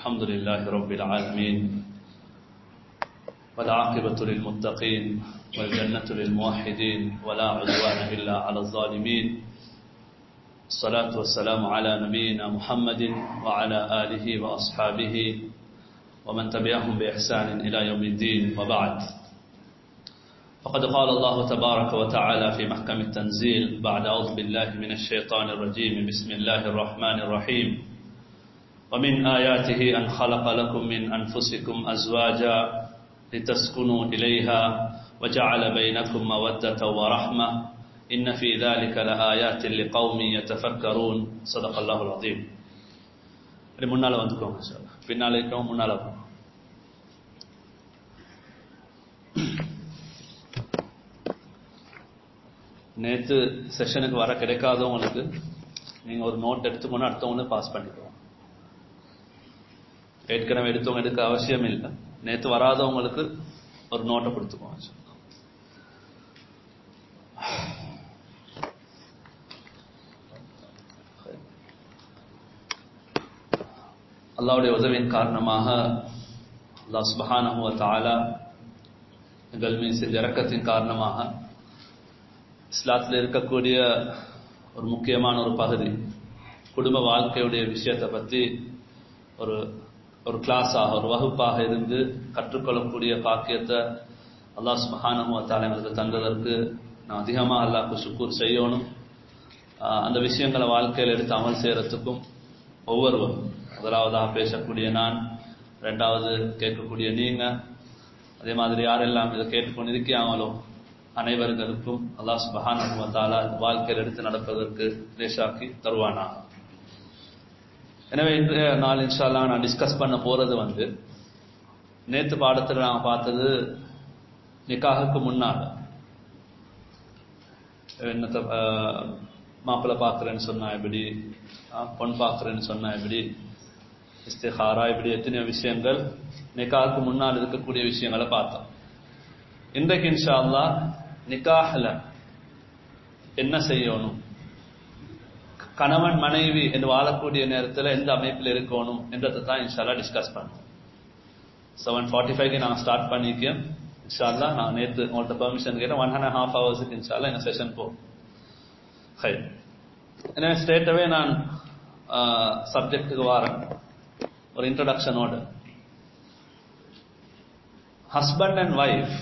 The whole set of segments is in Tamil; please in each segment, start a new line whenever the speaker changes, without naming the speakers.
الحمد لله رب العالمين والعاقبة للمتقين والجنة للموحدين ولا عدوان إلا على الظالمين الصلاة والسلام على نبينا محمد وعلى آله وأصحابه ومن تبعهم بإحسان إلى يوم الدين وبعد فقد قال الله تبارك وتعالى في محكم التنزيل بعد أعوذ بالله من الشيطان الرجيم بسم الله الرحمن الرحيم ومن آياته أن خلق لكم من أنفسكم أزواجا لتسكنوا إليها وجعل بينكم مودة ورحمة إن في ذلك لآيات لقوم يتفكرون صدق الله العظيم இப்படி முன்னால வந்துக்கோங்க சார் பின்னால இருக்கவும் முன்னால போங்க நேற்று செஷனுக்கு வர கிடைக்காதவங்களுக்கு நீங்கள் ஒரு நோட் எடுத்துக்கொண்டு அடுத்தவங்க பாஸ் பண்ணிடுவோம் ஏற்கனவே எடுத்தவங்க எடுக்க அவசியம் இல்லை நேற்று வராதவங்களுக்கு ஒரு நோட்டை கொடுத்துக்குவோம் அல்லாவுடைய உதவியின் காரணமாக அல்லாஹ் சுபஹானஹுவ தாலா எங்கள் மீது செஞ்ச இறக்கத்தின் காரணமாக இஸ்லாத்தில் இருக்கக்கூடிய ஒரு முக்கியமான ஒரு பகுதி குடும்ப வாழ்க்கையுடைய விஷயத்தை பற்றி ஒரு ஒரு கிளாஸாக ஒரு வகுப்பாக இருந்து கற்றுக்கொள்ளக்கூடிய பாக்கியத்தை அல்லாஹ் சுபஹானஹுவத்தால் எங்களுக்கு தந்ததற்கு நான் அதிகமாக அல்லாஹ்க்கு சுக்கூர் செய்யணும் அந்த விஷயங்களை வாழ்க்கையில் எடுத்து அமல் செய்கிறதுக்கும் ஒவ்வொருவரும் முதலாவதாக பேசக்கூடிய நான் ரெண்டாவது கேட்கக்கூடிய நீங்கள் அதே மாதிரி யாரெல்லாம் இதை கேட்டுக்கொண்டு இருக்காங்களோ அனைவர்களுக்கும் அல்லாஹ் சுபஹானுவத்தாலா வாழ்க்கையில் எடுத்து நடப்பதற்கு லேசாக்கி தருவானா எனவே இன்றைய நாள் இன்ஷால்லா நான் டிஸ்கஸ் பண்ண போறது வந்து நேத்து பாடத்தில் நான் பார்த்தது நிக்காகுக்கு முன்னால் என்னத்தை மாப்பிள்ளை பார்க்குறேன்னு சொன்னா எப்படி பொன் பார்க்குறேன்னு சொன்னா எப்படி இஸ்திஹாரா இப்படி எத்தனையோ விஷயங்கள் நிக்காவுக்கு முன்னால் இருக்கக்கூடிய விஷயங்களை பார்த்தோம் இன்றைக்கு இன்ஷா அல்லா நிக்காஹ்ல என்ன செய்யணும் கணவன் மனைவி என்று வாழக்கூடிய நேரத்தில் எந்த அமைப்பில் இருக்கணும் என்றதை தான் இன்ஷால்லா டிஸ்கஸ் பண்ணுவோம் செவன் ஃபார்ட்டி ஃபைவ்க்கு நான் ஸ்டார்ட் பண்ணிக்கேன் இன்ஷால்லா நான் நேற்று உங்கள்கிட்ட பெர்மிஷன் கேட்டேன் ஒன் அண்ட் ஹாஃப் ஹவர்ஸுக்கு இன்ஷால்லா எங்கள் செஷன் போகும் ஹை எனவே ஸ்ட்ரேட்டாகவே நான் சப்ஜெக்டுக்கு வரேன் ஒரு இன்ட்ரடக்ஷனோட ஹஸ்பண்ட் அண்ட் ஒய்ஃப்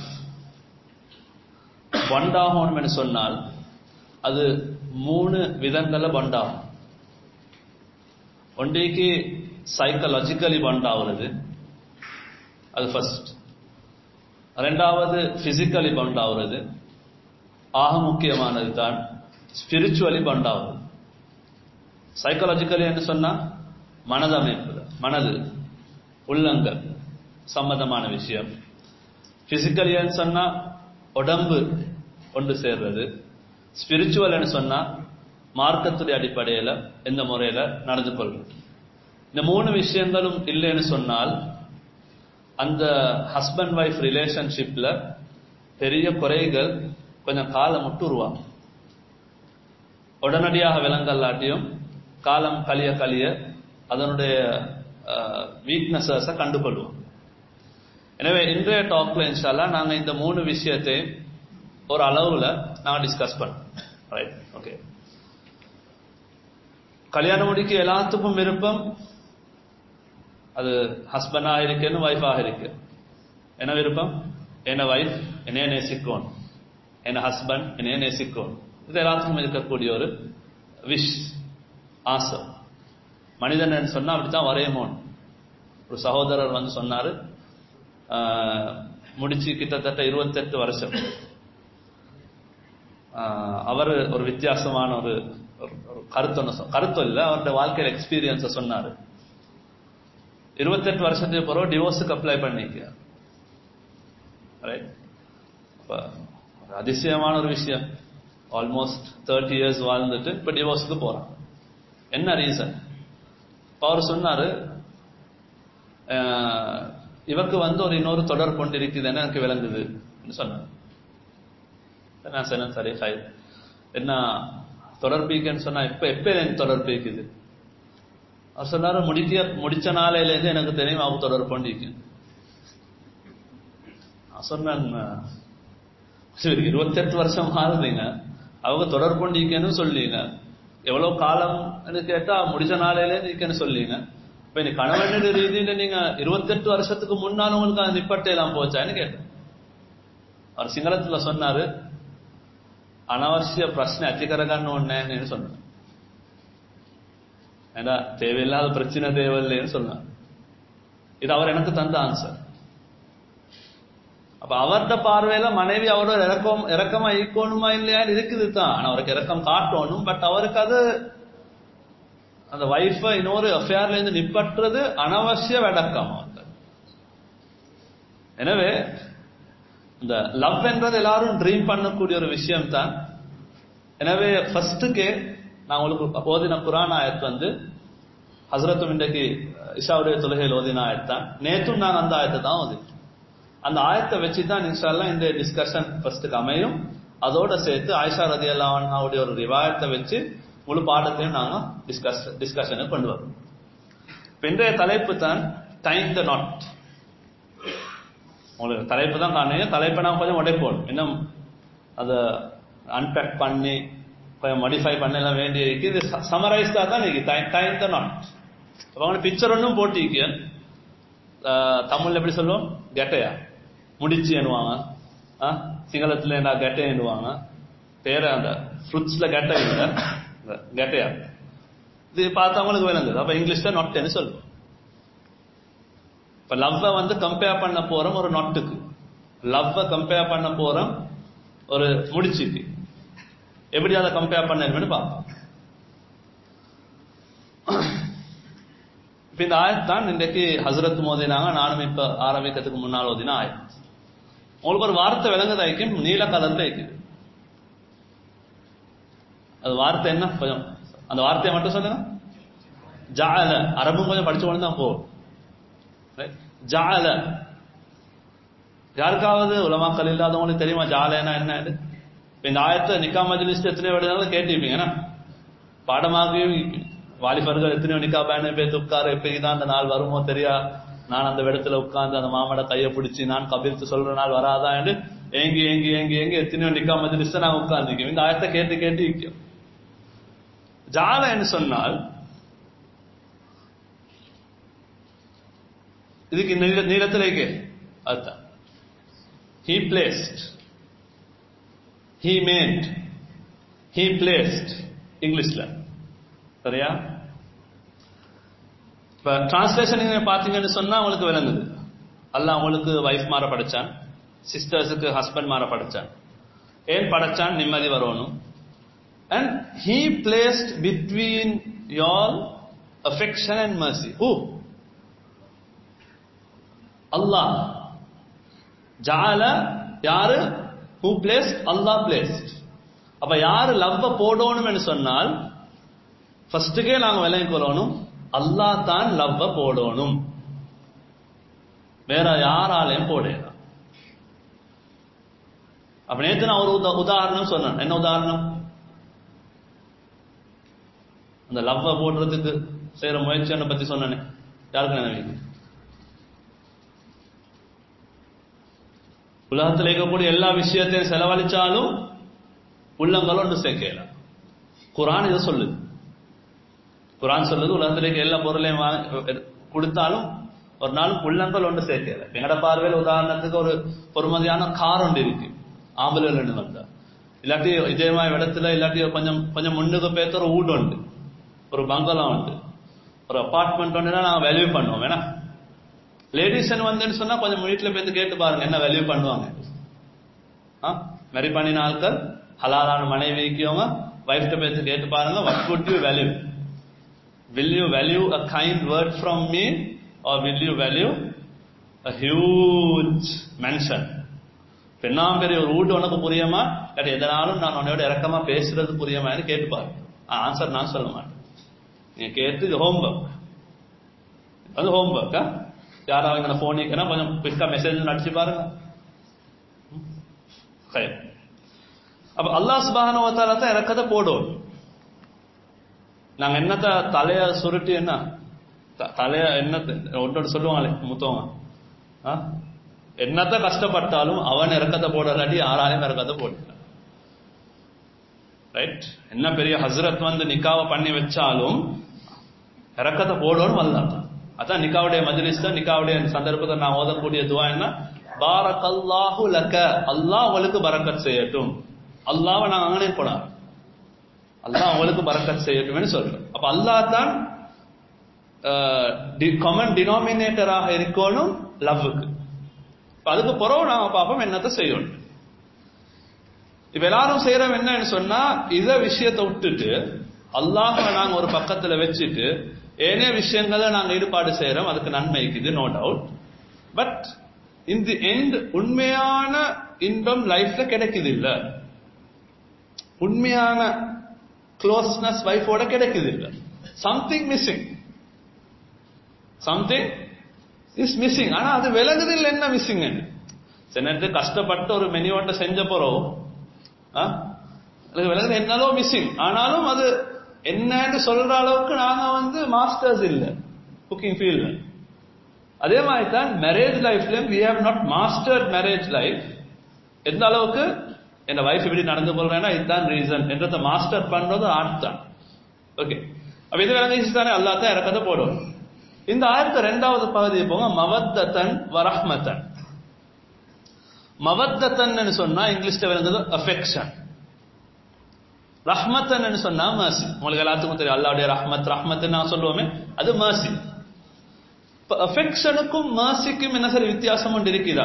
பண்டாகணும் என்று சொன்னால் அது மூணு விதங்கள்ல பண்டாகும் ஒன்றைக்கு சைக்கலாஜிக்கலி பண்டாகிறது அது ஃபர்ஸ்ட் ரெண்டாவது பிசிக்கலி பண்டாகிறது ஆக முக்கியமானது தான் ஸ்பிரிச்சுவலி பண்டாகிறது சைக்கலாஜிக்கலி என்று சொன்னா மனது அமைப்பு மனது உள்ளங்கள் சம்பந்தமான விஷயம் பிசிக்கலின்னு சொன்னா உடம்பு ஒன்று சேர்றது ஸ்பிரிச்சுவல்னு சொன்னா மார்க்கத்துடைய அடிப்படையில் எந்த முறையில் நடந்து கொள்வது இந்த மூணு விஷயங்களும் இல்லைன்னு சொன்னால் அந்த ஹஸ்பண்ட் ஒய்ஃப் ரிலேஷன்ஷிப்ல பெரிய குறைகள் கொஞ்சம் காலம் மட்டும் உருவாகும் உடனடியாக விலங்கல்லாட்டியும் காலம் கழிய கழிய அதனுடைய வீக்னஸஸை கண்டுகொள்வோம் எனவே இன்றைய டாக்ல இன்ஷால்லா நாங்கள் இந்த மூணு விஷயத்தை ஒரு அளவில் நாங்கள் டிஸ்கஸ் பண்ணோம் ரைட் ஓகே கல்யாணம் முடிக்க எல்லாத்துக்கும் விருப்பம் அது ஹஸ்பண்டாக இருக்கேன்னு ஒய்ஃபாக இருக்கு என்ன விருப்பம் என்ன ஒய்ஃப் என்னைய நேசிக்கணும் என்ன ஹஸ்பண்ட் என்னைய நேசிக்கணும் இது எல்லாத்துக்கும் இருக்கக்கூடிய ஒரு விஷ் ஆசை மனிதன் சொன்னா அப்படித்தான் வரையமோன் ஒரு சகோதரர் வந்து சொன்னாரு முடிச்சு கிட்டத்தட்ட இருபத்தெட்டு வருஷம் அவர் ஒரு வித்தியாசமான ஒரு கருத்து கருத்து இல்லை அவருடைய வாழ்க்கையில் எக்ஸ்பீரியன்ஸை சொன்னாரு இருபத்தெட்டு வருஷத்துக்கு பிறகு டிவோர்ஸுக்கு அப்ளை பண்ணிக்க அதிசயமான ஒரு விஷயம் ஆல்மோஸ்ட் தேர்ட்டி இயர்ஸ் வாழ்ந்துட்டு இப்ப டிவோர்ஸுக்கு போறான் என்ன ரீசன் அவர் சொன்னாரு இவருக்கு வந்து ஒரு இன்னொரு தொடர் கொண்டு இருக்குதுன்னு எனக்கு விளங்குது சொன்னார் நான் சொன்னேன் சரி ஹை என்ன தொடர்பு இருக்குன்னு சொன்னா இப்ப எப்ப எனக்கு தொடர்பு இருக்குது அவர் சொன்னாரு முடிக்க முடிச்ச நாளையில இருந்து எனக்கு தெரியும் அவங்க தொடர்பு கொண்டிருக்கு நான் சொன்னேன் சரி இருபத்தெட்டு வருஷம் ஆகுதுங்க அவங்க தொடர்பு கொண்டிருக்கேன்னு சொல்லிங்க எவ்வளவு காலம் கேட்டா முடிச்ச நாளையில இருக்கேன்னு சொல்லிங்க இப்ப நீ கணவன் ரீதியில நீங்க இருபத்தெட்டு வருஷத்துக்கு முன்னால உங்களுக்கு அந்த நிப்பட்டை எல்லாம் போச்சான்னு கேட்டேன் அவர் சிங்களத்துல சொன்னாரு அனாவசிய பிரச்சனை அத்திகரகான்னு ஒன்னேன்னு சொன்னார் ஏன்னா தேவையில்லாத பிரச்சனை தேவையில்லைன்னு சொன்னார் இது அவர் எனக்கு தந்த ஆன்சர் அப்ப அவர்த பார்வையில மனைவி அவரோட இறக்கம் இறக்கமா ஈக்கணுமா இல்லையா இருக்குது தான் ஆனா அவருக்கு இறக்கம் காட்டணும் பட் அவருக்கு அது அந்த வைஃப இன்னொரு அஃபேர்ல இருந்து நிப்பற்றுறது அனவசிய விடக்கம் அவருக்கு எனவே இந்த லவ் என்றது எல்லாரும் ட்ரீம் பண்ணக்கூடிய ஒரு விஷயம் தான் எனவே ஃபர்ஸ்டுக்கே நான் உங்களுக்கு ஓதின குரான் ஆயத் வந்து ஹசரத்தும் இன்றைக்கு இஷாவுடைய தொழுகையில் ஓதின ஆயத் தான் நேற்றும் நான் அந்த ஆயத்தை தான் ஓதி அந்த ஆயத்தை வச்சு தான் இன்ஷால்லா இந்த டிஸ்கஷன் ஃபர்ஸ்ட்டுக்கு அமையும் அதோட சேர்த்து ஆயிஷா ரதி அல்லாவுடைய ஒரு ரிவாயத்தை வச்சு முழு பாடத்தையும் நாங்க டிஸ்கஸ் டிஸ்கஷனுக்கு கொண்டு வரோம் இன்றைய தலைப்பு தான் டைம் த நாட் உங்களுக்கு தலைப்பு தான் காணுங்க தலைப்பை நான் கொஞ்சம் உடைப்போம் இன்னும் அதை அன்பேக் பண்ணி கொஞ்சம் மாடிஃபை பண்ணலாம் வேண்டிய இருக்கு இது சமரைஸ்டா தான் இருக்கு டைம் த நாட் அவங்க பிக்சர் ஒன்றும் போட்டிருக்கு தமிழ்ல எப்படி சொல்லுவோம் கெட்டையா முடிச்சு எண்ணுவாங்க சிங்களத்துல என்ன கெட்டை எண்ணுவாங்க பேர அந்த ஃப்ரூட்ஸ்ல கெட்டை இல்லை கெட்டையா இது பார்த்தவங்களுக்கு விளங்குது அப்ப இங்கிலீஷ்ல நொட்டுன்னு சொல்லுவோம் இப்ப லவ்வை வந்து கம்பேர் பண்ண போறோம் ஒரு நொட்டுக்கு லவ்வை கம்பேர் பண்ண போறோம் ஒரு முடிச்சுக்கு எப்படி அதை கம்பேர் பண்ணணும்னு பார்ப்போம் இப்ப இந்த ஆயத் தான் இன்றைக்கு ஹசரத் மோதினாங்க நானும் இப்ப ஆரம்பிக்கிறதுக்கு முன்னால் ஓதின ஆயத் உங்களுக்கு ஒரு வார்த்தை விளங்குது ஐக்கும் நீல கலர்ல இருக்குது அது வார்த்தை என்ன கொஞ்சம் அந்த வார்த்தையை மட்டும் சொல்லுங்க ஜால அரபும் கொஞ்சம் படிச்சு கொண்டு தான் போகும் ஜால யாருக்காவது உலமாக்கள் இல்லாதவங்களுக்கு தெரியுமா ஜாலேனா என்ன இது இந்த ஆயத்தை நிக்கா மஜ்லிஸ்ட் எத்தனை விடுதாலும் கேட்டிருப்பீங்கன்னா பாடமாகவும் வாலிபர்கள் எத்தனையோ நிக்கா பேன பேத்து உட்கார எப்பதான் அந்த நாள் வருமோ தெரியா நான் அந்த இடத்துல உட்கார்ந்து அந்த மாமட கையை பிடிச்சி நான் கபிர்த்து சொல்ற நாள் வராதா என்று ஏங்கி ஏங்கி ஏங்கி ஏங்கி எத்தனையோ நிக்கா மஜ்லிஸ்ட நான் உட்கார்ந்துக்கோம் இந்த ஆயத்தை கேட்டு கேட்டு இருக்கும் ஜால என்று சொன்னால் இதுக்கு நீள நீளத்திலேக்கு அர்த்தம் he placed he made he placed இங்கிலீஷ்ல சரியா இப்ப டிரான்ஸ்லேஷன் நீங்க பாத்தீங்கன்னு சொன்னா உங்களுக்கு விளங்குது அல்ல அவங்களுக்கு வைஃப் மாற படைச்சான் சிஸ்டர்ஸுக்கு ஹஸ்பண்ட் மாற படைச்சான் ஏன் படைச்சான் நிம்மதி வரணும் and he placed between your affection and mercy who அல்லாஹ் ஜால யாரு ஹூ பிளேஸ்ட் அல்லாஹ் பிளேஸ்ட் அப்ப யாரு லவ்வ போடணும்னு சொன்னால் ஃபர்ஸ்டுக்கே நாங்க விலைக்கு கொள்ளணும் அல்லாஹ் தான் லவ்வ போடணும் வேற யாராலையும் போடலாம் அப்ப நேத்து நான் ஒரு உதாரணம் சொன்னேன் என்ன உதாரணம் அந்த லவ்வ போடுறதுக்கு செய்யற முயற்சியை பத்தி சொன்னேன் யாருக்கு நினைவீங்க உலகத்தில் இருக்கக்கூடிய எல்லா விஷயத்தையும் செலவழிச்சாலும் உள்ளங்கள் ஒன்று சேர்க்கல குரான் இதை சொல்லுது குரான் சொல்லுது உலகத்தில் இருக்க எல்லா பொருளையும் கொடுத்தாலும் ஒரு நாள் உள்ளங்கள் ஒன்று சேர்க்கல எங்கட பார்வையில் உதாரணத்துக்கு ஒரு பொறுமதியான கார் ஒன்று இருக்கு ஆம்புலன்ஸ் வந்தா இல்லாட்டி இதே மாதிரி இடத்துல இல்லாட்டி கொஞ்சம் கொஞ்சம் முன்னுக்கு பேத்த ஒரு வீடு உண்டு ஒரு பங்களா உண்டு ஒரு அப்பார்ட்மெண்ட் ஒன்றுனா நாங்கள் வேல்யூ பண்ணுவோம் வேணா லேடிஸ் வந்துன்னு சொன்னா கொஞ்சம் வீட்டில் போய் கேட்டு பாருங்க என்ன வேல்யூ பண்ணுவாங்க மேரி பண்ணின ஆட்கள் ஹலாலான மனைவிக்குவங்க வைஃப்ட பேசி கேட்டு பாருங்க what would you value will you value a kind word from me or will you value a huge mansion பெண்ணாம் பெரிய ஒரு வீட்டு உனக்கு புரியுமா இல்லாட்டி எதனாலும் நான் உன்னையோட இறக்கமா பேசுறது புரியுமான்னு கேட்டு பாருங்க ஆன்சர் நான் சொல்ல மாட்டேன் நீங்க கேட்டு இது ஹோம்ஒர்க் அது ஹோம்ஒர்க்கா யாராவது இந்த போன் நிற்கனா கொஞ்சம் குவிக்கா மெசேஜ் நடிச்சு பாருங்க அப்ப அல்லாஹ் சுபானவத்தால தான் இறக்கத்தை போடும் நாங்க என்னத்த தலைய சுருட்டி என்ன த- தலைய என்னத்தை ஒன்றோடு சொல்லுவாங்களே மூத்தவங்க ஆ? என்னத்த கஷ்டப்பட்டாலும் அவன் இறக்கத்தை போடலாட்டி யாராலையும் இறக்கத்தை போடல ரைட் என்ன பெரிய ஹஸ்ரத் வந்து நிக்காவை பண்ணி வச்சாலும் இறக்கத்தை போடணும் அல்லாஹ் அதான் நிக்காவுடைய மஜ்லிஸ் தான் நிக்காவுடைய சந்தர்ப்பத்தை நான் ஓதக்கூடிய துவா என்ன பாரக்கல்லாஹு லக்க அல்லாஹ் உங்களுக்கு பரக்கத் செய்யட்டும் அல்லாஹ்வை நான் அங்கனே போனார் அல்லாஹ் உங்களுக்கு பரக்கத் செய்யட்டும்னு சொல்றேன் அப்ப அல்லாஹ் தான் காமன் டினாமினேட்டராக இருக்கணும் லவ்வுக்கு அதுக்கு பிறகு நாம பார்ப்போம் என்னத்தை செய்யணும் இப்ப எல்லாரும் செய்யறோம் என்னன்னு சொன்னா இத விஷயத்தை விட்டுட்டு அல்லாஹ நாங்க ஒரு பக்கத்துல வச்சுட்டு ஏனைய விஷயங்களை நாங்க ஈடுபாடு செய்யறோம் அதுக்கு நன்மை இருக்குது no doubt but in the end உண்மையான இன்பம் லைஃப்ல கிடைக்குது இல்ல உண்மையான க்ளோஸ்னஸ் வைஃபோட கிடைக்குது இல்ல something missing something is missing ஆனா அது விலகுது இல்ல என்ன மிஸ்ஸிங் சில நேரத்துக்கு கஷ்டப்பட்டு ஒரு மெனியோட்ட செஞ்ச போறோம் ஆ? எனக்கு விலகுது என்னலோ மிஸ்ஸிங் ஆனாலும் அது என்னன்னு சொல்ற அளவுக்கு நாங்க வந்து மாஸ்டர்ஸ் இல்ல குக்கிங் ஃபீல்ட்ல அதே மாதிரி தான் மேரேஜ் லைஃப்லயும் we have not mastered marriage life எந்த அளவுக்கு என் வைஃப் இப்படி நடந்து கொள்றேன்னா இதுதான் ரீசன் என்றதை மாஸ்டர் பண்றது ஆர்ட் தான் ஓகே அப்ப இது விளங்கிச்சு தானே அல்லா தான் இறக்கத்தை போடும் இந்த ஆயத்த ரெண்டாவது பகுதியை போங்க மவத்தன் வரஹ்மத்தன் மவத்தன் சொன்னா இங்கிலீஷ்ல விளங்குது அஃபெக்ஷன் ரஹ்மத்தன் சொன்னா மர்சி உங்களுக்கு எல்லாத்துக்கும் தெரியும் அல்லாவுடைய ரஹ்மத் ரஹ்மத் நான் சொல்லுவோமே அது மர்சி இப்ப அஃபெக்ஷனுக்கும் மர்சிக்கும் என்ன சரி வித்தியாசம் ஒன்று இருக்குதா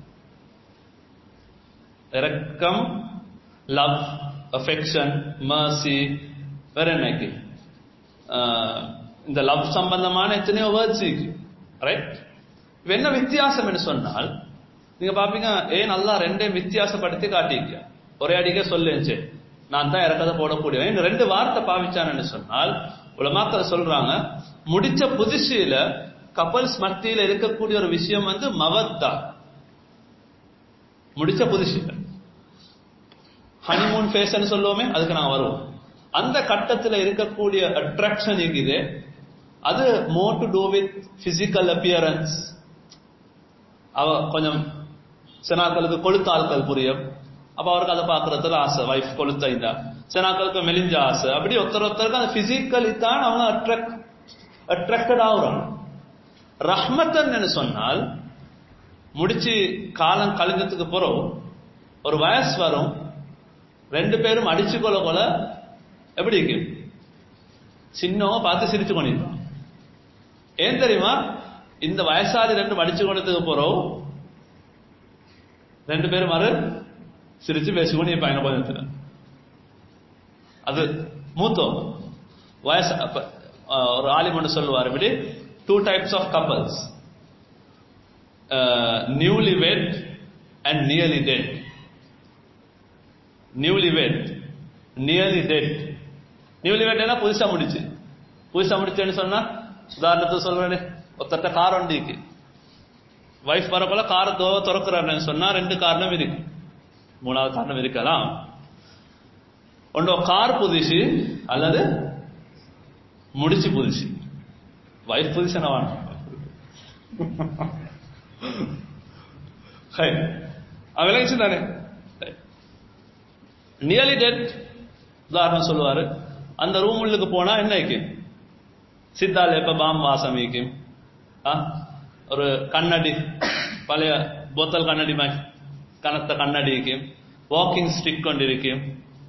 இரக்கம் லவ் அஃபெக்ஷன் மர்சி வேற என்னக்கு ஆஹ், இந்த லவ் சம்பந்தமான எத்தனையோ வேர்ட்ஸ் இருக்கு ரைட் இப்ப என்ன வித்தியாசம் என்று சொன்னால் நீங்க பாப்பீங்க ஏன் நல்லா ரெண்டையும் வித்தியாசப்படுத்தி காட்டிக்க ஒரே அடிக்க சொல்லுச்சு நான் தான் இறக்கதை போடக்கூடியவன் இந்த ரெண்டு வார்த்தை பாவிச்சான்னு சொன்னால் உலமாக்கள் சொல்றாங்க முடிச்ச புதுசுல கப்பல்ஸ் மத்தியில இருக்கக்கூடிய ஒரு விஷயம் வந்து மவத்தா முடிச்ச புதுசுல ஹனிமூன் ஃபேஸ்ன்னு சொல்லுவோமே அதுக்கு நான் வருவோம் அந்த கட்டத்துல இருக்கக்கூடிய அட்ராக்ஷன் இருக்குது அது more to do with physical appearance அவ கொஞ்சம் சினாக்களுக்கு கொளுத்த ஆட்கள் புரியும் அப்ப அவருக்கு அதை பாக்குறதுல ஆசை வைஃப் கொளுத்த இந்த சினாக்களுக்கு மெலிஞ்ச ஆசை அப்படி ஒருத்தர் ஒருத்தருக்கு அந்த பிசிக்கலி தான் அவங்க அட்ராக்ட் அட்ராக்டட் ஆகுறாங்க ரஹ்மத்தன் சொன்னால் முடிச்சு காலம் கழிஞ்சதுக்கு பிறகு ஒரு வயசு வரும் ரெண்டு பேரும் அடிச்சு கொள்ள கொள்ள எப்படி இருக்கு சின்னவங்க பார்த்து சிரிச்சு கொண்டிருப்பான் ஏன் தெரியுமா இந்த வயசாளி ரெண்டும் அடிச்சு கொண்டதுக்கு போறோம் ரெண்டு பேரும் மறு சிரிச்சு பேசிக்கொண்டு இப்ப என்ன பதினத்துல அது மூத்தம் வயசு அப்ப அஹ், ஒரு ஆலிமன் சொல்லுவார் இப்படி two types of couples newly wed and nearly dead newly wed nearly dead newly வெட்னா புதுசா முடிச்சு புதுசா முடிச்சேன்னு சொன்னா உதாரணத்துக்கு சொல்றேன் ஒருத்தட்ட கார் வண்டிக்கு வைஃப் வரக்குள்ள காரை தோ திறக்கிறாருன்னு சொன்னா ரெண்டு காரணம் இருக்கு மூணாவது காரணம் இருக்கலாம் ஒன்றோ கார் புதுசு அல்லது முடிச்சு புதுசு வைஃப் புதுசு என்ன வேணும் ஹை விளைச்சு தானே நியர்லி டெட் உதாரணம் சொல்லுவாரு அந்த ரூம் உள்ளுக்கு போனா என்ன வைக்கும் சித்தால எப்ப பாம் வாசம் வைக்கும் ஆ? ஒரு கண்ணாடி பழைய போத்தல் கண்ணாடி மாதிரி கனத்த கண்ணாடி வைக்கும் வாக்கிங் ஸ்டிக் கொண்டு இருக்கும்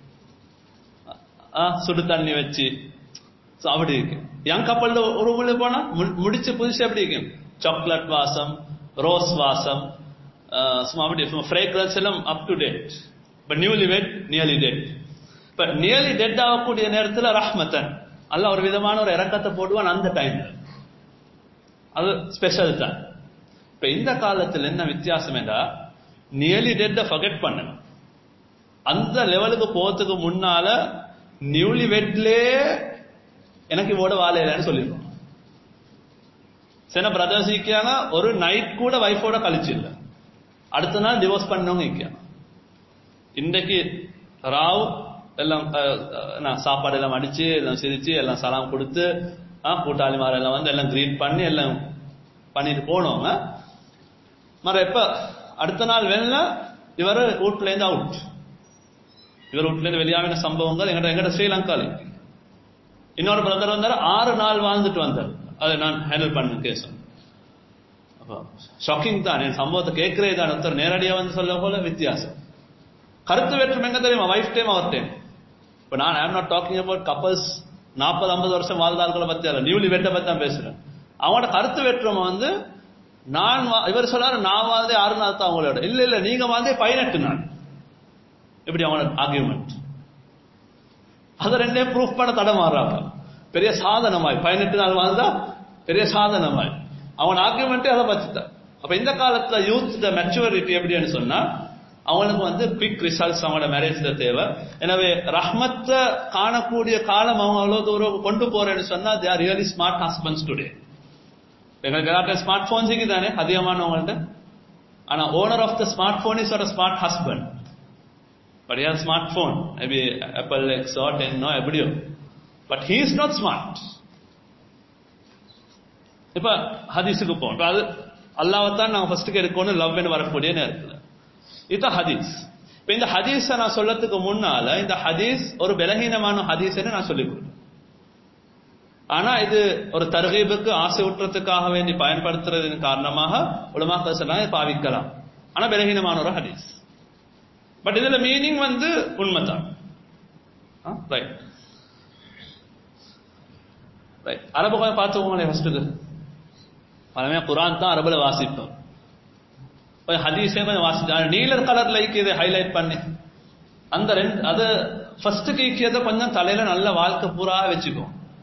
ஆ, சுடு தண்ணி வச்சு So, அப்படி இருக்கும் என் கப்பல்ல ஒரு உள்ள போனா மு- முடிச்ச புதுசு எப்படி இருக்கும் சாக்லேட் வாசம் ரோஸ் வாசம் ஆ, சும்மா அப்படி ஃப்ரேக்ரன்ஸ் எல்லாம் அப் டு டேட் இப்ப நியூலி வெட் நியர்லி டெட் இப்ப நியர்லி டெட் ஆகக்கூடிய நேரத்துல ரஹ்மத்தன் அல்ல ஒரு விதமான ஒரு இறக்கத்தை போடுவான் அந்த டைம்ல அது ஸ்பெஷல் தான் இப்ப இந்த காலத்துல என்ன வித்தியாசம் என்றா நியர்லி டெட்ட ஃபர்கெட் பண்ணணும் அந்த லெவலுக்கு போறதுக்கு முன்னால நியூலி வெட்லே எனக்கு இவோட வாழையிலன்னு சொல்லிடுவோம் சில பிரதர்ஸ் இருக்காங்க ஒரு நைட் கூட வைஃபோட கழிச்சு இல்ல அடுத்த நாள் டிவோர்ஸ் பண்ணவங்க இருக்காங்க இன்றைக்கு ராவ் எல்லாம் அஹ், அஹ், நான் சாப்பாடு எல்லாம் அடிச்சு எல்லாம் சிரிச்சு எல்லாம் சலாம் கொடுத்து ஆ கூட்டாளிமாரெல்லாம் வந்து எல்லாம் கிரீட் பண்ணி எல்லாம் பண்ணிட்டு போனோம் ஆ? மற எப்ப அடுத்த நாள் வெளில இவர் வீட்டுல இருந்து அவுட் இவர் வீட்டுல இருந்து வெளியாகின சம்பவங்கள் எங்கட எங்கட ஸ்ரீலங்கால இன்னொரு பிரதர் வந்தார் ஆறு நாள் வாழ்ந்துட்டு வந்தார் அதை நான் ஹேண்டில் பண்ண கேஸ் ஷாக்கிங் தான் என் சம்பவத்தை கேட்கிறே தான் ஒருத்தர் நேரடியா வந்து சொல்ல போல வித்தியாசம் கருத்து வேற்றுமை எங்க தெரியுமா வைஃப் டைம் அவர் டைம் இப்ப நான் I'm not talking about couples நாற்பது ஐம்பது வருஷம் வாழ்ந்தாள்களை பத்தி அல்ல நியூலி வெட்ட பத்தி தான் பேசுறேன் அவங்களோட கருத்து வேற்றுமை வந்து நான் வா- இவர் சொல்றாரு நான் வாழ்ந்தே ஆறு நாள் தான் அவங்களோட இல்ல இல்ல நீங்க வாழ்ந்தே பதினெட்டு நாள் இப்படி அவங்களோட ஆர்கியூமெண்ட் அதை ரெண்டே ப்ரூஃப் பண்ண தடமாறுறாங்க பெரிய சாதனமாய் பதினெட்டு நாள் வாழ்ந்தா பெரிய சாதனமாய் அவன் ஆர்கியூமெண்ட்டே அதை பச்சுதான் அப்ப இந்த காலத்துல யூத் மெச்சூரிட்டி எப்படின்னு சொன்னா அவனுக்கு வந்து குவிக் ரிசல்ட்ஸ் அவங்களோட மேரேஜ்ல தேவை எனவே ரஹ்மத்தை காணக்கூடிய காலம் அவங்க அவ்வளவு தூரம் கொண்டு போறேன்னு சொன்னா they are really smart husbands today எங்களுக்கு எல்லாத்தையும் ஸ்மார்ட் போன்ஸ் தானே அதிகமானவங்கள்ட்ட ஆனா owner of the smart phone is ஒரு smart husband but has smart phone maybe Apple எக்ஸோ டென்னோ எப்படியோ but he is not smart இப்ப ஹதீஸுக்கு போவோம் இப்ப அது அல்லாவைத்தான் நாங்க ஃபர்ஸ்ட்டுக்கு எடுக்கணும் லவ்னு வரக்கூடிய நேரத்துல இதுதான் ஹதீஸ் இப்ப இந்த ஹதீஸை நான் சொல்லத்துக்கு முன்னால இந்த ஹதீஸ் ஒரு பலகீனமான ஹதீஸ்னு நான் சொல்லிக் கொடுத்தேன் ஆனா இது ஒரு தர்கீபுக்கு ஆசை ஊட்டுறதுக்காக வேண்டி பயன்படுத்துறதின் காரணமாக உலமாக்கள் சொன்னாங்க பாவிக்கலாம் ஆனா பலகீனமான ஒரு ஹதீஸ் பட் இதுல மீனிங் வந்து உண்மைதான் ரைட் ரைட் அரபு கொஞ்சம் பார்த்துக்கோங்களே ஃபர்ஸ்ட்டுக்கு பழமையா குரான் தான் அரபுல வாசிப்போம் கொஞ்சம் ஹதீஸே கொஞ்சம் வாசிச்சு நீலர் கலர்ல இது ஹைலைட் பண்ணி அந்த ரெண்டு அது ஃபர்ஸ்ட் கீக்கியதை கொஞ்சம் தலையில நல்ல வாழ்க்கை பூரா வச்சுக்கோ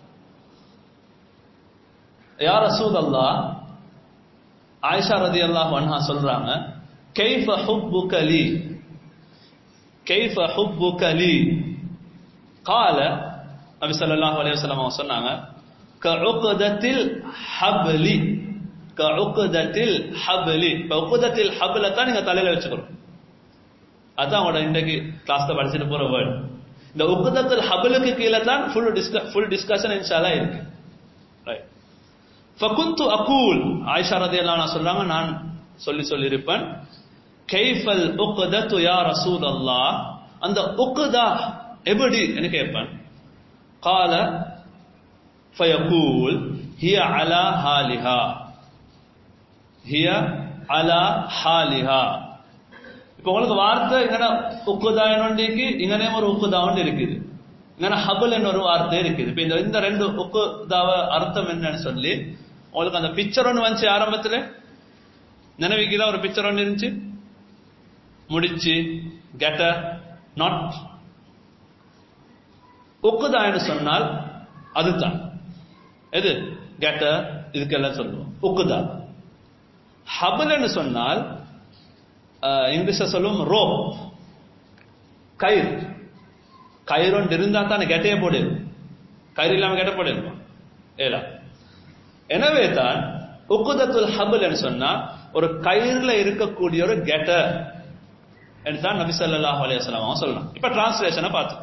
யார் ரசூல் அல்லா ஆயிஷா ரதி அல்லாஹ் அன்ஹா சொல்றாங்க கைஃப ஹுப்புக லி கைஃப ஹுப்புக லி قال நபி ஸல்லல்லாஹு அலைஹி வஸல்லம் அவங்க சொன்னாங்க கஉக்தத்தில் ஹப்லி கஉக்தத்தில் ஹப்லி இப்ப உக்தத்தில் ஹப்ல தான் நீங்க தலையில வச்சுக்கணும் அதான் உங்களோட இன்றைக்கு கிளாஸ்ல படிச்சுட்டு போற வேர்ட் இந்த உக்தத்தில் ஹப்லுக்கு கீழே தான் ஃபுல் ஃபுல் டிஸ்கஷன் இன்ஷால்லா இருக்கு ரைட் ஃபகுந்து அகூல் ஆயிஷா ரதியல்லாஹு அன்ஹா சொல்றாங்க நான் சொல்லி சொல்லி இருப்பேன் கைஃபல் உக்தத்து யா ரசூலல்லாஹ் அந்த உக்தா எப்படி என்று கேட்பேன் قال فيقول هي على حالها هي على حالها இப்போ உங்களுக்கு வார்த்தை இங்கன உக்குதா என்னொண்டிக்கு இங்கனே ஒரு உக்குதா ஒன்று இருக்குது இங்கன ஹபல் என்ன ஒரு வார்த்தை இருக்குது இப்போ இந்த இந்த ரெண்டு உக்குதாவ அர்த்தம் என்னன்னு சொல்லி உங்களுக்கு அந்த பிக்சர் ஒன்று வந்துச்சு ஆரம்பத்தில் நினைவுக்குதான் ஒரு பிக்சர் ஒன்று இருந்துச்சு முடிச்சு கெட்ட நாட் உக்குதான்னு சொன்னால் அதுதான் எது கெட்ட இதுக்கெல்லாம் சொல்லுவோம் உக்குதா ஹபல்னு சொன்னால் இங்கிலீஷ்ல சொல்லுவோம் ரோப் கயிறு கயிறு ஒன்று இருந்தா தானே கெட்டையே போடுது கயிறு இல்லாம கெட்ட போடுமா ஏலா எனவே தான் உக்குதத்துல் ஹபல் சொன்னா ஒரு கயிறுல இருக்கக்கூடிய ஒரு கெட்ட என்று தான் நபி ஸல்லல்லாஹு அலைஹி வஸல்லம் சொல்லலாம் இப்ப டிரான்ஸ்லேஷனை பார்த்து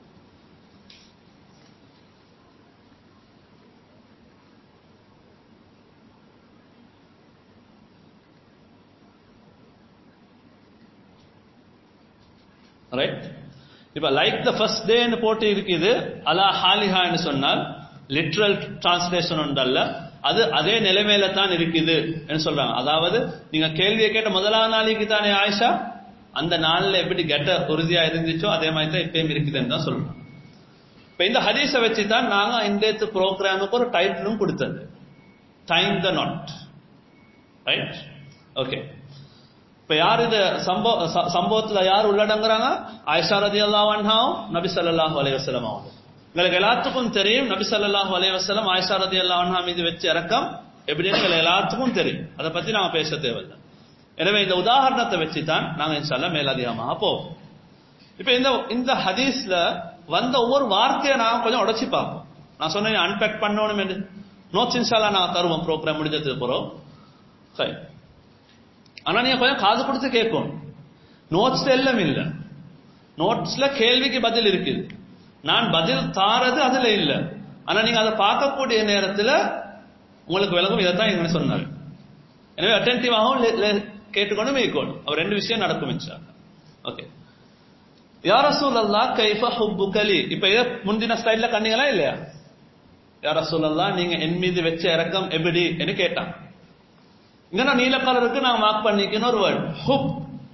ரைட் இப்ப லைக் த ஃபர்ஸ்ட் டேன்னு போட்டு இருக்குது அலா ஹாலிஹான்னு சொன்னால் லிட்ரல் டிரான்ஸ்லேஷன் உண்டல்ல அது அதே நிலைமையில தான் இருக்குது சொல்றாங்க அதாவது நீங்க கேள்வியை கேட்ட முதலாம் நாளைக்கு தானே ஆயிஷா அந்த நாள்ல எப்படி கெட்ட உறுதியா இருந்துச்சோ அதே மாதிரி தான் இப்பயும் இருக்குதுன்னு தான் சொல்றோம் இப்ப இந்த ஹதீஸை வச்சு தான் நாங்க இந்த ப்ரோக்ராமுக்கு ஒரு டைட்டிலும் கொடுத்தது tie the knot right okay இப்ப யார் இது சம்பவ சம்பவத்துல யார் உள்ளடங்குறாங்க ஆயிஷா ரதி அல்லாஹாவும் நபி சல்லாஹூ அலைவசலம் அவங்க உங்களுக்கு எல்லாத்துக்கும் தெரியும் நபி சல்லாஹூ அலைவசலம் ஆயிஷா ரதி அல்லாஹா மீது வச்சு இறக்கம் எப்படின்னு எங்களுக்கு எல்லாத்துக்கும் தெரியும் அதை பத்தி நாம பேச தேவையில்லை எனவே இந்த உதாரணத்தை வச்சு தான் நாங்க இன்ஷால்ல மேலதிகமாக போவோம் இப்ப இந்த இந்த ஹதீஸ்ல வந்த ஒவ்வொரு வார்த்தையை நான் கொஞ்சம் உடச்சி பார்ப்போம் நான் சொன்னேன் அன்பேக் பண்ணணும் என்று நோட்ஸ் இன்ஷால்லா நான் தருவோம் ப்ரோக்ராம் முடிஞ்சதுக்கு போறோம் சரி ஆனா நீங்க கொஞ்சம் காது கொடுத்து கேட்கும் நோட்ஸ்ல எல்லாம் இல்ல நோட்ஸ்ல கேள்விக்கு பதில் இருக்குது நான் பதில் தாரது அதுல இல்ல ஆனா நீங்க அதை பார்க்கக்கூடிய நேரத்துல உங்களுக்கு விளங்கும் இதைத்தான் இங்க சொன்னாரு எனவே அட்டென்டிவாகவும் கேட்டுக்கொண்டு மேய்க்கணும் அவர் ரெண்டு விஷயம் நடக்கும் இன்ஷால்லா ஓகே யார் ரசூலல்லா கைஃப ஹுப்புகலி இப்ப இத முந்தின ஸ்லைட்ல கண்டீங்களா இல்லையா யார் ரசூலல்லா நீங்க என் மீது வச்ச இறக்கம் எப்படி என்று கேட்டான் இங்க நான் நீல கலருக்கு நான் மார்க் பண்ணிக்கணும் ஒரு வேர்ட் ஹுப்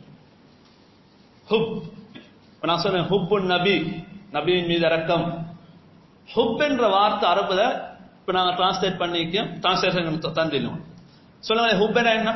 ஹுப் இப்ப நான் சொன்னேன் ஹுப்பு நபி நபியின் மீது இறக்கம் ஹுப் என்ற வார்த்தை அரபுல இப்ப நாங்க டிரான்ஸ்லேட் பண்ணிக்கோம் டிரான்ஸ்லேஷன் தந்திலும் சொல்லுங்க ஹுப் என்ன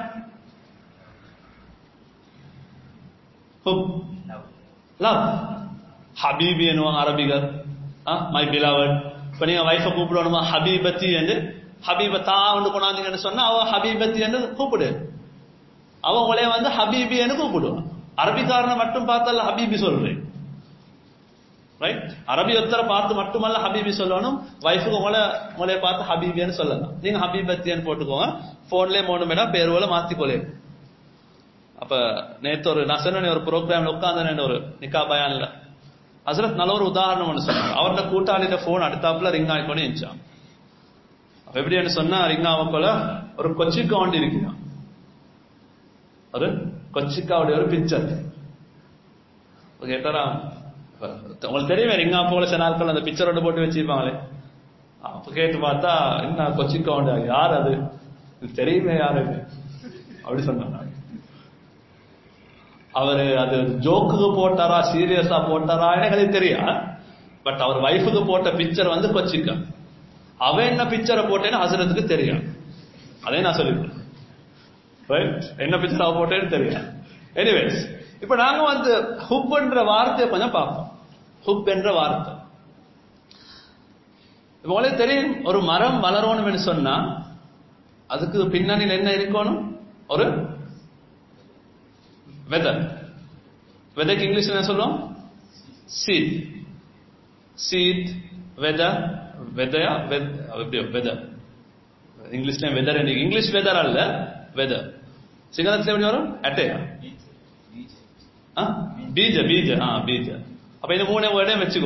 ஹுப் லவ் ஹபீபி என்னுவாங்க அரபிகள் மை பிலவட் இப்ப நீங்க வைஃபை கூப்பிடணுமா ஹபீபத்தி என்று ஹபீபத்தா வந்து கொண்டாந்தீங்கன்னு சொன்னா அவ ஹபீபத்தி என்று கூப்பிடு அவ உங்களைய வந்து ஹபீபி என்று கூப்பிடுவான் அரபிக்காரனை மட்டும் பார்த்தால ஹபீபி சொல்றேன் ரைட் அரபி ஒருத்தரை பார்த்து மட்டுமல்ல ஹபீபி சொல்லணும் வைஃபுக்கு உங்களை உங்களைய பார்த்து ஹபீபின்னு சொல்லலாம் நீங்க ஹபீபத்தின்னு போட்டுக்கோங்க போன்லயே மூணு மேடா பேர் போல மாத்திக்கொள்ளே அப்ப நேத்து ஒரு நான் சொன்ன ஒரு ப்ரோக்ராம்ல உட்கார்ந்தேன் ஒரு நிக்கா பயான்ல ஹசரத் நல்ல ஒரு உதாரணம் ஒன்று சொன்னார் அவர்கிட்ட கூட்டாளிட்ட போன் அடுத்தாப்புல ரிங் ஆகிக்கொண்டு இருந்துச்சான் எப்படின்னு சொன்னா ரிங் ஆகப்போல ஒரு கொச்சிக்கா ஒன்று இருக்கிறான் ஒரு கொச்சிக்காவுடைய ஒரு பிக்சர் கேட்டாரா உங்களுக்கு தெரியுமே ரிங்கா போல சில நாட்கள் அந்த பிக்சரோட போட்டு வச்சிருப்பாங்களே அப்ப கேட்டு பார்த்தா என்ன கொச்சிக்கா உண்டு யார் அது தெரியுமே யாரு அப்படி சொன்னாங்க அவரு அது ஜோக்குக்கு போட்டாரா சீரியஸா போட்டாரா எனக்கு தெரியா பட் அவர் வைஃபுக்கு போட்ட பிக்சர் வந்து கொச்சிக்கா அவன் என்ன பிக்சரை போட்டேன்னு ஹசரத்துக்கு தெரியும் அதே நான் சொல்லிருக்கேன் என்ன பிக்சர் அவ போட்டேன்னு தெரியும் எனிவேஸ் இப்ப நாங்க வந்து ஹுப் என்ற வார்த்தையை கொஞ்சம் பார்ப்போம் ஹுப் என்ற வார்த்தை உங்களுக்கு தெரியும் ஒரு மரம் வளரணும்னு சொன்னா அதுக்கு பின்னணியில் என்ன இருக்கணும் ஒரு வெதர் வெதைக்கு இங்கிலீஷ்ல என்ன சொல்லுவோம் சீட் சீட் வெதர் வெதையா எப்படியோ வெதர் இங்கிலீஷ்ல வெதர் இங்கிலீஷ் வெதர் அல்ல வெதர் சிங்களத்துல எப்படி வரும் அட்டையா பீஜ பீஜ ஆ பீஜ அப்ப இந்த மூணு வேர்டே வச்சுக்கோ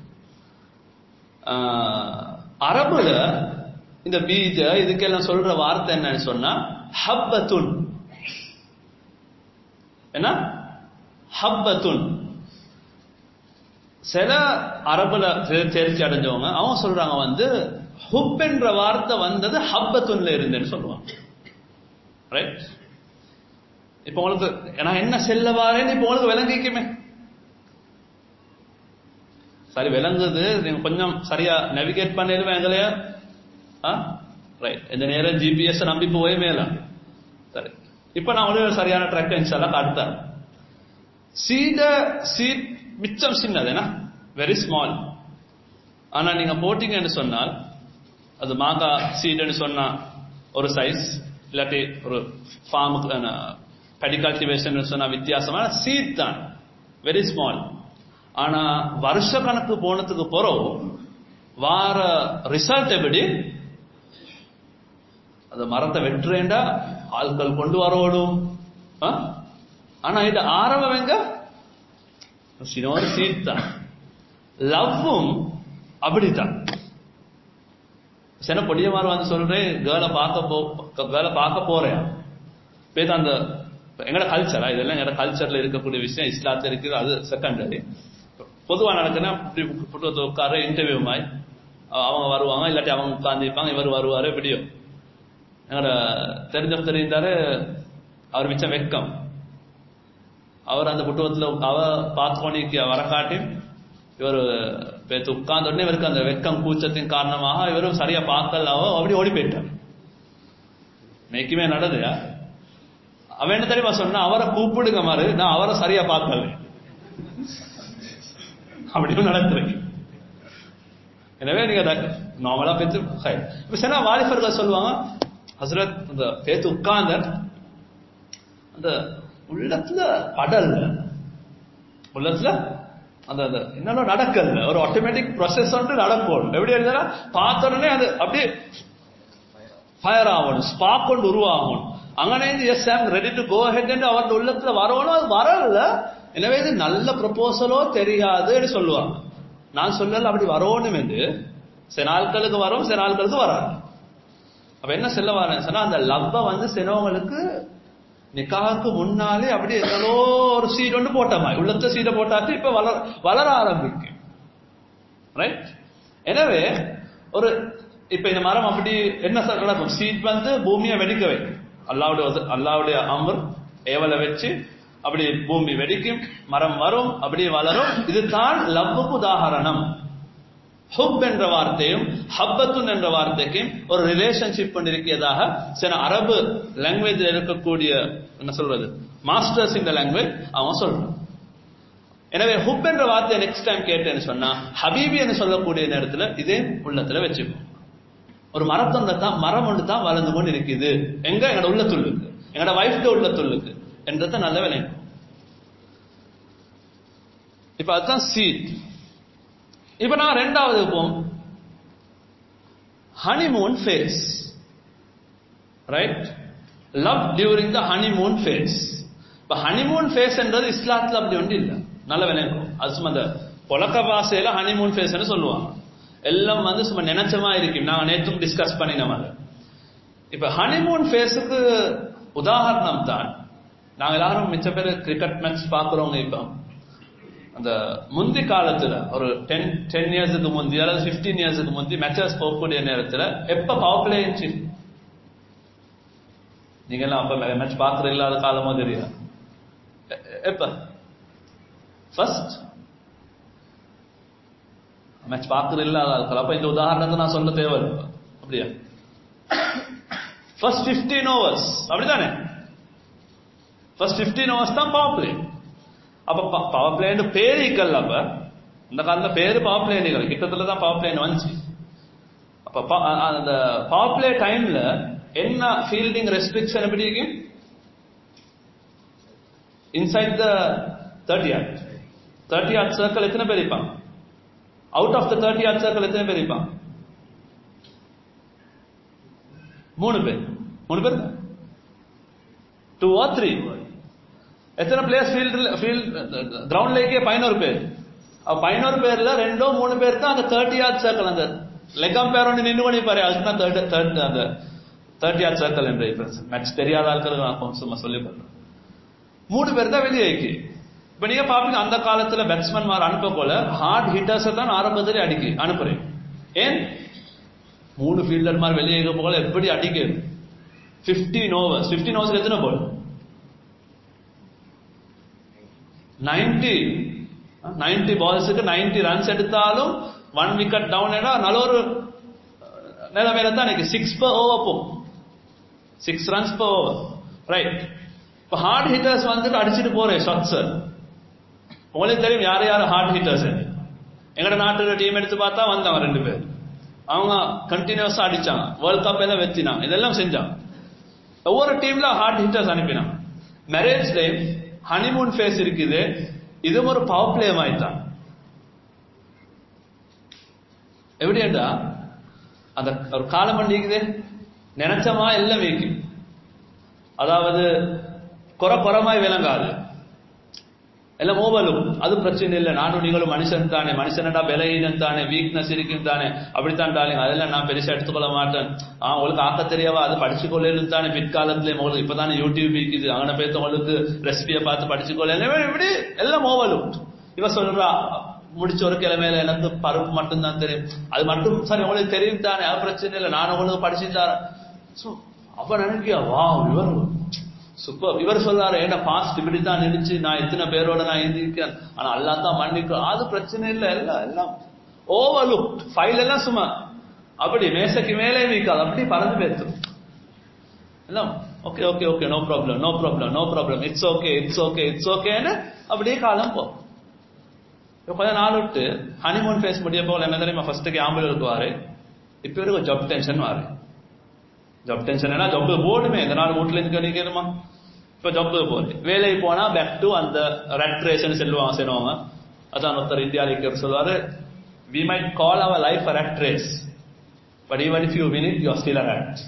அரபுல இந்த பீஜ இதுக்கெல்லாம் சொல்ற வார்த்தை என்னன்னு சொன்னா ஹப்பத்துன் என்ன ஹப்பத்துன் சில அரபுல தேர்ச்சி அடைஞ்சவங்க அவங்க சொல்றாங்க வந்து ஹுப் என்ற வார்த்தை வந்தது ஹப்பத்துன்ல இருந்தேன்னு சொல்லுவாங்க ரைட் இப்ப உங்களுக்கு நான் என்ன செல்ல வாரேன்னு இப்ப உங்களுக்கு விளங்கிக்குமே சரி விளங்குது நீங்க கொஞ்சம் சரியா நெவிகேட் பண்ணிடுவேன் எங்களையா ரைட் இந்த நேரம் ஜிபிஎஸ் நம்பி போய் மேல சரி இப்ப நான் ஒரு சரியான ட்ரக் இன்ஷால்லாம் காட்டுத்தேன் சீட சீட் மிச்சம் சின்னது வெரி ஸ்மால் ஆனா நீங்க போட்டீங்கன்னு சொன்னால் அது மாங்கா சீடுன்னு சொன்னா ஒரு சைஸ் இல்லாட்டி ஒரு ஃபார்முக்கு பெடி கல்டிவேஷன் சொன்னா வித்தியாசமான சீட் தான் வெரி ஸ்மால் ஆனா வருஷ கணக்கு போனதுக்கு பிறகு வார ரிசல்ட் எப்படி அந்த மரத்தை வெட்டுறேண்டா ஆட்கள் கொண்டு வரணும் ஆனா இது ஆரம்பம் எங்க சின்னோரு சீட் தான் லவ்வும் அப்படித்தான் சின்ன பொடியமார் வந்து சொல்றேன் கேர்ளை பார்க்க போ கேர்ளை பார்க்க போறேன் பேர் அந்த எங்கட கல்ச்சரா இதெல்லாம் எங்கட கல்ச்சர்ல இருக்கக்கூடிய விஷயம் இஸ்லாத்துல இருக்குது அது செகண்டரி பொதுவா நடக்குன்னா புட்டு உட்கார இன்டர்வியூ மாதிரி அவங்க வருவாங்க இல்லாட்டி அவங்க உட்கார்ந்துருப்பாங்க இவர் வருவாரு எப்படியோ எங்கட தெரிஞ்ச தெரிந்தாரு அவர் மிச்சம் வெக்கம் அவர் அந்த புட்டுவத்துல அவ பார்த்து வர காட்டி இவர் பேத்து உட்கார்ந்த உடனே இவருக்கு அந்த வெக்கம் கூச்சத்தின் காரணமாக இவரும் சரியா பார்க்கல அவ அப்படி ஓடி போயிட்டார் மேய்க்குமே நடந்துயா அவன் என்ன தெரியுமா சொன்னா அவரை கூப்பிடுங்க மாதிரி நான் அவரை சரியா பார்க்கல அப்படியும் நடத்துறேன் எனவே நீங்க நார்மலா பேச்சு இப்ப சில வாலிபர்கள் சொல்லுவாங்க ஹசரத் அந்த பேத்து உட்கார்ந்த அந்த உள்ளத்துல படல் உள்ளத்துல அந்த அந்த என்னன்னா நடக்கல ஒரு ஆட்டோமேட்டிக் ப்ராசஸ் வந்து நடக்கும் எப்படி இருந்தா பார்த்த உடனே அது அப்படியே ஃபயர் ஆகணும் ஸ்பாக் கொண்டு உருவாகணும் അങ്ങനെ yes I'm ready to go ahead என்று அவருடைய உள்ளத்துல வரணும் அது வரல எனவே இது நல்ல ப்ரொபோசலோ தெரியாதுன்னு சொல்லுவாங்க நான் சொல்லல அப்படி வரணும் என்று சில நாட்களுக்கு வரும் சில நாட்களுக்கு வராது அப்ப என்ன சொல்ல வரேன் சொன்னா அந்த லவ்வ வந்து சிலவங்களுக்கு நிக்காவுக்கு முன்னாலே அப்படியே ஏதோ ஒரு சீட் ஒன்று போட்ட மாதிரி உள்ளத்த சீடை போட்டாச்சு இப்ப வளர வளர ஆரம்பிக்கும் ரைட் எனவே ஒரு இப்ப இந்த மரம் அப்படி என்ன சார் நடக்கும் சீட் வந்து பூமியை வெடிக்க வைக்கும் அல்லாவுடைய உத- அல்லாவுடைய அமர் ஏவலை வச்சு அப்படி பூமி வெடிக்கும் மரம் வரும் அப்படி வளரும் இதுதான் லவ்வுக்கு உதாகரணம் ஹுப் என்ற வார்த்தையும் ஹப்பத்துன் என்ற வார்த்தைக்கும் ஒரு ரிலேஷன்ஷிப் கொண்டிருக்கிறதாக சில அரபு லாங்குவேஜில் இருக்கக்கூடிய என்ன சொல்றது மாஸ்டர்ஸ் இந்த லாங்குவேஜ் அவன் சொல்றான் எனவே ஹுப் என்ற வார்த்தையை நெக்ஸ்ட் டைம் கேட்டேன்னு சொன்னா ஹபீபி என்று சொல்லக்கூடிய நேரத்துல இதே உள்ளத்துல வச்சுப்போம் ஒரு மரத்தொண்டை தான் மரம் ஒன்று தான் வளர்ந்து கொண்டு இருக்குது எங்க எங்களோட உள்ளத்துள்ளுக்கு எங்களோட வைஃப்ட உள்ளத்துள்ளுக்கு என்றத நல்ல விளையும் இப்ப அதுதான் சீட் இப்ப நான் ரெண்டாவது போம் honeymoon phase right love during the honeymoon phase இப்ப ஹனிமூன் ஃபேஸ் என்றது இஸ்லாத்துல அப்படி ஒன்று இல்ல நல்ல விளையாடும் அது சும்மா அந்த புழக்க பாசையில ஹனிமூன் ஃபேஸ்னு சொல்லுவாங்க எல்லாம் வந்து சும்மா நினைச்சமா இருக்கும் நாங்க நேற்றும் டிஸ்கஸ் பண்ணினோம் அதை இப்ப ஹனிமூன் ஃபேஸுக்கு உதாரணம் தான் நாங்க எல்லாரும் மிச்ச பேர் கிரிக்கெட் மேட்ச் பாக்குறவங்க இப்ப அந்த முந்தி காலத்துல ஒரு டென் டென் இயர்ஸுக்கு முந்தி அல்லது பிப்டீன் இயர்ஸுக்கு முந்தி மேட்சஸ் போகக்கூடிய நேரத்துல எப்ப பவர் பிளே இருந்துச்சு நீங்க எல்லாம் அப்ப மேட்ச் பாக்குற இல்லாத காலமோ தெரியாது எ- எ- எப்ப ஃபர்ஸ்ட் மேட்ச் பாக்குற இல்லாத ஆட்கள் அப்ப இந்த உதாரணத்தை நான் சொல்ல தேவையில்லை அப்படியா ஃபர்ஸ்ட் 15 ஓவர்ஸ் அப்படிதானே ஃபர்ஸ்ட் 15 ஓவர்ஸ் தான் பவர் பிளே அப்ப பவர் பிளேன்னு பேரு இக்கல்ல அப்ப இந்த காலத்துல பேரு பவர் பிளேனுகள் கிட்டத்துல தான் பவர் பிளேன் வந்துச்சு அப்ப ப- அ- அந்த பவர் பிளே டைம்ல என்ன ஃபீல்டிங் ரெஸ்ட்ரிக்ஷன் எப்படி இருக்கு inside the thirty yard thirty yard circle எத்தனை பேர் இருப்பாங்க out of the thirty yard circle எத்தனை பேர் இருப்பாங்க மூணு பேர் மூணு பேர் டூ ஆர் த்ரீ எத்தனை பிளேயர்ஸ் ஃபீல்டு ஃபீல்ட் கிரவுண்ட்லேயே பதினோரு பேர் அப்ப பதினோரு பேர்ல ரெண்டோ மூணு பேர் தான் அந்த தேர்ட்டி யார்ட் சர்க்கிள் அந்த லெக்கம் பேர் ஒன்று நின்று பண்ணி பாரு அதுக்கு தான் தேர்ட் தேர்ட் அந்த தேர்ட்டி யார்ட் சர்க்கிள் என்ற மேட்ச் தெரியாத ஆட்களுக்கு நான் சும்மா சொல்லி போடுறேன் மூணு பேர் தான் வெளியே வைக்கி இப்ப நீங்க பாப்பீங்க அந்த காலத்துல பேட்ஸ்மேன் மார் அனுப்ப போல ஹார்ட் ஹிட்டர்ஸ் தான் ஆரம்பத்திலே அடிக்கி அனுப்புறேன் ஏன் மூணு ஃபீல்டர் மாதிரி வெளியே இருக்க போல எப்படி அடிக்கிறது 15 ஓவர்ஸ் 15 ஓவர்ஸ் எத்தனை பால் 90 90 பால்ஸுக்கு 90 ரன்ஸ் எடுத்தாலும் ஒன் விக்கெட் டவுன் நல்ல ஒரு நிலைமையில தான் எனக்கு சிக்ஸ் per ஓவர் போகும் six runs per over right இப்போ ஹார்ட் ஹிட்டர்ஸ் வந்துட்டு அடிச்சுட்டு போறேன் ஷாட்ஸ் உங்களுக்கு தெரியும் யார் யார் ஹார்ட் ஹிட்டர்ஸ் எங்கட நாட்டோட டீம் எடுத்து பார்த்தா வந்தாங்க ரெண்டு பேர் அவங்க கண்டினியூஸா அடிச்சாங்க வேர்ல்ட் கப் எல்லாம் வெத்தினாங்க இதெல்லாம் செஞ்சாங்க ஒவ்வொரு டீம்ல ஹார்ட் ஹிட்டர்ஸ் அனுப்பினாங்க மேரேஜ் டைம் ஹனிமூன் ஃபேஸ் இருக்குது இது ஒரு பவர் பிளே மாதிரி தான் எப்படியா அந்த ஒரு காலம் பண்ணிக்குது நினைச்சமா எல்லாம் வைக்கும் அதாவது குறை குறமாய் விளங்காது எல்லாம் ஓவலும் அது பிரச்சனை இல்லை நானும் நீங்களும் மனுஷன் தானே மனுஷனடா பலகீனம் தானே வீக்னஸ் இருக்கும் தானே அப்படித்தான் டாலிங்க அதெல்லாம் நான் பெருசா எடுத்துக்கொள்ள மாட்டேன் ஆ உங்களுக்கு ஆக்க தெரியாவா அது படிச்சு கொள்ளலும் தானே பிற்காலத்துல உங்களுக்கு இப்பதானே யூடியூப் இருக்குது அங்கன பேத்து உங்களுக்கு ரெசிபியை பார்த்து படிச்சு கொள்ள இப்படி எல்லாம் ஓவலும் இவ சொல்றா முடிச்ச ஒரு கிழமையில எனக்கு பருப்பு மட்டும்தான் தெரியும் அது மட்டும் சரி உங்களுக்கு தெரியும் தானே அது பிரச்சனை இல்லை நான் உங்களுக்கு படிச்சு தரேன் So, அப்ப நினைக்கியா வா இவர் சூப்பர் இவர் சொல்றாரு என்ன பாஸ்ட் இப்படித்தான் இருந்துச்சு நான் எத்தனை பேரோட நான் எழுதியிருக்கேன் ஆனா அல்லா தான் மன்னிக்கும் அது பிரச்சனை இல்லை எல்லாம் எல்லாம் ஓவர்லுக் ஃபைல் எல்லாம் சும்மா அப்படி மேசைக்கு மேலே வைக்காது அப்படி பறந்து பேத்துரும் எல்லாம் okay okay okay no problem no problem no problem it's okay it's okay it's ஓகேன்னு அப்படியே காலம் போ இப்ப கொஞ்ச நாள் விட்டு ஹனிமூன் ஃபேஸ் முடிய போல என்ன தெரியுமா ஃபர்ஸ்ட்டுக்கு ஆம்பளை இருக்குவாரு இப்ப இவருக்கு ஜப் டென்ஷன் வாரு ஜப் டென்ஷன் என்ன ஜப் போடுமே இந்த நாள் வீட்டுல இருந்து நிக்கணுமா இப்ப ஜப் போடு வேலைக்கு போனா பேக் டு அந்த ரெட் ரேஷன் செல்வாங்க செய்வாங்க அதான் ஒருத்தர் இந்தியாவில் சொல்லுவாரு we might call our life a rat race but even if you win it you still a rat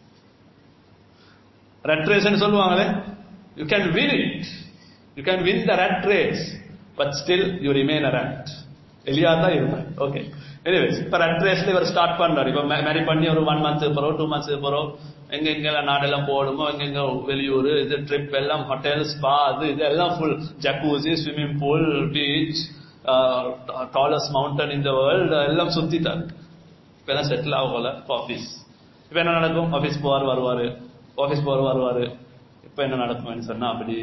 rat ரேஸ்னு சொல்லுவாங்களே you can win it you can win the rat race but still you remain a rat எலியா தான் இருப்பேன் ஓகே எனிவேஸ் இப்ப ரெட் ரேஸ்ல இவர் ஸ்டார்ட் பண்றாரு இப்ப மேரி பண்ணி ஒரு ஒன் மந்த் போறோம் டூ மந்த்ஸ் போறோம் எங்க எங்கெல்லாம் நாடெல்லாம் போடுமோ எங்கெங்க வெளியூர் இது ட்ரிப் எல்லாம் ஹோட்டல் ஸ்பா அது இது எல்லாம் full jacuzzi swimming pool beach டாலஸ்ட் மவுண்டன் இந்த வேர்ல்டு எல்லாம் சுத்திட்டாரு இப்ப எல்லாம் செட்டில் ஆகல ஆஃபீஸ் இப்ப என்ன நடக்கும் ஆஃபீஸ் போவார் வருவாரு ஆஃபீஸ் போவார் வருவாரு இப்ப என்ன நடக்கும் சொன்னா அப்படி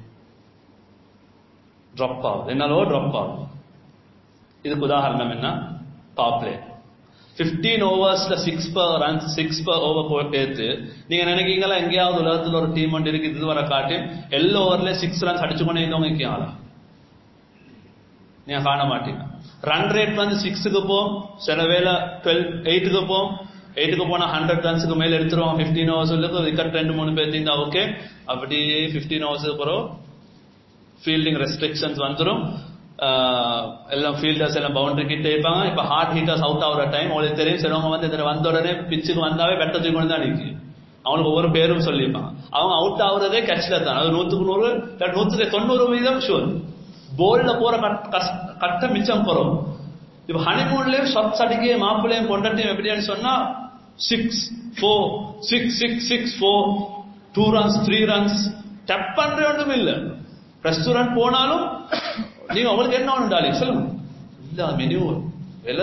ட்ராப் ஆகுது என்னாலோ ட்ராப் ஆகுது இதுக்கு உதாரணம் என்ன பாப்லே பிப்டீன் ஓவர்ஸ்ல six per run six per over போட்டு நீங்க நினைக்கீங்களா எங்கேயாவது உலகத்துல ஒரு டீம் ஒன்று இருக்கு இது வர காட்டி எல்லா ஓவர்ல சிக்ஸ் ரன்ஸ் அடிச்சு கொண்டு இருந்தவங்க எங்கேயாளா நீங்க காண மாட்டீங்க ரன் ரேட் வந்து சிக்ஸுக்கு போகும் சில வேலை டுவெல் எயிட்டுக்கு போகும் எயிட்டுக்கு போனா ஹண்ட்ரட் ரன்ஸுக்கு மேல எடுத்துருவோம் பிப்டீன் ஹவர்ஸ் விக்கெட் ரெண்டு மூணு பேர் இருந்தா ஓகே அப்படியே பிப்டீன் ஹவர்ஸுக்கு அப்புறம் ஃபீல்டிங் ரெஸ்ட்ரிக்ஷன்ஸ் வந்துடும் எல்லாம் ஃபீல்டர்ஸ் எல்லாம் பவுண்டரி கிட்ட இருப்பாங்க இப்ப ஹார்ட் ஹீட்டர்ஸ் அவுட் ஆகிற டைம் உங்களுக்கு தெரியும் சிலவங்க வந்து இதில் வந்த உடனே பிச்சுக்கு வந்தாவே பெட்ட தூக்கி தான் நிற்கி அவங்களுக்கு ஒவ்வொரு பேரும் சொல்லியிருப்பாங்க அவங்க அவுட் ஆகுறதே கேட்ச்ல தான் அது நூத்துக்கு நூறு நூத்துக்கு தொண்ணூறு வீதம் ஷூர் போல்ல போற கட்டம் மிச்சம் போறோம் இப்ப ஹனிமூன்லயும் ஷார்ட்ஸ் அடிக்க மாப்பிள்ளையும் கொண்டாட்டியும் எப்படின்னு சொன்னா six four six six six four two runs three runs டப் பண்ற ஒன்றும் இல்லை ரெஸ்டாரண்ட் போனாலும் நீங்க உங்களுக்கு என்ன ஒன்று டாலி சொல்லுங்க இல்ல மெனு விலை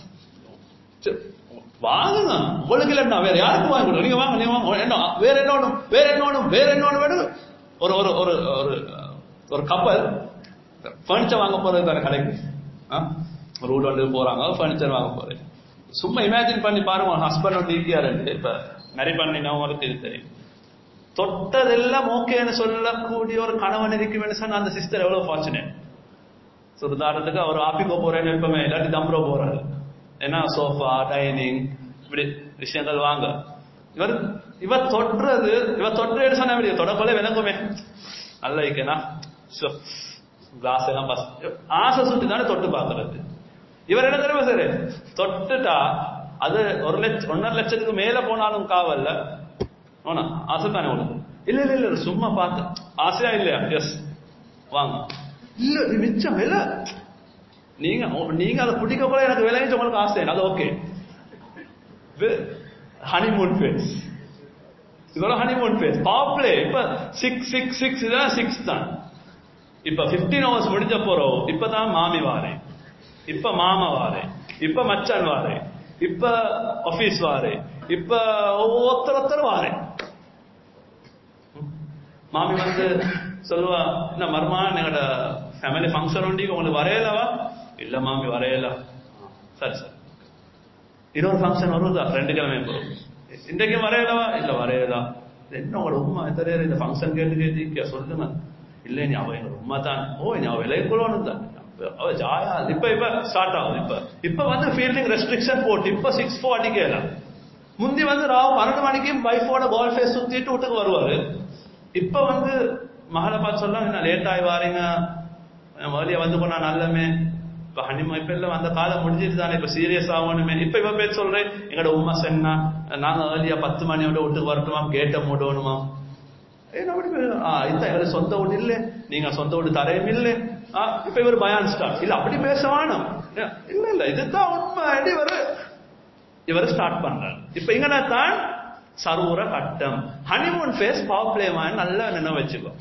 வாங்குங்க உங்களுக்கு இல்லைன்னா வேற யாருக்கு வாங்கி கொடுங்க நீங்க வாங்க நீங்க வாங்க என்ன வேற என்ன ஒண்ணும் வேற என்ன ஒண்ணும் வேற என்ன ஒண்ணு வேணும் ஒரு ஒரு ஒரு ஒரு ஒரு கப்பல் பர்னிச்சர் வாங்க போறது தானே கடைக்கு ஒரு வீடு வந்து போறாங்க பர்னிச்சர் வாங்க போறேன் சும்மா இமேஜின் பண்ணி பாருங்க ஹஸ்பண்ட் வந்து இருக்கியாரு இப்ப நிறைய பண்ணினவங்களுக்கு இது தெரியும் தொட்டதெல்லாம் ஓகேன்னு சொல்லக்கூடிய ஒரு கணவன் இருக்குன்னு சொன்னா அந்த சிஸ்டர் எவ்வளவு ஃபார்ச்சுனேட் ஸோ உதாரணத்துக்கு அவர் ஆப்பிக்கோ போறேன்னு எப்பவுமே இல்லாட்டி தம்ரோ போறாரு ஏன்னா சோஃபா டைனிங் இப்படி விஷயங்கள் வாங்க இவர் இவர் தொடுறது இவர் தொட்டு சொன்ன இப்படி தொடக்கொள்ள விளங்குமே நல்ல இருக்கேனா கிளாஸ் எல்லாம் பஸ் ஆசை சுட்டி தானே தொட்டு பாக்குறது இவர் என்ன தெரியுமா சார் தொட்டுட்டா அது ஒரு லட்சம் ஒன்னரை லட்சத்துக்கு மேல போனாலும் காவல்ல ஓனா ஆசை தானே உனக்கு இல்ல இல்ல இல்ல சும்மா பார்த்து ஆசையா இல்லையா எஸ் வாங்க இல்ல இது மிச்சம் விலை நீங்க நீங்க அதை பிடிக்க கூட எனக்கு விளைவிச்சு உங்களுக்கு ஆசை அது ஓகே ஹனிமூன் ஃபேஸ் இதோட ஹனிமூன் ஃபேஸ் பாப்லே இப்ப சிக்ஸ் சிக்ஸ் சிக்ஸ் தான் சிக்ஸ் தான் இப்ப பிப்டீன் ஹவர்ஸ் முடிஞ்ச போறோம் இப்பதான் மாமி வாரேன் இப்ப மாமா வாரேன் இப்ப மச்சான் வாரேன் இப்ப ஆபீஸ் வாரேன் இப்ப ஒருத்தர் ஒருத்தர் வாரேன் மாமி வந்து சொல்லுவா என்ன மர்மா எங்களோட ஃபேமிலி ஃபங்க்ஷன் உண்டி உங்களுக்கு வரையலவா இல்ல மாமி வரையல சரி சார் இன்னொரு ஃபங்க்ஷன் வருதா ரெண்டு கிழமை போகும் இன்றைக்கும் வரையலவா இல்ல வரையலா என்ன உங்களோட உமா எத்தனை இந்த ஃபங்க்ஷன் கேட்டு கேட்டு சொல்லுங்க இல்ல நீ அவ எங்க உமா தான் ஓ நீ அவ விலைக்குள்ளவனு தான் அவ ஜாயா இப்ப இப்ப ஸ்டார்ட் ஆகுது இப்ப இப்ப வந்து ஃபீல்டிங் ரெஸ்ட்ரிக்ஷன் போட்டு இப்ப சிக்ஸ் ஃபோர் அடிக்கலாம் முந்தி வந்து ராவ் பன்னெண்டு மணிக்கும் வைஃபோட பால் ஃபேஸ் சுத்திட்டு வீட்டுக்கு வருவாரு இப்ப வந்து மகளை பார்த்து சொல்ல என்ன லேட் ஆகி வாரீங்க வழிய வந்து போனா நல்லமே இப்ப ஹனிமா இப்ப எல்லாம் அந்த காலம் முடிஞ்சிட்டு தானே இப்ப சீரியஸ் ஆகணுமே இப்ப இப்ப பேர் சொல்றேன் எங்களோட உமா சென்னா நாங்க ஏர்லியா பத்து மணியோட வீட்டுக்கு வரட்டுமா கேட்ட மூடணுமா இதுதான் இவரு சொந்த வீடு இல்ல நீங்க சொந்த வீடு தரையும் இல்ல இப்ப இவர் பயான் ஸ்டார் இல்ல அப்படி பேச வேணும் இல்ல இல்ல இதுதான் உண்மை இவர் இவர் ஸ்டார்ட் பண்றாரு இப்ப இங்க தான் சரூர கட்டம் ஹனிமூன் ஃபேஸ் பவர் பிளே மாதிரி நல்லா நினைவு வச்சுக்கோ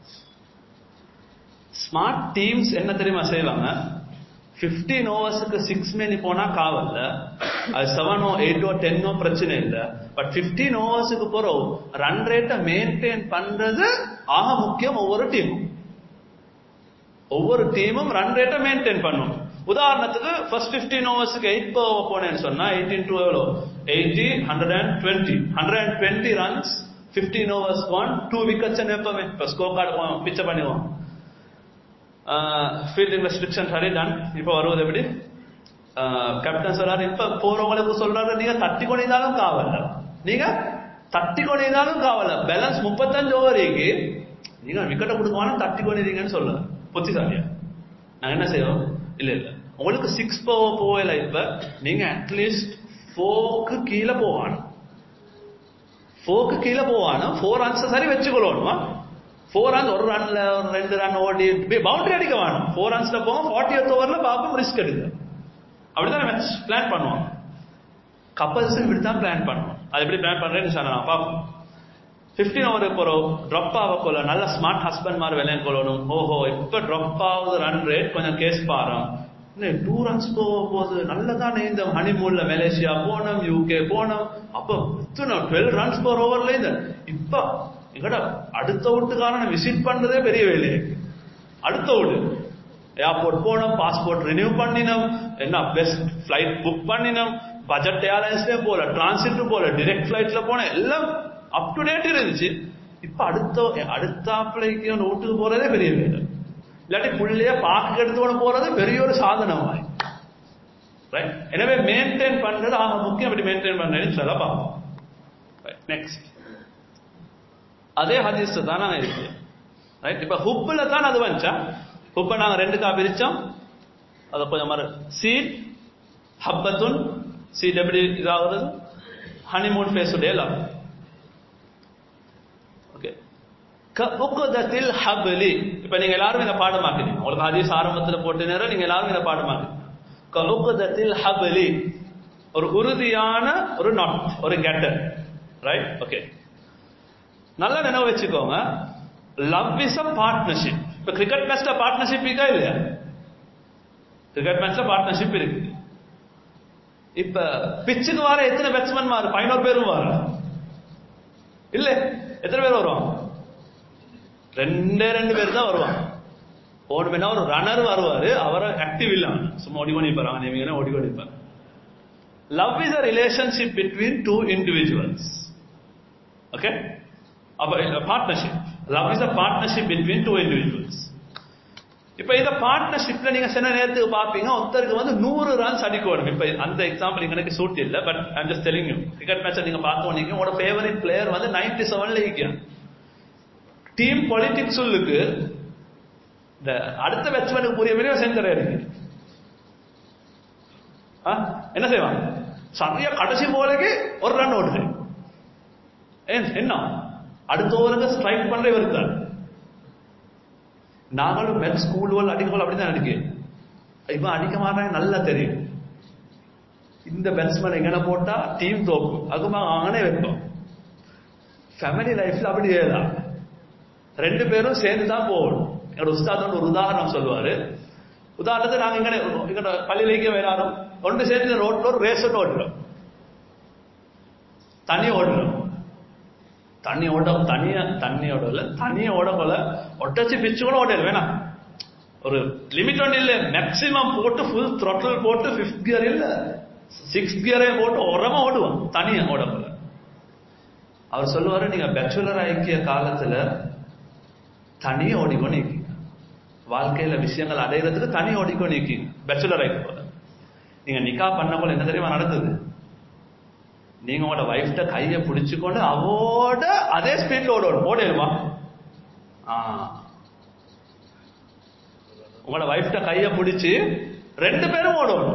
ஸ்மார்ட் டீம்ஸ் என்ன தெரியுமா செய்வாங்க பிப்டீன் ஓவர்ஸுக்கு சிக்ஸ் மணி போனா காவல்ல அது செவனோ எயிட்டோ டென்னோ பிரச்சனை இல்ல பட் பிப்டீன் ஓவர்ஸுக்கு போறோம் ரன் ரேட்டை மெயின்டைன் பண்றது ஆக முக்கியம் ஒவ்வொரு டீமும் ஒவ்வொரு டீமும் ரன் ரேட்டை மெயின்டைன் பண்ணும் உதாரணத்துக்கு ஃபர்ஸ்ட் பிப்டீன் ஓவர்ஸுக்கு எயிட் ஓவர் போனேன்னு சொன்னா எயிட்டீன் டூ எவ்வளோ eighty hundred and twenty hundred and twenty runs fifteen overs one two wickets எப்பவுமே இப்போ ஸ்கோர் கார்டு பிச்சை பண்ணுவோம் ஃபீல்டிங் ரெஸ்ட்ரிக்ஷன் சரி டன் இப்போ வருவது எப்படி கேப்டன் சொல்றாரு இப்ப போறவங்களுக்கு சொல்றாரு நீங்க தட்டி கொண்டிருந்தாலும் காவல நீங்க தட்டி கொண்டிருந்தாலும் காவல பேலன்ஸ் முப்பத்தஞ்சு ஓவருக்கு நீங்க விக்கெட்டை கொடுக்கவான தட்டி கொண்டிருக்கீங்கன்னு சொல்லுங்க புத்திசாலியா நாங்க என்ன செய்வோம் இல்ல இல்ல உங்களுக்கு சிக்ஸ் போக போகல இப்ப நீங்க அட்லீஸ்ட் ஃபோருக்கு கீழே போவானும் ஃபோருக்கு கீழே போவானும் ஃபோர் ரன்ஸ் சரி வச்சுக்கொள்ளணுமா ஃபோர் ரன்ஸ் ஒரு ரன்ல ஒரு ரெண்டு ரன் ஓடி பவுண்டரி அடிக்க வேணும் ஃபோர் ரன்ஸ்ல போவோம் ஃபார்ட்டி ஓவர்ல பார்ப்போம் ரிஸ்க் எடுக்க அப்படிதான் மேட்ச் பிளான் பண்ணுவோம் கப்பல்ஸ் இப்படி தான் பிளான் பண்ணுவோம் அது எப்படி பிளான் பண்றேன்னு சொன்னா நான் பார்ப்போம் ஃபிஃப்டீன் ஓவர் போறோம் ட்ராப் ஆக போல நல்ல ஸ்மார்ட் ஹஸ்பண்ட் மாதிரி விளையாண்டு கொள்ளணும் ஓஹோ இப்ப ட்ராப் ஆகுது ரன் ரேட் கொஞ்சம் கேஸ் பாரம் டூ ரன்ஸ் போக போகுது நல்லதானே இந்த ஹனிமூன்ல மலேசியா போனோம் யூகே போனோம் அப்ப டுவெல் ரன்ஸ் போற ஓவர்ல இந்த இப்ப எங்கடா அடுத்த வீட்டுக்காரனை விசிட் பண்றதே பெரிய வேலை அடுத்த வீடு ஏர்போர்ட் போனோம் பாஸ்போர்ட் ரினியூ பண்ணினோம் என்ன பெஸ்ட் ஃபிளைட் புக் பண்ணினோம் பட்ஜெட் ஏர்லைன்ஸ்லயே போல டிரான்சிட் போல டிரெக்ட் ஃபிளைட்ல போன எல்லாம் அப் டு டேட் இருந்துச்சு இப்ப அடுத்த அடுத்தாப்பிளைக்கு வீட்டுக்கு போறதே பெரிய வேலை இல்லாட்டி புள்ளைய பாக்கு எடுத்து போறது பெரிய ஒரு சாதனமாய் ரைட் எனவே மெயின்டைன் பண்றது ஆக முக்கியம் அப்படி மெயின்டைன் பண்றேன்னு சொல்ல பார்ப்போம் நெக்ஸ்ட் அதே ஹதீஸ் தான் நாங்க இருக்கு ரைட் இப்ப ஹுப்புல தான் அது வந்துச்சா ஹுப்ப நாங்க ரெண்டுக்கா பிரிச்சோம் அதை கொஞ்சம் மறு சீட் ஹப்பத்துன் சீட் எப்படி இதாகுது ஹனிமூன் பேசுடைய லவ் ஓகே கபுக்குதத்தில் ஹபலி இப்ப நீங்க எல்லாரும் இந்த பாடமாக்குறீங்க உங்களுக்கு ஹதீஸ் ஆரம்பத்துல போட்ட நேரம் நீங்க எல்லாரும் இந்த பாடமாக்குறீங்க கபுக்குதத்தில் ஹபலி ஒரு உறுதியான ஒரு நாட் ஒரு கெட்டர் ரைட் ஓகே நல்லா நினைவு வச்சுக்கோங்க லவ் இஸ் அ பார்ட்னர்ஷிப் இப்ப கிரிக்கெட் மேட்ச்ல பார்ட்னர்ஷிப் இருக்கா இல்லையா கிரிக்கெட் மேட்ச்ல பார்ட்னர்ஷிப் இருக்கு இப்ப பிச்சுக்கு வர எத்தனை பேட்ஸ்மேன் மாறு பதினோரு பேரும் வர இல்ல எத்தனை பேர் வருவாங்க ரெண்டே ரெண்டு பேர் தான் வருவாங்க ஓடுமைனா ஒரு ரன்னர் வருவாரு அவரை ஆக்டிவ் இல்ல சும்மா ஓடிக்கொண்டு நிற்பாரு அவன் நீங்க ஓடிக்கொண்டு நிற்பாரு love is a relationship between two individuals okay அப்ப partnership love is a partnership between two individuals இப்ப இந்த பார்ட்னர்ஷிப்ல நீங்க சில நேரத்துக்கு பாப்பீங்க ஒருத்தருக்கு வந்து நூறு ரன்ஸ் அடிக்கணும் இப்ப அந்த எக்ஸாம்பிள் எனக்கு சூட் இல்ல but I'm just telling you cricket match நீங்க பார்த்தோம் நீங்க உங்களோட ஃபேவரட் பிளேயர் வந்து நைன்டி செவன்ல இருக்கான் டீம் பொலிட்டிக்ஸ் சொல்லுக்கு இந்த அடுத்த பேட்ஸ்மேனுக்கு புரிய பெரிய சென்சர் இருக்கு என்ன செய்வான் சரியா கடைசி போலக்கு ஒரு ரன் ஓடுது என்ன அடுத்த ஓவருக்கு ஸ்ட்ரைக் பண்ற இவர் தான் நாங்களும் மென் ஸ்கூல் போல் அடிக்கோல் அப்படிதான் அடிக்க இவன் அடிக்க மாட்டாங்க நல்லா தெரியும் இந்த பேட்ஸ்மேன் எங்கன போட்டா டீம் தோப்பு அதுமா அவனே வைப்போம் ஃபேமிலி லைஃப்ல அப்படி ஏதா ரெண்டு பேரும் சேர்ந்து தான் போகணும் என்னோட உஸ்தாத் ஒரு உதாரணம் சொல்லுவாரு உதாரணத்துக்கு நாங்க இங்கே எங்கட பள்ளியிலேக்கே வேறாரும் ஒன்று சேர்ந்து ரோட்ல ஒரு ரேஸ் ஓட்டுறோம் தனி ஓடுறோம் தண்ணி ஓட தனிய தண்ணி ஓடல தனிய ஓட போல ஒட்டச்சு பிச்சு கூட ஓடல வேணாம் ஒரு லிமிட் ஒன்று இல்லை மேக்சிமம் போட்டு ஃபுல் த்ரொட்டல் போட்டு ஃபிஃப்த் கியர் இல்ல சிக்ஸ் கியரே போட்டு உரமா ஓடுவான் தனியா ஓட போல அவர் சொல்லுவாரு நீங்க பேச்சுலர் ஆக்கிய காலத்துல தனியா ஓடிக்கொண்டு இருக்கீங்க வாழ்க்கையில விஷயங்கள் அடையிறதுக்கு தனி ஓடிக்கொண்டு இருக்கீங்க பேச்சுலர் ஆக்கி போல நீங்க நிக்கா பண்ண போல என்ன தெரியுமா நடந்தது நீங்க உங்களோட வைஃப்ட கைய பிடிச்சுக்கொண்டு அவோட அதே ஸ்பீட்ல ஓடணும் ஓடிடுமா உங்களோட வைஃப்ட கைய பிடிச்சு ரெண்டு பேரும் ஓடணும்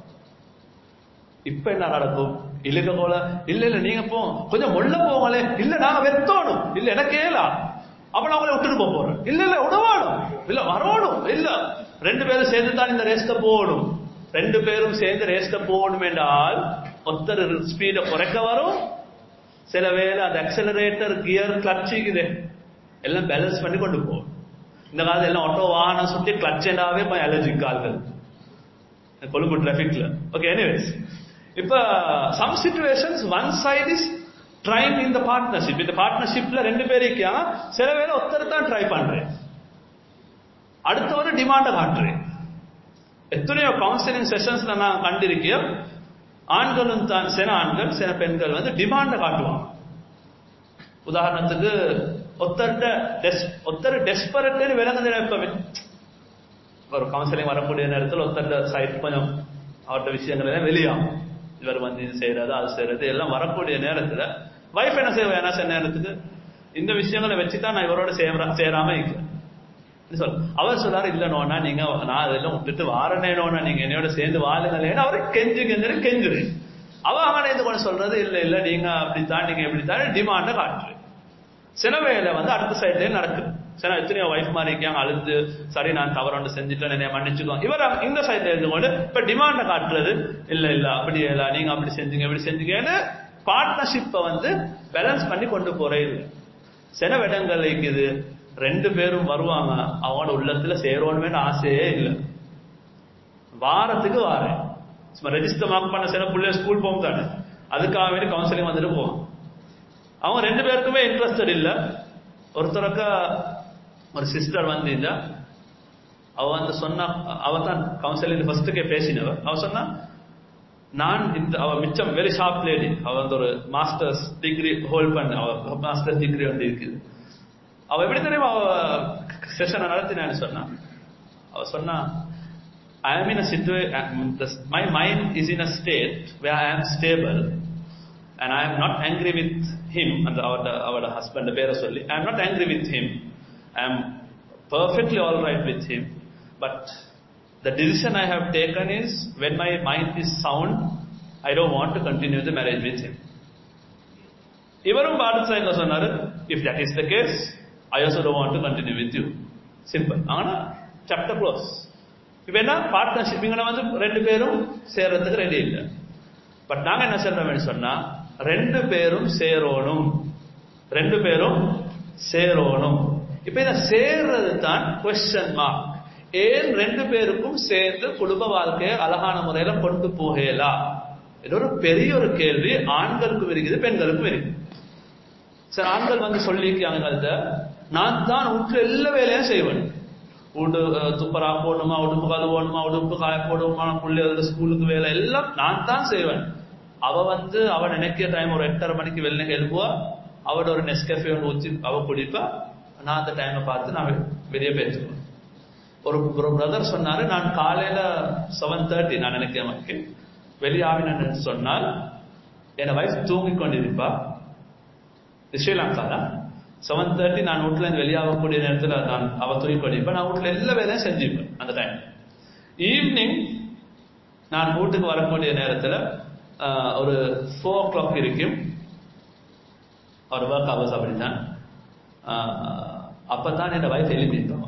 இப்ப என்ன நடக்கும் இழுக்க போல இல்ல இல்ல நீங்க போ கொஞ்சம் முள்ள போங்களே இல்ல நாங்க வெத்தோணும் இல்ல எனக்கு ஏலா அப்ப நான் உங்களை விட்டுட்டு போக போறேன் இல்ல இல்ல உடவாடும் இல்ல வரணும் இல்ல ரெண்டு பேரும் சேர்ந்து தான் இந்த ரேஸ்ட போகணும் ரெண்டு பேரும் சேர்ந்து ரேஸ்ட போகணும் என்றால் ஒருத்தர் ஸ்பீட குறைக்க வரும் சில வேலை அந்த அக்சலரேட்டர் கியர் கிளச்சுக்குது எல்லாம் பேலன்ஸ் பண்ணி கொண்டு போகும் இந்த காலத்துல எல்லாம் ஆட்டோ வாகனம் சுற்றி கிளச்செண்டாவே கொஞ்சம் அலர்ஜிக் ஆள்கள் கொழும்பு டிராபிக்ல ஓகே எனிவேஸ் இப்ப some situations one side is trying இந்த பார்ட்னர்ஷிப் இந்த பார்ட்னர்ஷிப்ல ரெண்டு பேருக்கா சில வேலை ஒருத்தர் தான் ட்ரை பண்றேன் அடுத்தவர் டிமாண்ட காட்டுறேன் எத்தனையோ கவுன்சிலிங் செஷன்ஸ்ல நான் கண்டிருக்கேன் ஆண்களும் தான் சில ஆண்கள் சில பெண்கள் வந்து டிமாண்ட காட்டுவாங்க உதாரணத்துக்கு ஒத்தர்கிட்ட ஒத்தர் டெஸ்பரட்னு விளங்குது எப்பவுமே ஒரு கவுன்சிலிங் வரக்கூடிய நேரத்தில் ஒத்தர்கிட்ட சைட் கொஞ்சம் அவர்கிட்ட விஷயங்கள் எல்லாம் வெளியாகும் இவர் வந்து இது செய்யறது அது செய்யறது எல்லாம் வரக்கூடிய நேரத்தில் வைஃப் என்ன செய்வா என்ன சில நேரத்துக்கு இந்த விஷயங்களை வச்சுதான் நான் இவரோட சேர சேராம இருக்கிறேன் சொல் அவர் சொல்றாரு இல்ல நோனா நீங்க நான் அதெல்லாம் விட்டுட்டு வாரனேனோனா நீங்க என்னோட சேர்ந்து வாழுங்களேன்னு அவரு கெஞ்சு கெஞ்சு கெஞ்சுரு அவ அவன் இது கொண்டு சொல்றது இல்ல இல்ல நீங்க அப்படித்தான் நீங்க இப்படித்தான் டிமாண்ட காட்டுரு சில வேலை வந்து அடுத்த சைட்லயே நடக்குது சரி எத்தனையோ வைஃப் மாதிரி இருக்காங்க அழுது சரி நான் தவறு செஞ்சுட்டேன் என்னைய மன்னிச்சுக்கோ இவர் இந்த சைட்ல இருந்துக்கொண்டு இப்ப டிமாண்ட காட்டுறது இல்ல இல்ல அப்படி இல்ல நீங்க அப்படி செஞ்சீங்க இப்படி செஞ்சீங்கன்னு பார்ட்னர்ஷிப்பை வந்து பேலன்ஸ் பண்ணி கொண்டு போறே இல்லை சில இடங்கள் இருக்குது ரெண்டு பேரும் வருவாங்க அவங்களோட உள்ளத்துல சேருவோன்னு ஆசையே இல்லை வாரத்துக்கு வாரேன் சும்மா ரெஜிஸ்டர் மார்க் பண்ண சில பிள்ளைய ஸ்கூல் போகும் தானே அதுக்காக வேண்டி கவுன்சிலிங் வந்துட்டு போவான் அவங்க ரெண்டு பேருக்குமே இன்ட்ரெஸ்டட் இல்ல ஒருத்தருக்க ஒரு சிஸ்டர் வந்து அவ வந்து சொன்னா அவ தான் கவுன்சிலிங் ஃபர்ஸ்ட்டுக்கே பேசினவ அவ சொன்னா நான் இந்த அவ மிச்சம் வெரி ஷார்ப் லேடி அவ வந்து ஒரு மாஸ்டர்ஸ் டிகிரி ஹோல்ட் பண்ண அவ மாஸ்டர்ஸ் டிகிரி வந்து இருக்குது அவ எப்படி தெரியுமா அவ செஷனை நடத்தினான்னு சொன்னா அவ சொன்னா I am in a situation, my mind is in a state where I am stable and I am not angry with him, and our, our husband, Solli. I am not angry with him. I am perfectly alright with him. But the decision I have taken is when my mind is sound, I don't want to continue the marriage with him. இவரும் பாரத் சைட்ல சொன்னாரு if that is the case I also don't want to continue with you simple ஆனா சாப்டர் க்ளோஸ் இப்ப என்ன பார்ட்னர்ஷிப் இங்க வந்து ரெண்டு பேரும் சேர்றதுக்கு ரெடி இல்லை பட் நாங்க என்ன சொல்றோம்னு சொன்னா ரெண்டு பேரும் சேரணும் ரெண்டு பேரும் சேரணும் இப்ப இத சேர்றது தான் கொஸ்டின் மார்க் ஏன் ரெண்டு பேருக்கும் சேர்ந்து குடும்ப வாழ்க்கையை அழகான முறையில கொண்டு போகலா இது ஒரு பெரிய ஒரு கேள்வி ஆண்களுக்கும் இருக்குது பெண்களுக்கும் இருக்குது சார் ஆண்கள் வந்து சொல்லியிருக்காங்க நான் தான் வீட்டுல எல்லா வேலையும் செய்வேன் உடு துப்பரா போடணுமா உடுப்பு கழுவணுமா உடுப்பு காய போடுமா பிள்ளைகளோட ஸ்கூலுக்கு வேலை எல்லாம் நான் தான் செய்வேன் அவ வந்து அவ நினைக்கிற டைம் ஒரு எட்டரை மணிக்கு வெளில எழுப்புவா அவட ஒரு நெஸ்கஃபே ஒன்று ஊற்றி அவ குடிப்பா நான் அந்த டைமை பார்த்து நான் வெளியே பேசுவேன் ஒரு பிரதர் சொன்னாரு நான் காலையில செவன் தேர்ட்டி நான் நினைக்கிறேன் வெளியாவினு சொன்னால் என் வைஃப் தூங்கி கொண்டிருப்பா ஸ்ரீலங்கால செவன் தேர்ட்டி நான் வீட்டுல இருந்து வெளியாகக்கூடிய நேரத்தில் நான் அவ தூங்கி கொண்டிருப்பேன் நான் வீட்டுல எல்லா வேலையும் செஞ்சுப்பேன் அந்த டைம் ஈவினிங் நான் வீட்டுக்கு வரக்கூடிய நேரத்தில் ஒரு ஃபோர் ஓ கிளாக் இருக்கும் அவர் ஒர்க் ஹவர்ஸ் அப்படித்தான் அப்பதான் என் வைஃப் எழுப்பிட்டோம்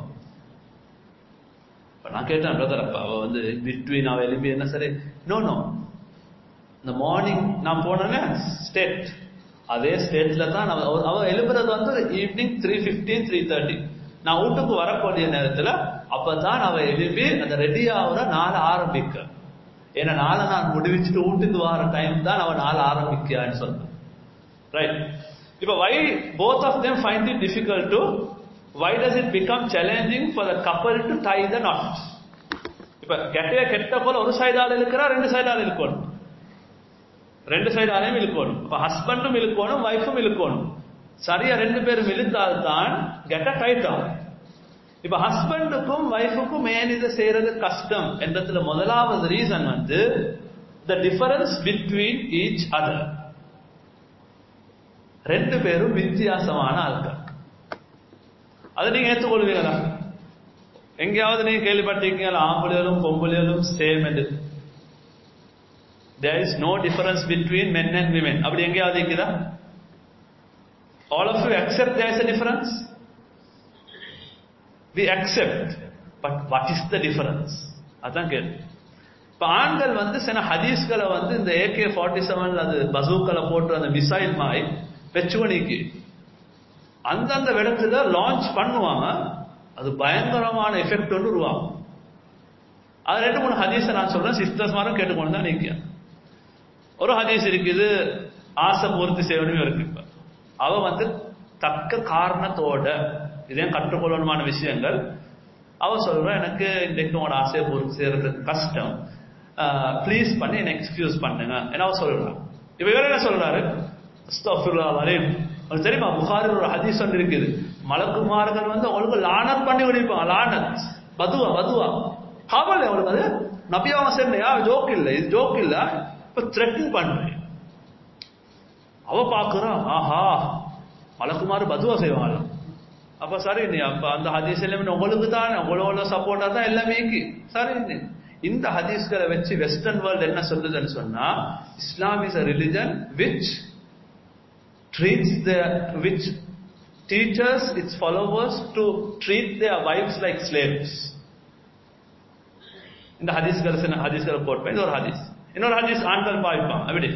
நான் கேட்டேன் பிரதர் அப்பா அவ வந்து பிட்வீன் அவ எழுப்பி என்ன சரி நோ நோ இந்த மார்னிங் நான் போனேன்னு ஸ்டேட் அதே ஸ்டேட்ல தான் அவ எழுப்புறது வந்து evening three fifteen three thirty நான் வீட்டுக்கு வரக்கூடிய நேரத்துல அப்பதான் அவ எழுப்பி அந்த ரெடி ஆகுற நாளை ஆரம்பிக்க ஏன்னா நாளை நான் முடிவிச்சுட்டு வீட்டுக்கு வர டைம் தான் அவன் நாளை ஆரம்பிக்கான்னு சொன்னான் ரைட் இப்ப why both of them find it difficult to why does it become challenging for the couple to tie the not இப்ப கெட்டைய கெட்ட போல ஒரு சைடால இருக்கிறா ரெண்டு சைடால இருக்கணும் ரெண்டு சைடாலையும் இழுக்கணும் இப்ப ஹஸ்பண்டும் இழுக்கணும் ஒய்ஃபும் இழுக்கணும் சரியா ரெண்டு பேரும் இழுத்தால் தான் கெட்ட டைட் ஆகும் இப்ப ஹஸ்பண்டுக்கும் ஒய்ஃபுக்கும் ஏன் இதை செய்யறது கஷ்டம் என்றதுல முதலாவது ரீசன் வந்து the difference between each other ரெண்டு பேரும் வித்தியாசமான ஆட்கள் அதை நீங்க ஏற்றுக்கொள்வீங்களா எங்கேயாவது நீங்க கேள்விப்பட்டிருக்கீங்களா ஆம்பளைகளும் பொம்பளைகளும் சேம் என்று there is no difference between men and women அப்படி எங்கேயாவது இருக்குதா all of you accept there is a difference we accept but what is the difference அதான் கேள்வி இப்ப ஆண்கள் வந்து சில ஹதீஸ்களை வந்து இந்த ஏகே ஃபார்ட்டி செவன் அது பசூக்களை போட்டு அந்த மிசைல் மாய் வச்சுவனிக்கு அந்தந்த இடத்துல லான்ச் பண்ணுவாங்க அது பயங்கரமான எஃபெக்ட் ஒன்று உருவாகும் அது ரெண்டு மூணு ஹதீஸை நான் சொல்றேன் சிஸ்டர்ஸ் மாரும் கேட்டுக்கொண்டு தான் நீங்க ஒரு ஹதீஸ் இருக்குது ஆசை பூர்த்தி செய்யணும் இருக்கு இப்ப அவ வந்து தக்க காரணத்தோட இதையும் கற்றுக்கொள்ளணுமான விஷயங்கள் அவ சொல்ற எனக்கு இன்றைக்கு உங்களோட ஆசையை பூர்த்தி செய்யறதுக்கு கஷ்டம் ப்ளீஸ் பண்ணி என்ன எக்ஸ்கியூஸ் பண்ணுங்க என்ன அவ சொல்றான் இப்ப இவர் என்ன சொல்றாரு உனக்கு தெரியுமா புகாரில் ஒரு ஹதீஸ் ஒன்று இருக்குது மலக்குமார்கள் வந்து அவளுக்கு லானத் பண்ணி விடிப்பாங்க லானத் பதுவா பதுவா கவலை அவளுக்கு அது நபியாவ சொன்னையா ஜோக் இல்லை இது ஜோக் இல்ல இப்ப த்ரெட்டன் பண்றேன் அவ பாக்குறா ஆஹா மலக்குமாறு பதுவா செய்வாங்க அப்ப சரி நீ அப்ப அந்த ஹதீஸ் எல்லாமே உங்களுக்கு தான் உங்களோட சப்போர்ட்டா தான் எல்லாமே சரி இந்த ஹதீஸ்களை வச்சு வெஸ்டர்ன் வேர்ல்டு என்ன சொல்லுதுன்னு சொன்னா Islam is a religion which treats the which teaches its followers to treat their wives like slaves இந்த ஹதீஸ்கள் சின்ன ஹதீஸ்களை போட்பேன் இது ஒரு ஹதீஸ் இன்னொரு ஹதீஸ் ஆண்கள் பாவிப்பான் அப்படி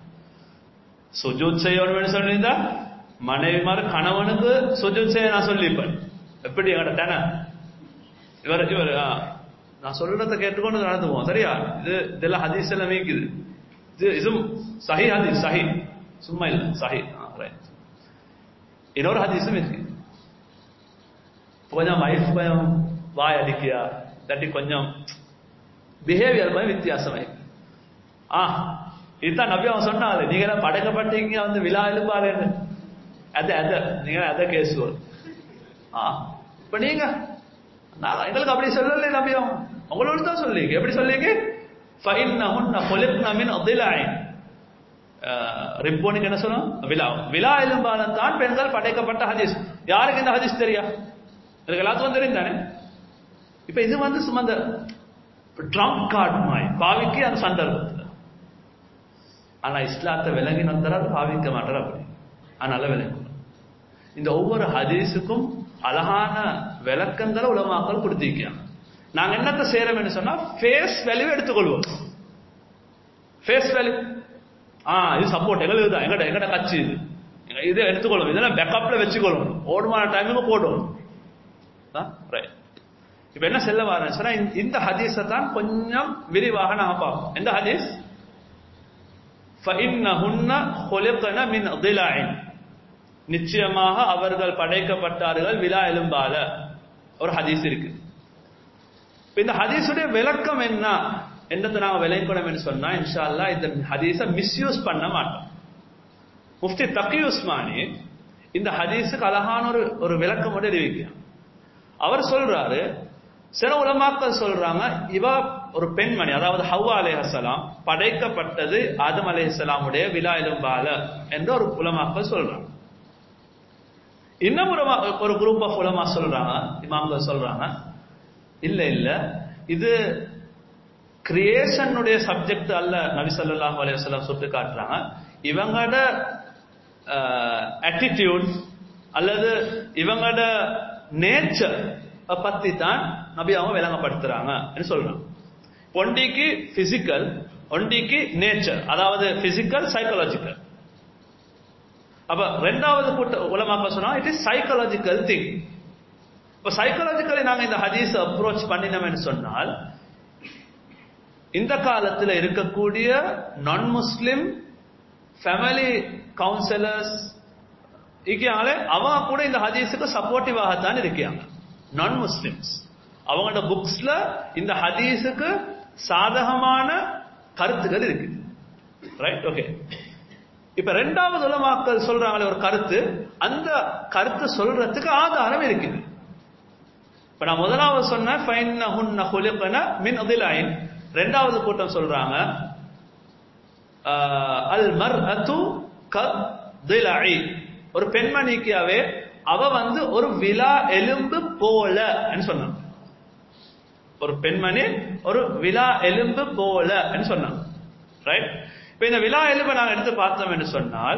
சுஜூத் செய்யணும் சொல்லியிருந்தா மனைவிமார் கணவனுக்கு சுஜூத் செய்ய நான் சொல்லிப்பேன் எப்படி எங்கட தானே இவர் இவர் ஆ, நான் சொல்றத கேட்டுக்கொண்டு நடந்துக்குவோம் சரியா இது இதெல்லாம் ஹதீஸ் எல்லாம் மீக்குது இது இதுவும் சஹி ஹதீஸ் சஹி சும்மா இல்ல சஹி ரைட் இன்னொரு ஹதீஸும் இருக்கு கொஞ்சம் வைஃப் கொஞ்சம் வாய் அடிக்கியா இல்லாட்டி கொஞ்சம் பிஹேவியர் கொஞ்சம் வித்தியாசமாய் ஆ இதுதான் நபி அவன் சொன்னாரு நீங்க எல்லாம் படைக்கப்பட்டீங்க வந்து விழா எழுப்பாருன்னு அது அது நீங்க அத கேஸ் ஆ இப்ப நீங்க நான் எங்களுக்கு அப்படி சொல்லல நபி அவன் உங்களோட தான் சொல்லிங்க எப்படி சொல்லிங்க فإنهن خلقن من ضلع ரிப்போனுக்கு என்ன சொல்லணும் விழா விழா எலும்பால தான் பெண்கள் படைக்கப்பட்ட ஹதீஸ் யாருக்கு இந்த ஹதீஸ் தெரியா எனக்கு எல்லாத்துக்கும் தெரியும் தானே இப்ப இது வந்து சும்மா அந்த ட்ரம்ப் கார்டு மாய் பாவிக்கு அந்த சந்தர்ப்பத்தில் ஆனா இஸ்லாத்தை விளங்கி வந்தால் பாவிக்க மாட்டார் அப்படி அதனால விளங்கணும் இந்த ஒவ்வொரு ஹதீஸுக்கும் அழகான விளக்கங்களை உலமாக்கள் கொடுத்திருக்காங்க நாங்க என்னத்தை செய்யறோம்னு சொன்னா ஃபேஸ் வேல்யூ எடுத்துக்கொள்வோம் ஃபேஸ் வேல்யூ ஆ இது சப்போர்ட் எங்களுக்கு தான் எங்கட எங்கட கட்சி இது எங்க- இதை எடுத்துக்கொள்ளும் இதெல்லாம் பேக்கப்ல வச்சுக்கொள்ளணும் ஓடுமான டைமுக்கு போடணும் ரைட் இப்ப என்ன செல்ல வரேன் சொன்னா இந்த- இந்த ஹதீஸை தான் கொஞ்சம் விரிவாக நாம பார்ப்போம் எந்த ஹதீஸ் فَإِنَّهُنَّ خُلِقْنَ مِنْ ضِلَعٍ நிச்சயமாக அவர்கள் படைக்கப்பட்டார்கள் விழா எலும்பால ஒரு ஹதீஸ் இருக்கு இப்ப இந்த ஹதீஸுடைய விளக்கம் என்ன என்னத்தை நாங்க விளக்கணும் என்று சொன்னா இன்ஷா அல்லாஹ் இந்த ஹதீஸை மிஸ்யூஸ் பண்ண மாட்டோம் முஃப்தி தக்கி உஸ்மானி இந்த ஹதீஸுக்கு அழகான ஒரு ஒரு விளக்கம் மட்டும் அறிவிக்கிறார் அவர் சொல்றாரு சில உலமாக்கள் சொல்றாங்க இவ ஒரு பெண்மணி அதாவது ஹவ்வா அலைஹிஸ்ஸலாம் படைக்கப்பட்டது ஆதம் அலைஹிஸ்ஸலாமுடைய விழா எலும்பால என்று ஒரு உலமாக்கள் சொல்றாங்க இன்னும் ஒரு ம- ஒரு குரூப் ஆஃப் உலமா சொல்றாங்க இமாம்கள் சொல்றாங்க இல்ல இல்ல இது கிரியேஷனுடைய சப்ஜெக்ட் அல்ல நபி ஸல்லல்லாஹு அலைஹி வஸல்லம் சுட்டு காட்டுறாங்க இவங்களோட ஆட்டிடியூட் அல்லது இவங்களோட நேச்சர் பத்தி தான் நபி அவங்க விளங்கப்படுத்துறாங்க என்று சொல்றாங்க ஒண்டிக்கு பிசிக்கல் ஒண்டிக்கு நேச்சர் அதாவது பிசிக்கல் சைக்காலஜிக்கல் அப்ப ரெண்டாவது கூட்ட உலமாக்க சொன்னா இட் இஸ் சைக்காலஜிக்கல் திங் இப்ப சைக்காலஜிக்கலி நாங்க இந்த ஹதீஸ் அப்ரோச் பண்ணினோம்னு சொன்னால் இந்த காலத்துல இருக்கக்கூடிய நான் முஸ்லிம் ஃபேமிலி கவுன்சிலர்ஸ் இருக்காங்களே அவங்க கூட இந்த ஹதீஸுக்கு சப்போர்ட்டிவாகத்தான் இருக்காங்க நான் முஸ்லிம்ஸ் அவங்களோட புக்ஸ்ல இந்த ஹதீஸுக்கு சாதகமான கருத்துக்கள் இருக்கு ரைட் ஓகே இப்ப ரெண்டாவது உலமாக்கள் சொல்றாங்களே ஒரு கருத்து அந்த கருத்து சொல்றதுக்கு ஆதாரம் இருக்குது இப்ப நான் முதலாவது சொன்ன ஃபைன்னஹுன்ன ஹுலிகன மின் அதிலைன் ரெண்டாவது கூட்டம் சொல்றாங்க ஆஹ், அல் மர்அத்து கத்திலை ஒரு பெண்மணிக்காவே அவ வந்து ஒரு விழா எலும்பு போல சொன்னாங்க ஒரு பெண்மணி ஒரு விழா எலும்பு போல சொன்னாங்க ரைட் இப்ப இந்த விழா எலும்பை நாங்க எடுத்து பார்த்தோம் என்று சொன்னால்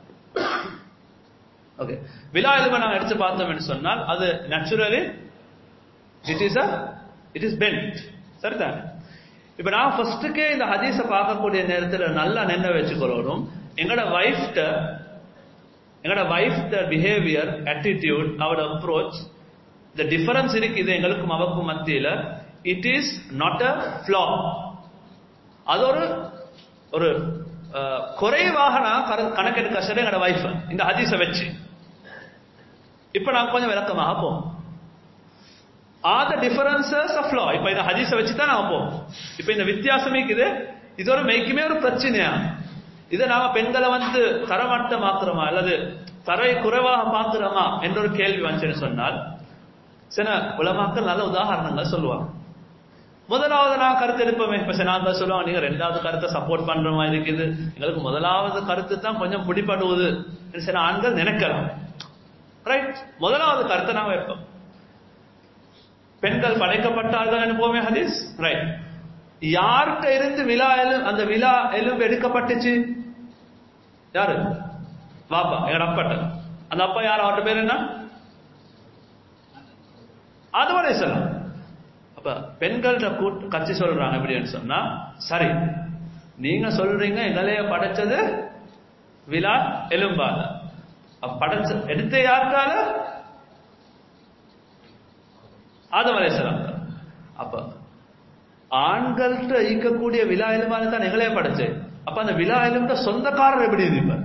ஓகே விழா எலும்பை நாங்க எடுத்து பார்த்தோம் என்று சொன்னால் அது naturally it is a it is bent சரிதானே இப்ப நான் ஃபர்ஸ்டுக்கே இந்த ஹதீஸ பார்க்கக்கூடிய நேரத்துல நல்லா நினைவு வச்சுக்கொள்ளணும் எங்கட வைஃப்ட எங்கட வைஃப்ட பிஹேவியர் attitude அவட அப்ரோச் இந்த டிஃபரன்ஸ் இருக்குது எங்களுக்கும் அவக்கும் மத்தியில it is not a flaw அது ஒரு ஒரு அஹ், குறைவாக நான் கர- கணக்கெடுக்க சரி எங்கட வைஃப் இந்த ஹதீஸை வச்சு இப்ப நான் கொஞ்சம் விளக்கமாக போவோம் are the differences of law இப்ப இந்த ஹதீஸை வச்சு தான் நாம போவோம் இப்ப இந்த வித்தியாசம் இருக்குது இது ஒரு மெய்க்குமே ஒரு பிரச்சனையா இதை நாம பெண்களை வந்து தரமட்டமாக்குறோமா அல்லது தரை குறைவாக பார்க்கிறோமா என்ற ஒரு கேள்வி வந்துச்சுன்னு சொன்னால் சில உலமாக்கள் நல்ல உதாரணங்கள் சொல்லுவாங்க முதலாவது நான் கருத்து எடுப்போமே இப்ப நாங்கள் சொல்லுவாங்க நீங்க ரெண்டாவது கருத்தை சப்போர்ட் பண்ற மாதிரி இருக்குது எங்களுக்கு முதலாவது கருத்து தான் கொஞ்சம் பிடிப்படுவது என்று சில ஆண்கள் நினைக்கலாம் ரைட் முதலாவது கருத்தை நான் வைப்போம் பெண்கள் படைக்கப்பட்டார்கள் அனுபவமே ஹதீஸ் ரைட் யார்கிட்ட இருந்து விழா எலு அந்த விழா எலும்பு எடுக்கப்பட்டுச்சு யாரு வாப்பா எங்க அப்பாட்ட அந்த அப்பா யார் அவர்கிட்ட பேர் என்ன ஆதம் அலைஹிஸ்ஸலாம் அப்ப பெண்கள்கிட்ட கூட்டு கட்சி சொல்றாங்க எப்படின்னு சொன்னா சரி நீங்க சொல்றீங்க எங்களைய படைச்சது விழா எலும்பால அப்ப படைச்ச எடுத்த யாருக்கால ஆதம் அலைஹிஸ்ஸலாம் அப்ப ஆண்கள்கிட்ட ஈக்கக்கூடிய விழா எலும்பால தான் எங்களைய படைச்சு அப்ப அந்த விழா எலும்புட சொந்தக்காரர் எப்படி இருப்பார்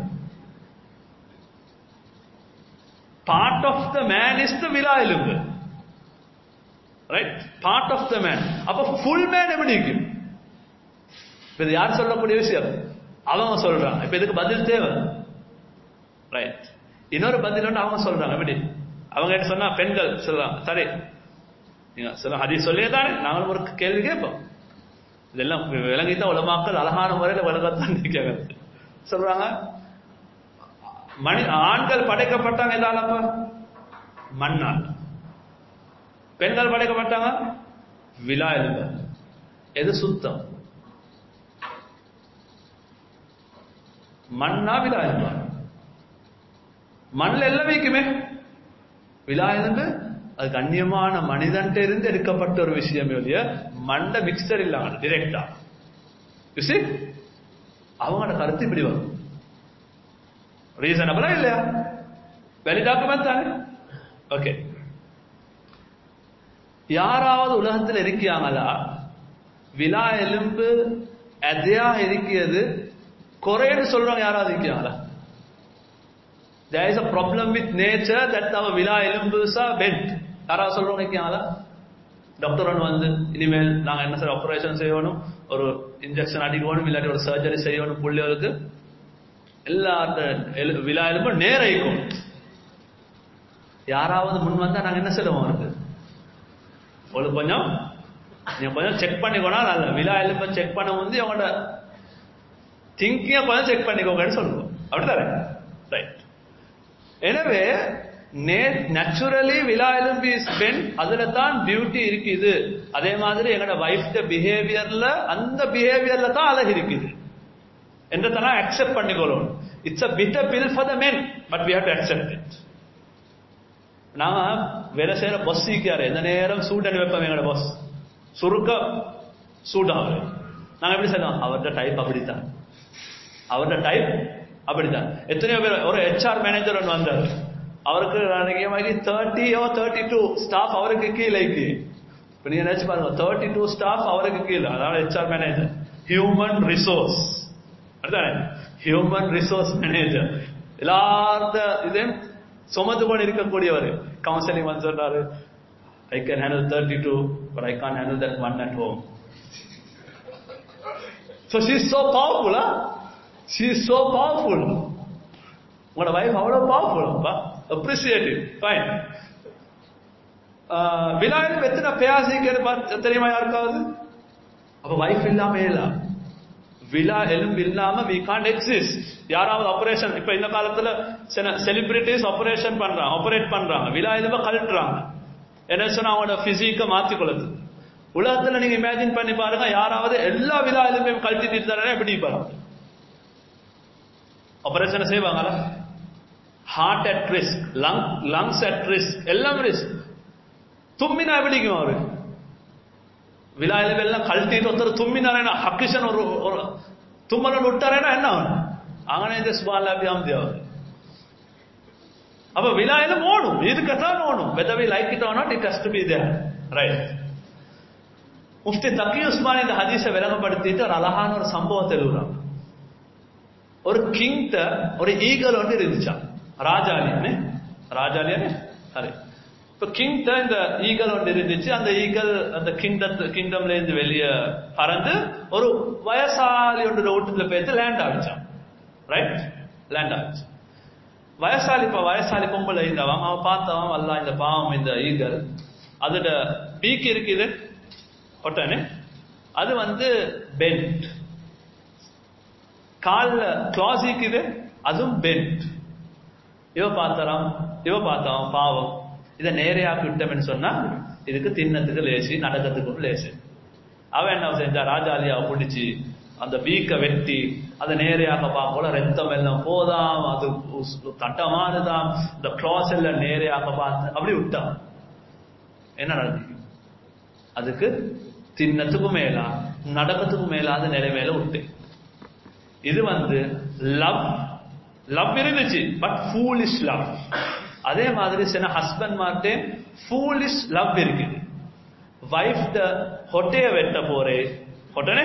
part of the man is the விழா எலும்பு right part of the man அப்ப ஃபுல் மேன் எப்படி இருக்கும் இப்ப இது யார் சொல்லக்கூடிய விஷயம் அவங்க சொல்றாங்க இப்ப இதுக்கு பதில் தேவை ரைட் இன்னொரு பதில் வந்து அவங்க சொல்றாங்க எப்படி அவங்க என்ன சொன்னா பெண்கள் சொல்றாங்க சரி நீங்க சொல்ல ஹதீஸ் சொல்லியே தானே நாங்களும் ஒரு கேள்வி கேட்போம் இதெல்லாம் விளங்கித்தான் உலமாக்கள் அழகான முறையில் விளங்கத்தான் கேட்கறது சொல்றாங்க மனி ஆண்கள் படைக்கப்பட்டாங்க எதாலப்ப மண்ணால் பெண்கள் படைக்கப்பட்டாங்க விழா எலும்பு எது சுத்தம் மண்ணா விழா எலும்பா மண்ணில் எல்லாம் வைக்குமே விழா எலும்பு அது கண்ணியமான மனிதன்ட்ட இருந்து எடுக்கப்பட்ட ஒரு விஷயம் இல்லையா மண்ட மிக்சர் இல்லாம டிரெக்டா யூசி அவங்களோட கருத்து இப்படி வரும் ரீசனபிளா இல்லையா வெளி டாக்குமெண்ட் தானே ஓகே யாராவது உலகத்தில் இருக்கியாங்களா விழா எலும்பு எதையா இருக்கிறது குறைன்னு சொல்றவங்க யாராவது இருக்கியாங்களா there is a problem with nature that our விழா எலும்புஸ் are bent யாராவது சொல்றவங்க இருக்கியாங்களா டாக்டர் ஒன்று வந்து இனிமேல் நாங்க என்ன சார் ஆபரேஷன் செய்யணும் ஒரு இன்ஜெக்ஷன் அடிக்கணும் இல்லாட்டி ஒரு சர்ஜரி செய்யணும் புள்ளிகளுக்கு எல்லா விழா எலும்பும் நேரைக்கும் யாராவது முன் வந்தா நாங்க என்ன செய்வோம் அவருக்கு உங்களுக்கு கொஞ்சம் நீங்க கொஞ்சம் செக் பண்ணிக்கோனா நல்ல விழா எலும்பை செக் பண்ண வந்து அவங்களோட திங்கிங்க கொஞ்சம் செக் பண்ணிக்கோங்கன்னு சொல்லுவோம் அப்படித்தானே ரைட் எனவே நேச்சுரலி விழா எலும்பு இஸ் பென் அதுல தான் பியூட்டி இருக்குது அதே மாதிரி எங்களோட வைஃப்ட பிஹேவியர்ல அந்த பிஹேவியர்ல தான் அழகு இருக்குது என்றதெல்லாம் அக்செப்ட் பண்ணிக்கொள்ளணும் it's a bit pill for the men but we have to accept it நாங்க வேலை செய்யற பஸ் இருக்காரு எந்த நேரம் சூட் அடி வைப்போம் எங்களோட பஸ் சுருக்க சூட் ஆகுது நாங்க எப்படி செய்யலாம் அவர்கிட்ட டைப் அப்படித்தான் அவர்கிட்ட டைப் அப்படித்தான் எத்தனையோ பேர் ஒரு ஹெச்ஆர் மேனேஜர் ஒன்று வந்தார் அவருக்கு நினைக்கிற மாதிரி தேர்ட்டியோ தேர்ட்டி டூ ஸ்டாஃப் அவருக்கு கீழே இப்ப நீங்க நினைச்சு பாருங்க தேர்ட்டி டூ ஸ்டாஃப் அவருக்கு கீழே அதாவது ஹெச்ஆர் மேனேஜர் ஹியூமன் ரிசோர்ஸ் அதுதானே ஹியூமன் ரிசோர்ஸ் மேனேஜர் எல்லாத்த இதையும் சுமந்து கொண்டு இருக்கக்கூடியவர் கவுன்சிலிங் வந்து சொல்றாரு I can handle thirty two but I can't handle that one at home so she is so பவர்ஃபுல்லா ஷீ இஸ் சோ பவர்ஃபுல் உங்களோட வைஃப் அவ்வளோ பவர்ஃபுல் அப்ரிசியேட்டிவ் ஃபைன் விநாயகர் எத்தனை பேசிக்கிறது தெரியுமா யாருக்காவது அப்ப வைஃப் இல்லாம இயலாம் விழா எலும்பு இல்லாம வி காண்ட் எக்ஸிஸ்ட் யாராவது ஆபரேஷன் இப்ப இந்த காலத்துல சில செலிபிரிட்டிஸ் ஆபரேஷன் பண்றாங்க ஆபரேட் பண்றாங்க விழா எலும்ப கழட்டுறாங்க என்ன சொன்னா அவங்களோட பிசிக்க மாத்திக்கொள்ளுது உலகத்துல நீங்க இமேஜின் பண்ணி பாருங்க யாராவது எல்லா விழா எலும்பையும் கழட்டிட்டு இருந்தாரே எப்படி பாருங்க ஆபரேஷன் செய்வாங்களா heart at risk lung lungs at risk எல்லாம் ரிஸ்க் தும்மினா எப்படிக்கும் அவரு விழா எல்லாம் கழட்டிட்டு ஒருத்தர் தும்மினாரேனா ஹக்கிஷன் ஒரு ஒரு தும்மலன் விட்டாரேனா என்ன ஆகும் അങ്ങനെ சுபாலாபியாம் தேவர் அப்ப விழாயிலும் ஓடும் இருக்கத்தான் ஓடும் whether we like it or not it has to be there right Mufti தக்கி Usman இந்த ஹதீஸை விளங்கப்படுத்திட்டு ஒரு அழகான ஒரு சம்பவத்தை எழுதுறாங்க ஒரு கிங்ட ஒரு ஈகல் ஒன்று இருந்துச்சான் ராஜாலியானே ராஜாலியானே சரி இப்ப கிங்ட இந்த ஈகல் ஒன்று இருந்துச்சு அந்த ஈகல் அந்த கிங்டத்து கிங்டம்ல இருந்து வெளியே பறந்து ஒரு வயசாலி ஒன்று வீட்டுல போயிட்டு லேண்ட் ஆகிச்சான் ரைட் லேண்ட் ஆகிச்சு வயசாலி இப்ப வயசாலி பொம்பளை இருந்தவன் அவன் பார்த்தவன் அல்ல இந்த பாவம் இந்த ஈகல் அதோட பீக் இருக்குது ஒட்டனே அது வந்து பென்ட் கால்ல கிளாஸ் இருக்குது அதுவும் பென்ட் இவ பார்த்தாராம் இவ பார்த்தான் பாவம் இதை நேரையாக்கி விட்டோம்னு சொன்னா இதுக்கு தின்னத்துக்கு லேசி நடக்கிறதுக்கும் லேசு அவன் என்ன செஞ்சா ராஜாலியாவை பிடிச்சி அந்த பீக்க வெட்டி அதை நேரையாக பார்க்கல ரத்தம் எல்லாம் போதாம் அது தட்டமானதாம் இந்த கிளாஸ் எல்லாம் நேரையாக பார்த்து அப்படி விட்டான் என்ன நடந்தது அதுக்கு தின்னத்துக்கும் மேலா நடக்கிறதுக்கும் மேலாத நிலைமையில விட்டு இது வந்து லவ் லவ் இருந்துச்சு பட் ஃபூலிஷ் லவ் அதே மாதிரி சில ஹஸ்பண்ட் மார்ட்டே ஃபூலிஷ் லவ் இருக்குது வைஃப் ಹೊಟ್ಟೆಯ வெட்ட போறே ಹೊಟ್ಟನೆ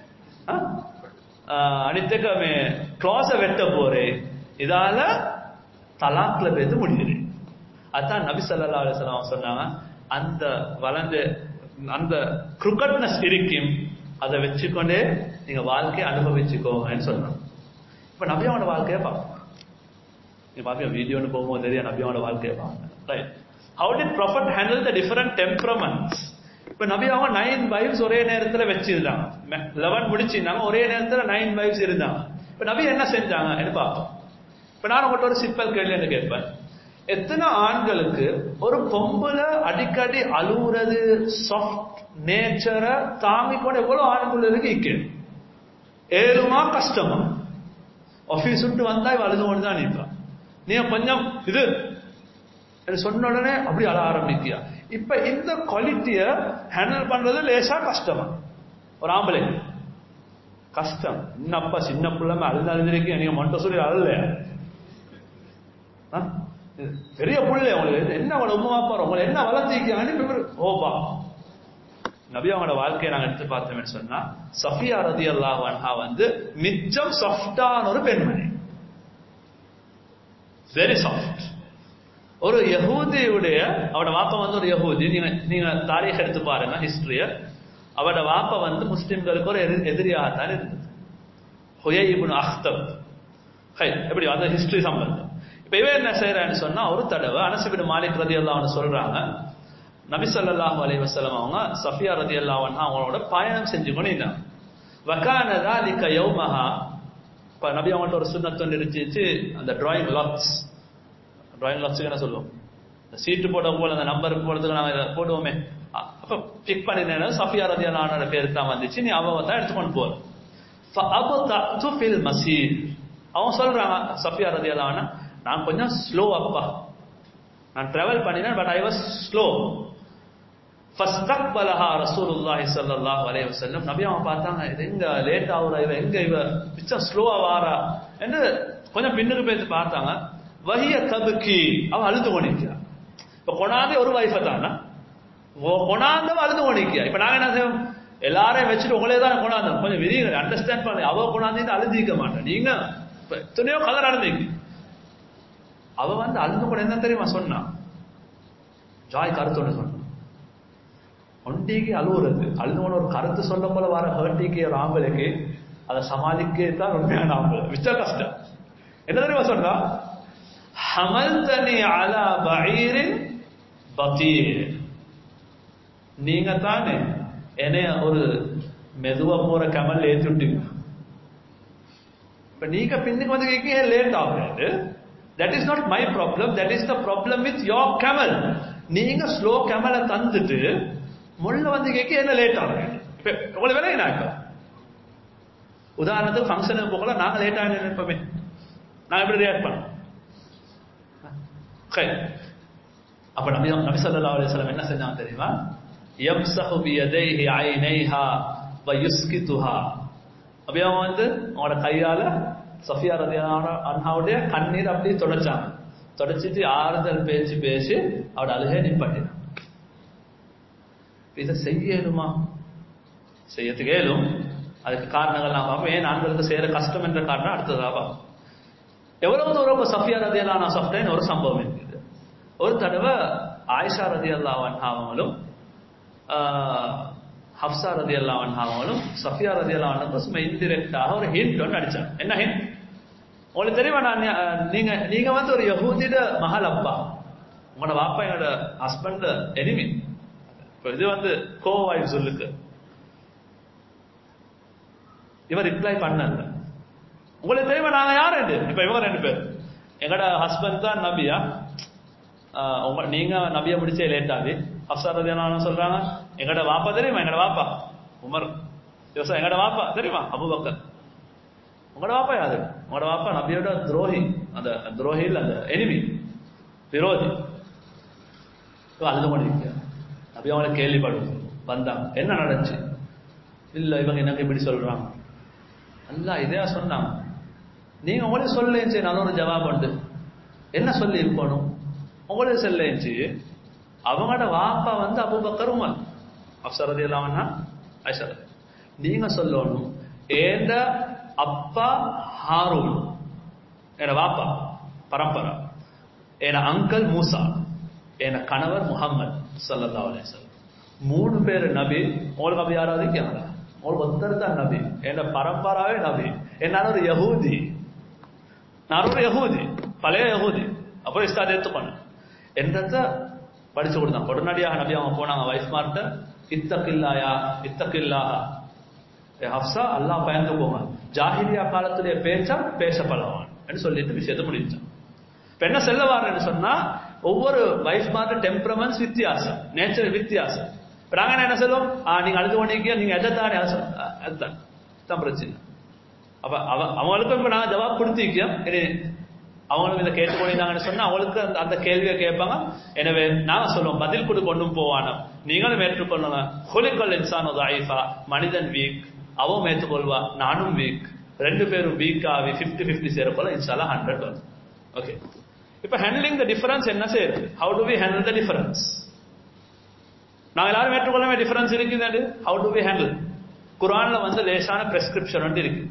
அனித்தක මේ ක්ලෝස வெட்ட போறே இதால தலாக்ல பேத்து முடியுது அதான் நபி ஸல்லல்லாஹு அலைஹி வஸல்லம் சொன்னாங்க அந்த வளர்ந்த அந்த கிரிக்கெட்னஸ் இருக்கும் அதை வச்சுக்கொண்டே நீங்க வாழ்க்கையை அனுபவிச்சுக்கோங்கன்னு சொன்னாங்க இப்ப நபியாவோட வாழ்க்கையை பார்ப்போம் நீங்க பாப்பீங்க வீடியோன்னு போகும்போது தெரியும் நபியாவோட வாழ்க்கையை பார்ப்போம் right how did prophet handle the different temperaments இப்ப நபியாவ நைன் வைஃப்ஸ் ஒரே நேரத்துல வச்சிருந்தாங்க லெவன் முடிச்சிருந்தாங்க ஒரே நேரத்துல நைன் வைஃப்ஸ் இருந்தாங்க இப்ப நபி என்ன செஞ்சாங்க பார்ப்போம் இப்ப நான் உங்கள்கிட்ட ஒரு சிம்பிள் கேள்வி என்ன கேட்பேன் எத்தனை ஆண்களுக்கு ஒரு பொம்பளை அடிக்கடி அழுவுறது சாஃப்ட் நேச்சரை தாங்கிக்கொண்டு எவ்வளவு ஆண்கள் இருக்கு இக்கு ஏழுமா கஷ்டமா ஆபீஸ் விட்டு வந்தா இவ அழுது கொண்டு தான் நிற்பான் நீ கொஞ்சம் இது சொன்ன உடனே அப்படி அழ ஆரம்பிக்கியா இப்ப இந்த குவாலிட்டிய ஹேண்டில் பண்றது லேசா கஷ்டமா ஒரு ஆம்பளை கஷ்டம் இன்னப்பா சின்ன பிள்ளைமே அழுது அழுதுருக்கு நீங்க மொட்டை சொல்லி அழலையா பெரிய புள்ள உங்களுக்கு என்ன அவங்களோட உமா அப்பா உங்களை என்ன வளர்த்திருக்காங்கன்னு ஓபா நபி அவங்களோட வாழ்க்கையை நாங்க எடுத்து பார்த்தோம்னு சொன்னா சஃபியா ரதி அல்லாஹா வந்து மிச்சம் சாஃப்டான ஒரு பெண்மணி வெரி சாஃப்ட் ஒரு யகூதியுடைய அவட வாப்பா வந்து ஒரு யகூதி நீங்க நீங்க தாரீக எடுத்து பாருங்க ஹிஸ்டரிய அவட வாப்பா வந்து முஸ்லிம்களுக்கு ஒரு எதிரியாக தான் இருந்தது ஹுயை இப்னு அஹ்தப் ஹை எப்படி அந்த ஹிஸ்டரி சம்பந்தம் இப்ப இவன் என்ன செய்யறான்னு சொன்னா ஒரு தடவை அனசுபின் மாலிக் ரதி அல்லான்னு சொல்றாங்க நபி சொல்லாஹு அலி வசலம் அவங்க சஃபியா ரதி அல்லாவன் அவங்களோட பயணம் செஞ்சு கொண்டிருந்தாங்க வக்கானதா லிக்க யௌமஹா இப்ப நபி அவங்கள்ட்ட ஒரு சுண்ணத்தொண்டு இருந்துச்சு அந்த டிராயிங் லாக்ஸ் டிராயிங் லாக்ஸுக்கு என்ன சொல்லுவோம் இந்த சீட்டு போட போல அந்த நம்பருக்கு போடுறதுக்கு நாங்க போடுவோமே அப்ப பிக் பண்ணினேன் சஃபியா ரதி அல்லானோட பேர் தான் வந்துச்சு நீ அவ தான் எடுத்துக்கொண்டு போற மசீர் அவன் சொல்றாங்க சஃபியா ரதி அல்லான நான் கொஞ்சம் ஸ்லோ அப்பா நான் டிராவல் பண்ணினேன் பட் ஐ வாஸ் ஸ்லோ ஃபஸ்தக்பலஹா ரசூலுல்லாஹி ஸல்லல்லாஹு அலைஹி வஸல்லம் நபி அவன் பார்த்தாங்க இது எங்க லேட் ஆகுறா இவ எங்க இவ மிச்சம் ஸ்லோவா வாரா என்று கொஞ்சம் பின்னுக்கு போய் பார்த்தாங்க வஹிய தபுக்கி அவன் அழுது கொண்டிருக்கிறா இப்ப கொண்டாந்து ஒரு வைஃபை தானா கொண்டாந்தவன் அழுது கொண்டிருக்கிறா இப்ப நாங்க என்ன செய்வோம் எல்லாரையும் வச்சுட்டு உங்களே தான் கொண்டாந்தோம் கொஞ்சம் விரியுங்க அண்டர்ஸ்டாண்ட் பண்ணி அவ கொண்டாந்து அழுதிக்க மாட்டேன் நீங்க எத்தனையோ கதை நடந்தீங்க அவ வந்து அழுது கூட என்ன தெரியுமா சொன்னான் ஜாய் கருத்தோட சொன்னான் ஒண்டிக்கு அழுவுறது அழுதுவன ஒரு கருத்து சொல்ல போல வர ஹர்ட்டிக்கு ஒரு ஆம்பளைக்கு அதை சமாளிக்க தான் உண்மையான ஆம்பளை மிச்ச கஷ்டம் என்ன தெரியுமா சொன்னா ஹமல் தனி அலா பயிரின் பத்தீர் நீங்க தானே என்னைய ஒரு மெதுவா போற கமல் ஏத்தி விட்டீங்க இப்ப நீங்க பின்னுக்கு வந்து கேட்க லேட் ஆகுறது that is not my problem that is the problem with your camel நீங்க ஸ்லோ கமலை தந்துட்டு முள்ள வந்து கேட்க என்ன லேட் ஆகுது இப்ப உங்களுக்கு வேலை என்ன இப்ப உதாரணத்துக்கு ஃபங்க்ஷனுக்கு போகல நாங்க லேட் ஆகி நினைப்போமே நாங்க எப்படி ரியாக்ட் பண்ணோம் அப்ப நபி நபி ஸல்லல்லாஹு அலைஹி வஸல்லம் என்ன செஞ்சாங்க தெரியுமா யம்சஹு பியதைஹி ஐனைஹா வ யுஸ்கிதுஹா அப்படி அவன் வந்து அவனோட கையால சஃபியா ரதியான அன்ஹாவுடைய கண்ணீர் அப்படியே தொடச்சாங்க தொடச்சிட்டு ஆறுதல் பேச்சு பேசி அவட அழுகே நிப்பாட்டினான் இதை செய்யணுமா செய்யறதுக்கு ஏலும் அதுக்கு காரணங்கள் நான் பார்ப்போம் ஏன் ஆண்களுக்கு செய்யற கஷ்டம் என்ற காரணம் அடுத்ததாக பார்ப்போம் எவ்வளவு தூரம் சஃபியா ரதி அல்லா நான் சாப்பிட்டேன்னு ஒரு சம்பவம் இருக்குது ஒரு தடவை ஆயிஷா ரதி அல்லா அவங்களும் ஹப்சா ரதி அல்லா அவங்களும் சஃபியா ரதி அல்லா சும்மா இன்டிரெக்டாக ஒரு ஹிண்ட் ஒன்று அடிச்சாங்க என்ன ஹிண்ட் உங்களுக்கு தெரியுமா நான் நீங்க நீங்க வந்து ஒரு யகூதிட மகள் அப்பா உங்களோட வாப்பா என்னோட ஹஸ்பண்ட் எனிமி இப்ப இது வந்து கோ வாய்ஸ் சொல்லுக்கு இவர் ரிப்ளை பண்ணல உங்களுக்கு தெரியுமா நாங்க யார் ரெண்டு இப்ப இவங்க ரெண்டு பேர் எங்கட ஹஸ்பண்ட் தான் நபியா உங்க நீங்க நபிய முடிச்சே லேட் ஆகி ஹப்சா ரதியான சொல்றாங்க எங்கட வாப்பா தெரியுமா எங்கட வாப்பா உமர் யோசா எங்கட வாப்பா தெரியுமா அபுபக்கர் உங்களோட வாப்பா யாரு உங்களோட வாப்பா நபியோட துரோகி அந்த துரோகி இல்ல அந்த எனிமி விரோதி இவ அழுது கொண்டிருக்க நபி அவங்களை கேள்விப்படுவோம் வந்தாங்க என்ன நடந்துச்சு இல்ல இவங்க எனக்கு இப்படி சொல்றாங்க அல்ல இதே சொன்னாங்க நீங்க உங்களுக்கு சொல்லேச்சு நல்ல ஒரு ஜவாப் உண்டு என்ன சொல்லி இருக்கணும் உங்களுக்கு சொல்லேச்சு அவங்களோட வாப்பா வந்து அபுபக்கர் உமர் அப்சரதி இல்லாமன்னா ஐஷரதி நீங்க சொல்லணும் ஏண்ட அப்பா ஹாரூன் என வாப்பா பரம்பரா என அங்கல் மூசா என கணவர் முகம்மது சல்லல்லா அலிசல்லம் மூணு பேர் நபி உங்களுக்கு அப்படி யாராவது இருக்காங்களா உங்களுக்கு ஒருத்தர் தான் நபி என் பரம்பராவே நபி என்ன ஒரு யகூதி நான் ஒரு யகூதி பழைய யகூதி அப்புறம் இஸ்தாத் எடுத்துக்கொண்டேன் என்றத படிச்சு கொடுத்தான் உடனடியாக நபி அவங்க போனாங்க வைஃப் மார்ட்ட இத்தக்கில்லாயா இத்தக்கில்லாஹா ஹப்சா அல்லாஹ் பயந்து போங்க ஜாஹிலியா காலத்துடைய பேச்சா பேச பழவான் என்று சொல்லிட்டு விஷயத்தை முடிச்சான் இப்ப என்ன செல்ல வாரன்னு சொன்னா ஒவ்வொரு வைஃப் மார்ட்ட டெம்பரமெண்ட்ஸ் வித்தியாசம் நேச்சர் வித்தியாசம் இப்ப நாங்க என்ன சொல்லுவோம் நீங்க அழுது கொண்டிருக்கீங்க நீங்க எதை தானே அதுதான் தான் பிரச்சனை அப்ப அவ அவங்களுக்கும் இப்ப நான் ஜவாப் கொடுத்திருக்கோம் அவங்களும் இதை கேட்டுக்கொண்டிருந்தாங்கன்னு சொன்னா அவங்களுக்கு அந்த அந்த கேள்வியை கேட்பாங்க எனவே நாங்க சொல்லுவோம் பதில் கொடு கொண்டும் போவானோ நீங்களும் ஏற்றுக்கொள்ளுங்க ஹொலிக்கல் இன்சான் தாயிஃபா மனிதன் வீக் அவன் ஏற்றுக்கொள்வா நானும் வீக் ரெண்டு பேரும் வீக் ஆகி பிப்டி பிப்டி சேரப்போல இன்ஷாலா ஹண்ட்ரட் வரும் ஓகே இப்ப ஹேண்ட்லிங் த டிஃபரன்ஸ் என்ன செய்யுது how do we handle the difference நாங்க எல்லாரும் ஏற்றுக்கொள்ளவே டிஃபரன்ஸ் இருக்குது ஹவு டு வி ஹேண்டில் குரான்ல வந்து லேசான பிரெஸ்கிரிப்ஷன் வந்து இருக்கு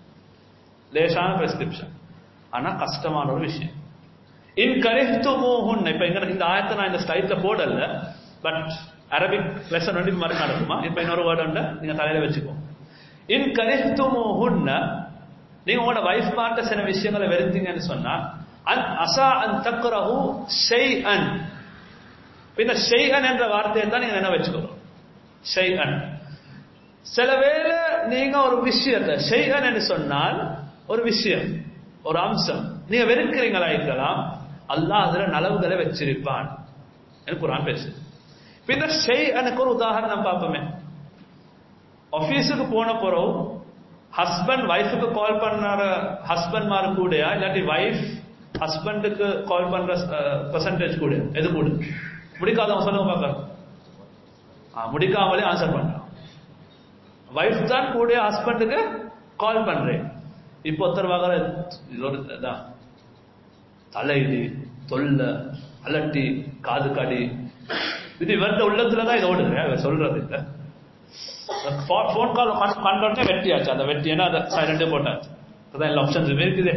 லேசான பிரெஸ்கிரிப்ஷன் ஆனா கஷ்டமான ஒரு விஷயம் இன் கரிஹ்துமூஹுன் இப்ப இங்க இந்த ஆயத்தை நான் இந்த ஸ்லைட்ல போடல பட் அரபிக் லெசன் வந்து மாதிரி நடக்குமா இப்ப இன்னொரு வேர்டு உண்டு நீங்க தலையில வச்சுக்கோ இன் கரிஹ்துமூஹுன் நீங்க உங்களோட வைஃப் மாட்ட சில விஷயங்களை வெறுத்தீங்கன்னு சொன்னா அன் அசா அன் தக்ரஹு ஷைஅன் இந்த ஷைஅன் என்ற வார்த்தையை தான் நீங்க என்ன வச்சுக்கணும் ஷைஅன் சில வேளை நீங்க ஒரு விஷயத்தை ஷைஅன் என்று சொன்னால் ஒரு விஷயம் ஒரு அம்சம் நீங்க வெறுக்கிறீங்களா இருக்கலாம் அல்லாஹ் அதுல நலவுகளை வச்சிருப்பான் எனக்கு குரான் பேசு இந்த ஷெய் எனக்கு ஒரு உதாரணம் பார்ப்போமே ஆபீஸுக்கு போன பிறகு ஹஸ்பண்ட் ஒய்ஃபுக்கு கால் பண்ணார ஹஸ்பண்ட் மாறு கூடயா இல்லாட்டி ஒய்ஃப் ஹஸ்பண்டுக்கு கால் பண்ற பெர்சன்டேஜ் கூட எது கூட முடிக்காதவங்க சொல்லுங்க பார்க்க முடிக்காமலே ஆன்சர் பண்றான் ஒய்ஃப் தான் கூட ஹஸ்பண்டுக்கு கால் பண்றேன் இப்போ ஒருத்தர் வாங்குற இது ஒரு இதான் தலையிடி தொல்லை அலட்டி காது காடி இது இவர்கிட்ட உள்ளத்துல தான் இது ஓடுது இவர் சொல்றது இல்லை ஃபோன் கால் கண்டோடனே வெட்டியாச்சு அந்த வெட்டி ஏன்னா அதை சைலண்டே போட்டாச்சு அதான் எல்லா ஆப்ஷன்ஸ் இருக்குது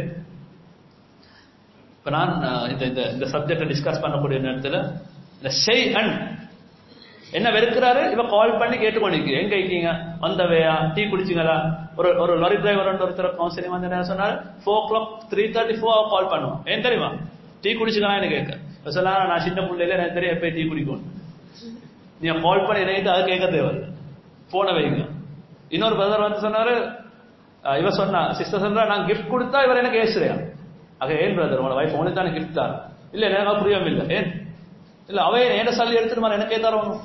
இப்போ நான் இந்த இந்த இந்த சப்ஜெக்டை டிஸ்கஸ் பண்ணக்கூடிய நேரத்தில் இந்த ஷெய் அண்ட் என்ன வெறுக்கிறாரு இவ கால் பண்ணி கேட்டுக்கொண்டிருக்கு எங்க இருக்கீங்க வந்தவையா டீ குடிச்சிங்களா ஒரு ஒரு லாரி டிரைவர் ஒருத்தர் கவுன்சிலிங் வந்து என்ன சொன்னாரு four o'clock three thirty four call பண்ணுவோம் ஏன் தெரியுமா டீ குடிச்சுக்கலாம்னு கேட்க சொன்னா நான் சின்ன பிள்ளையில எனக்கு தெரியும் எப்போ டீ குடிக்கும் நீங்க கால் பண்ணி நினைத்து அதை கேட்க தேவையில்லை போனை வைங்க இன்னொரு பிரதர் வந்து சொன்னாரு இவ சொன்னா சிஸ்டர் சொல்றா நான் கிஃப்ட் கொடுத்தா இவர் எனக்கு ஏசுறியா ஆக ஏன் பிரதர் உங்களோட வைஃப் உங்களுக்கு தானே கிஃப்ட் தான் இல்ல எனக்கு புரியவும் இல்லை ஏன் இல்ல அவ ஏன சல்லி எடுத்துட்டு மாதிரி எனக்கே தரணும்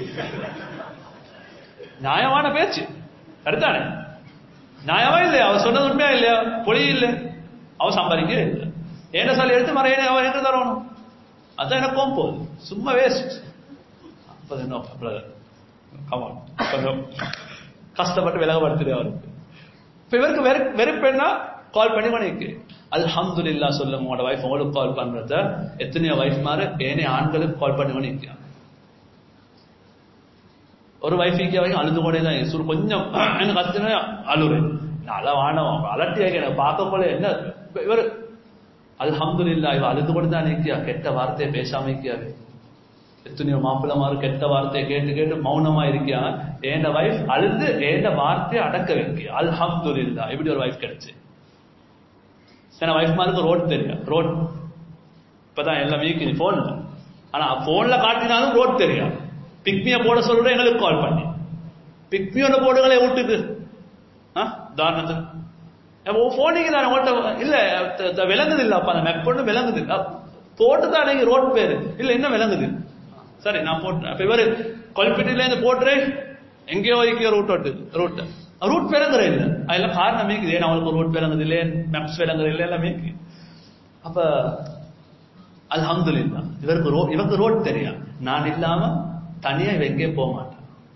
நியாயமான பேச்சு கருத்தானே நியாயமா இல்லையா அவ சொன்னது உண்மையா இல்லையா பொழி இல்லை அவ சம்பாதிக்கவே இல்லை ஏன சல்லி எடுத்து மறைய அவ என்ன தரணும் அதான் எனக்கும் போகுது சும்மா வேஸ்ட் அப்ப என்ன பிரதர் கமான் கொஞ்சம் கஷ்டப்பட்டு விலகப்படுத்துது அவருக்கு இப்ப இவருக்கு வெறு வெறுப்பெண்ணா கால் பண்ணி பண்ணிக்கு அல்ஹம்துலில்லா சொல்லும் உங்களோட வைஃப் உங்களுக்கு கால் பண்றத எத்தனையோ வைஃப் மாறு ஏனே ஆண்களுக்கு கால் பண்ணி பண்ணிக்கிறான் ஒரு வைஃபிக்கு வரைக்கும் அழுது கொண்டே தான் சுரு கொஞ்சம் எனக்கு கத்துனா அழுறேன் நல்லா வானம் அலட்டி எனக்கு பார்க்க போல என்ன இவர் அல்ஹம்துலில்லா இவ அழுது கொண்டு தான் நிற்கியா கெட்ட வார்த்தையை பேசாம இருக்கியாரு எத்தனையோ மாப்பிள்ளமாரு கெட்ட வார்த்தையை கேட்டு கேட்டு மௌனமா இருக்கியா ஏண்ட வைஃப் அழுது ஏண்ட வார்த்தையை அடக்க வைக்க அல்ஹம்துலில்லா இப்படி ஒரு வைஃப் கிடைச்சு சில வைஃப் மாருக்கு ரோட் தெரியும் ரோட் இப்பதான் எல்லாம் வீக்கு போன்ல ஆனா போன்ல காட்டினாலும் ரோட் தெரியும் பிக்மிய போட சொல்ற எங்களுக்கு கால் பண்ணி பிக்மியோட போடுங்களே வீட்டுக்கு உதாரணத்துக்கு போனீங்க தானே ஓட்ட இல்ல விளங்குது இல்ல அப்ப அந்த மெப் ஒண்ணு விளங்குது போட்டு தான் நீங்க ரோட் பேரு இல்ல என்ன விளங்குது சரி நான் போட்டேன் அப்ப இவரு கொல்பிட்டில இருந்து போட்டுறேன் எங்கேயோ வைக்கிய ரூட் ஓட்டு ரூட் ரூட் விளங்குற இல்ல அதெல்லாம் காரணமே இருக்குது ஏன் அவங்களுக்கு ரூட் விளங்குது இல்லையே மேப்ஸ் விளங்குற இல்லை எல்லாமே இருக்கு அப்ப அல்ஹம்துலில்லா இவருக்கு ரோ இவருக்கு ரோட் தெரியும் நான் இல்லாம தனியா இவ எங்கேயும் போக மாட்டேன்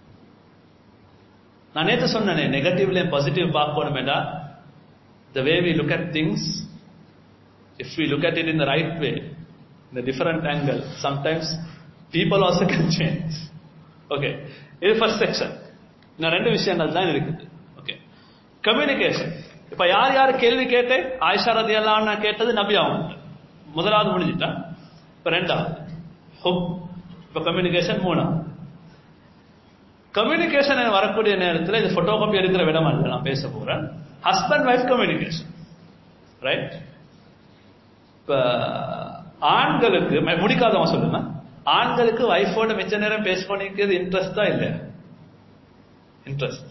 நான் நேற்று சொன்னேனே நெகட்டிவ்ல பாசிட்டிவ் பார்க்கணுமேடா the way we look at things if we look at it in the right way in a different angle sometimes people also can change okay இது ஃபர்ஸ்ட் செக்ஷன் இன்னும் ரெண்டு விஷயங்கள் தான் இருக்குது ஓகே கம்யூனிகேஷன் இப்ப யார் யார் கேள்வி கேட்டேன் ஆயிஷா ரதி எல்லாம் நான் கேட்டது நபி அவங்க முதலாவது முடிஞ்சிட்டா இப்ப ரெண்டாவது ஹுப் இப்ப கம்யூனிகேஷன் மூணாவது கம்யூனிகேஷன் வரக்கூடிய நேரத்தில் இது போட்டோ காப்பி எடுக்கிற விடம் அல்ல நான் பேச போறேன் ஹஸ்பண்ட் ஒய்ஃப் கம்யூனிகேஷன் ரைட் இப்ப ஆண்களுக்கு ம- முடிக்காதவன் சொல்லுங்க ஆண்களுக்கு ஒய்ஃபோட மிச்ச நேரம் பேச பண்ணிக்கிறது இன்ட்ரெஸ்டா இல்லையா இன்ட்ரெஸ்ட்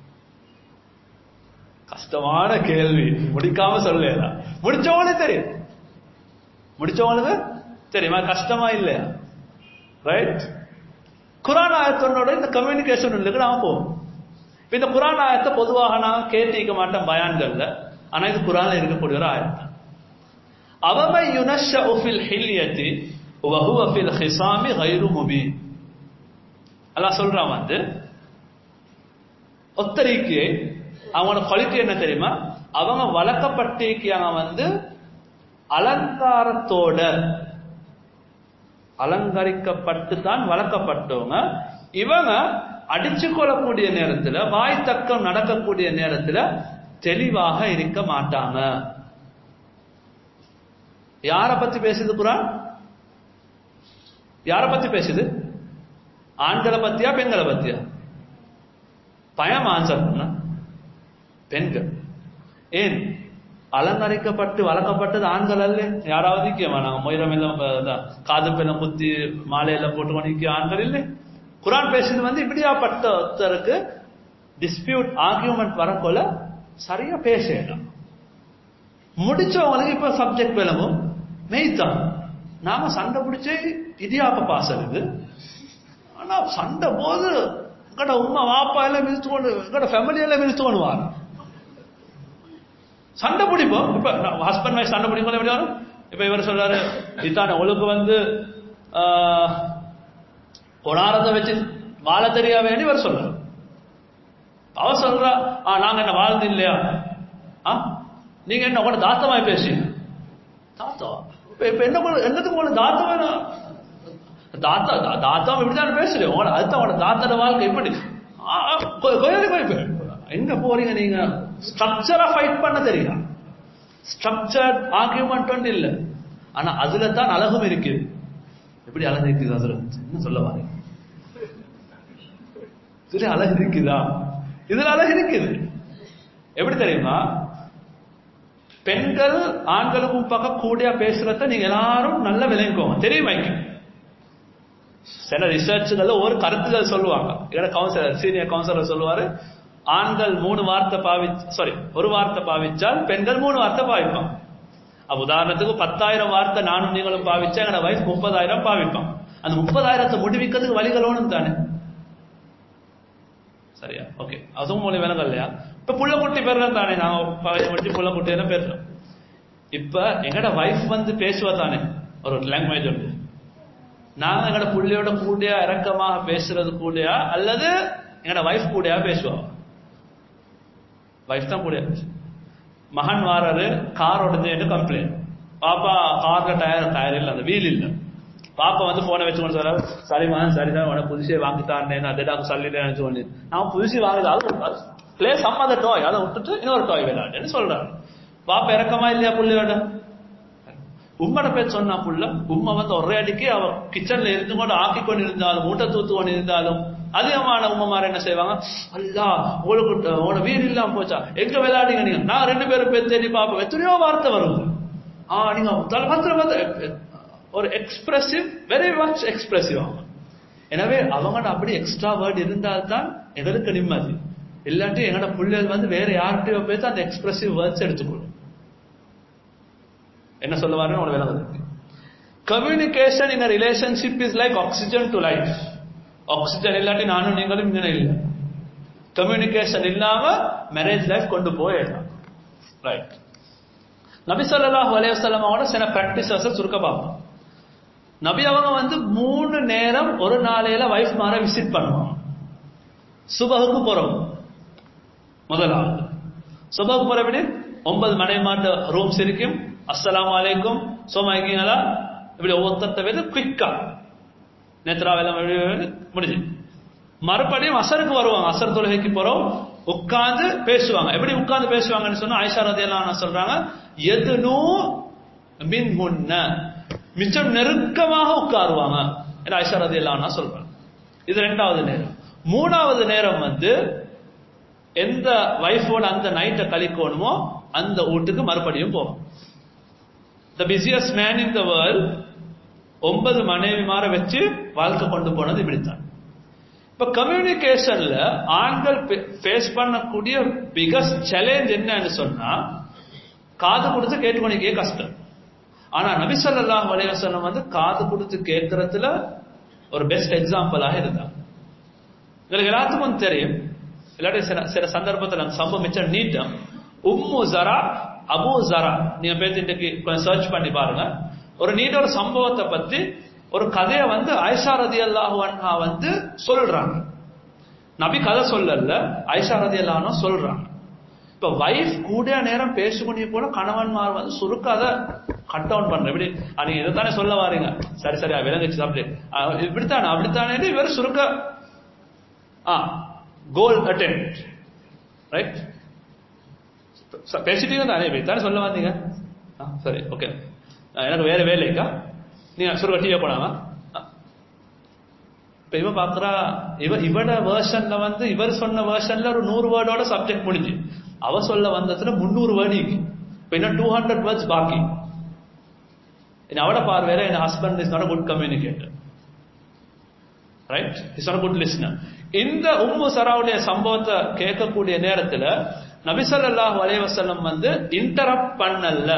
கஷ்டமான கேள்வி முடிக்காம சொல்லலாம் முடிச்சவங்களுக்கு தெரியும் முடிச்சவங்களுக்கு தெரியுமா கஷ்டமா இல்லையா ரைட் குரான் ஆயத்தோட இந்த கம்யூனிகேஷன் உள்ளுக்கு நாம போவோம் இப்ப இந்த குரான் ஆயத்தை பொதுவாக நான் கேட்டிருக்க மாட்டேன் பயான்கள்ல ஆனா இது குரான்ல இருக்கக்கூடிய ஒரு ஆயத்தான் அவமை யுனஷ உஃபில் ஹில்யத்தி வஹுவ ஃபில் ஹிசாமி கைரு முபீன் அல்லாஹ் சொல்றான் வந்து ஒத்தரிக்கு அவங்களோட குவாலிட்டி என்ன தெரியுமா அவங்க வளர்க்கப்பட்டிருக்காங்க வந்து அலங்காரத்தோட அலங்கரிக்கப்பட்டு தான் வளர்க்கப்பட்டவங்க இவங்க அடிச்சு கொள்ளக்கூடிய நேரத்துல வாய் தக்கம் நடக்கக்கூடிய நேரத்துல தெளிவாக இருக்க மாட்டாங்க யார பத்தி பேசுது குரான் யார பத்தி பேசுது ஆண்களை பத்தியா பெண்களை பத்தியா பயம் ஆன்சர் பண்ண பெண்கள் ஏன் அலங்கரிக்கப்பட்டு வளர்க்கப்பட்டது ஆண்கள் அல்ல யாராவது நிக்கமா நாங்க மொயிரம் எல்லாம் ப- இதான் காது பெல்லாம் குத்தி மாலையெல்லாம் போட்டு கொண்டு ஆண்கள் இல்லை குரான் பேசுறது வந்து இப்படியாப்பட்ட ஒருத்தருக்கு டிஸ்பியூட் ஆர்கியூமெண்ட் வரக்கொள்ள சரியா பேசலாம் முடிச்சவங்களுக்கு இப்ப சப்ஜெக்ட் விளங்கும் மெய்தான் நாம சண்டை பிடிச்சி இடியாப்ப பாசல் இது ஆனா சண்டை போது எங்கட உமா வாப்பா எல்லாம் மிதித்து கொண்டு எங்கட ஃபேமிலி எல்லாம் மிதித்து கொண்டு வாரு சண்டை பிடிப்போம் இப்ப ஹஸ்பண்ட் ஒய்ஃப் சண்டை பிடிக்கும் எப்படி வரும் இப்ப இவர் சொல்றாரு இதான ஒழுக்கு வந்து ஆஹ், கொணாரத்தை வச்சு வாழ தெரியா வேண்டி இவர் சொல்றாரு அவ சொல்றா ஆ நாங்க என்ன வாழ்ந்து இல்லையா ஆ நீங்க என்ன உங்களோட தாத்தமாய் பேசி தாத்தா இப்ப இப்ப என்ன பண்ண- என்னத்துக்கு உங்களோட தாத்தா வேணும் தாத்தா தா- தாத்தா இப்படிதான் பேசுறேன் உங்களோட அதுதான் உங்களோட தாத்தோட வாழ்க்கை இப்படி ஆ, ஆ, கொ- கோயிலுக்கு போய் போய். எங்க போறீங்க நீங்க ஸ்ட்ரக்சரா ஃபைட் பண்ண தெரியும் ஸ்ட்ரக்சர் ஆர்கியூமெண்ட் ஒன்று இல்ல ஆனா அதுல தான் அழகும் இருக்குது எப்படி அழகு இருக்குது அதுல என்ன சொல்ல வாங்க இதுல அழகு இருக்குதா இதுல அழகு இருக்குது எப்படி தெரியுமா பெண்கள் ஆண்களுக்கும் பக்கம் கூடிய பேசுறத நீங்க எல்லாரும் நல்ல விளங்குவோம் தெரியுமா இங்க? சில ரிசர்ச்சுகள்ல ஒரு கருத்துகள் சொல்லுவாங்க எங்கட கவுன்சிலர் சீனியர் கவுன்சிலர் சொல்லுவாரு ஆண்கள் மூணு வார்த்தை பாவி சாரி ஒரு வார்த்தை பாவிச்சால் பெண்கள் மூணு வார்த்தை பாவிப்பான் அப்ப உதாரணத்துக்கு பத்தாயிரம் வார்த்தை நானும் நீங்களும் பாவிச்சா எங்கட வயசு முப்பதாயிரம் பாவிப்பான் அந்த முப்பதாயிரத்தை முடிவிக்கிறதுக்கு வழிகளோனும் தானே சரியா ஓகே அதுவும் மொழி விலகல் இல்லையா இப்ப புள்ள குட்டி பேர்லாம் தானே நான் வட்டி புள்ள குட்டி என்ன பேசுறோம் இப்ப எங்கட வைஃப் வந்து பேசுவா தானே ஒரு லாங்குவேஜ் உண்டு நாங்க எங்கட புள்ளையோட கூடியா இறக்கமாக பேசுறது கூடயா அல்லது எங்கட வைஃப் கூடயா பேசுவா வைஃப் தான் கூடயா பேசு மகன் வாராரு கார் உடஞ்சேன்னு கம்ப்ளைண்ட் பாப்பா கார்ல டயர் டயர் இல்ல அந்த வீல் இல்ல பாப்பா வந்து போனை வச்சு கொண்டு சொல்றாரு சரி மகன் சரிதான் உனக்கு புதுசே வாங்கித்தானே நான் டேடாக்கு சொல்லிட்டேன் சொல்லி நான் புதுசு வாங்குது அது பிளே சம் அந்த டாய் அதை விட்டுட்டு இன்னொரு டாய் விளையாடுன்னு சொல்றாரு பாப்பா இறக்கமா இல்லையா புள்ளையோட உம்மட பேர் சொன்னா புள்ள உம்மை வந்து ஒரே அடிக்கு அவ கிச்சன்ல இருந்து கொண்டு ஆக்கி கொண்டு இருந்தாலும் மூட்டை தூத்து கொண்டு இருந்தாலும் அதிகமான உம்மமார் என்ன செய்வாங்க அல்லா உங்களுக்கு உங்களோட வீடு இல்லாம போச்சா எங்க விளையாடுங்க நீங்க நான் ரெண்டு பேரும் பேர் தேடி பார்ப்போம் எத்தனையோ வார்த்தை வருது ஆ நீங்க தல பத்திர வந்து ஒரு எக்ஸ்பிரசிவ் வெரி மச் எக்ஸ்பிரசிவ் ஆகும் எனவே அவங்கள்ட்ட அப்படி எக்ஸ்ட்ரா வேர்ட் இருந்தால்தான் எங்களுக்கு நிம்மதி இல்லாட்டி எங்களோட பிள்ளைகள் வந்து வேற யார்கிட்டயோ பேச அந்த எக்ஸ்பிரசிவ் வேர்ட்ஸ் எடுத்துக்கொள்ளும் என்ன சொல்ல வரேன்னு உனக்கு விளங்குது communication in relationship is like oxygen to life oxygen இல்லாட்டி நானும் நீங்களும் இங்கே இல்லை கம்யூனிகேஷன் இல்லாம மேரேஜ் லைஃப் கொண்டு போயிடலாம் ரைட் நபி ஸல்லல்லாஹு அலைஹி வஸல்லமோட சில பிராக்டிசஸ் சுருக்க பார்ப்போம் நபி அவங்க வந்து மூணு நேரம் ஒரு நாளையில வைஃப் மார விசிட் பண்ணுவாங்க சுபகுக்கு போறோம் முதலாவது சுபகுக்கு போற எப்படி ஒன்பது மனைமாட்ட ரூம்ஸ் இருக்கும் அஸ்ஸலாமு அலைக்கும் சோமா இருக்கீங்களா இப்படி ஒவ்வொருத்தட்ட வேலை குயிக்கா நேத்ரா வேலை முடிஞ்சு மறுபடியும் அசருக்கு வருவாங்க அசர் தொழுகைக்கு போறோம் உட்கார்ந்து பேசுவாங்க எப்படி உட்கார்ந்து பேசுவாங்கன்னு சொன்னா ஆயிஷா ரதியெல்லாம் சொல்றாங்க எதுனு மின் முன்ன மிச்சம் நெருக்கமாக உட்காருவாங்க என்று ஆயிஷா ரதியெல்லாம் சொல்றாங்க இது ரெண்டாவது நேரம் மூணாவது நேரம் வந்து எந்த வைஃபோட அந்த நைட்டை கழிக்கணுமோ அந்த வீட்டுக்கு மறுபடியும் போவோம் த பிசியஸ்ட் மேன் இன் த வேர்ல்ட் ஒன்பது மனைவி மாற வச்சு வாழ்க்கை கொண்டு போனது இப்படித்தான் இப்ப கம்யூனிகேஷன்ல ஆண்கள் ஃபேஸ் பண்ணக்கூடிய பிகஸ்ட் சேலஞ்ச் என்னன்னு சொன்னா காது கொடுத்து கேட்டுக்கொண்டிக்கே கஷ்டம் ஆனா நபி ஸல்லல்லாஹு அலைஹி வஸல்லம் வந்து காது கொடுத்து கேட்கறதுல ஒரு பெஸ்ட் எக்ஸாம்பிளாக இருந்தாங்க உங்களுக்கு எல்லாத்துக்கும் தெரியும் இல்லாட்டி சில சில சந்தர்ப்பத்தில் அந்த சம்பவம் மிச்சம் நீட்டம் உம்மு ஜரா அபு ஜரா நீங்க பேசி இன்னைக்கு கொஞ்சம் சர்ச் பண்ணி பாருங்க ஒரு நீண்ட ஒரு சம்பவத்தை பத்தி ஒரு கதையை வந்து ஐஷா ரதி அல்லாஹு அன்ஹா வந்து சொல்றாங்க நபி கதை சொல்லல ஐஷா ரதி அல்லாஹ் சொல்றாங்க இப்ப வைஃப் கூட நேரம் பேசிக்கொண்டே போல கணவன்மார் வந்து சுருக்காத கட் டவுன் பண்ற இப்படி நீங்க இதைத்தானே சொல்ல வாரீங்க சரி சரி விளங்குச்சு அப்படி இப்படித்தானே அப்படித்தானே இவர் சுருக்க ஆ கோல் அட்டென்ட் ரைட் பேசிட்டீங்க தானே இப்படித்தானே சொல்ல வந்தீங்க சரி ஓகே எனக்கு வேற வேலைக்கா நீங்க சுருக்க டீ போனாங்க இப்ப இவ பாக்குறா இவ இவட வேர்ஷன்ல வந்து இவர் சொன்ன வேர்ஷன்ல ஒரு நூறு வேர்டோட சப்ஜெக்ட் முடிஞ்சு அவ சொல்ல வந்ததுல முந்நூறு வேர்டு இப்ப இன்னும் டூ ஹண்ட்ரட் வேர்ட்ஸ் பாக்கி அவட பார்வையில என் husband is not good communicator right is not good listener இந்த உம்மு சராவுடைய சம்பவத்தை கேட்கக்கூடிய நேரத்துல நபிசல்லாஹு அலைவசல்லம் வந்து இன்டரப்ட் பண்ணல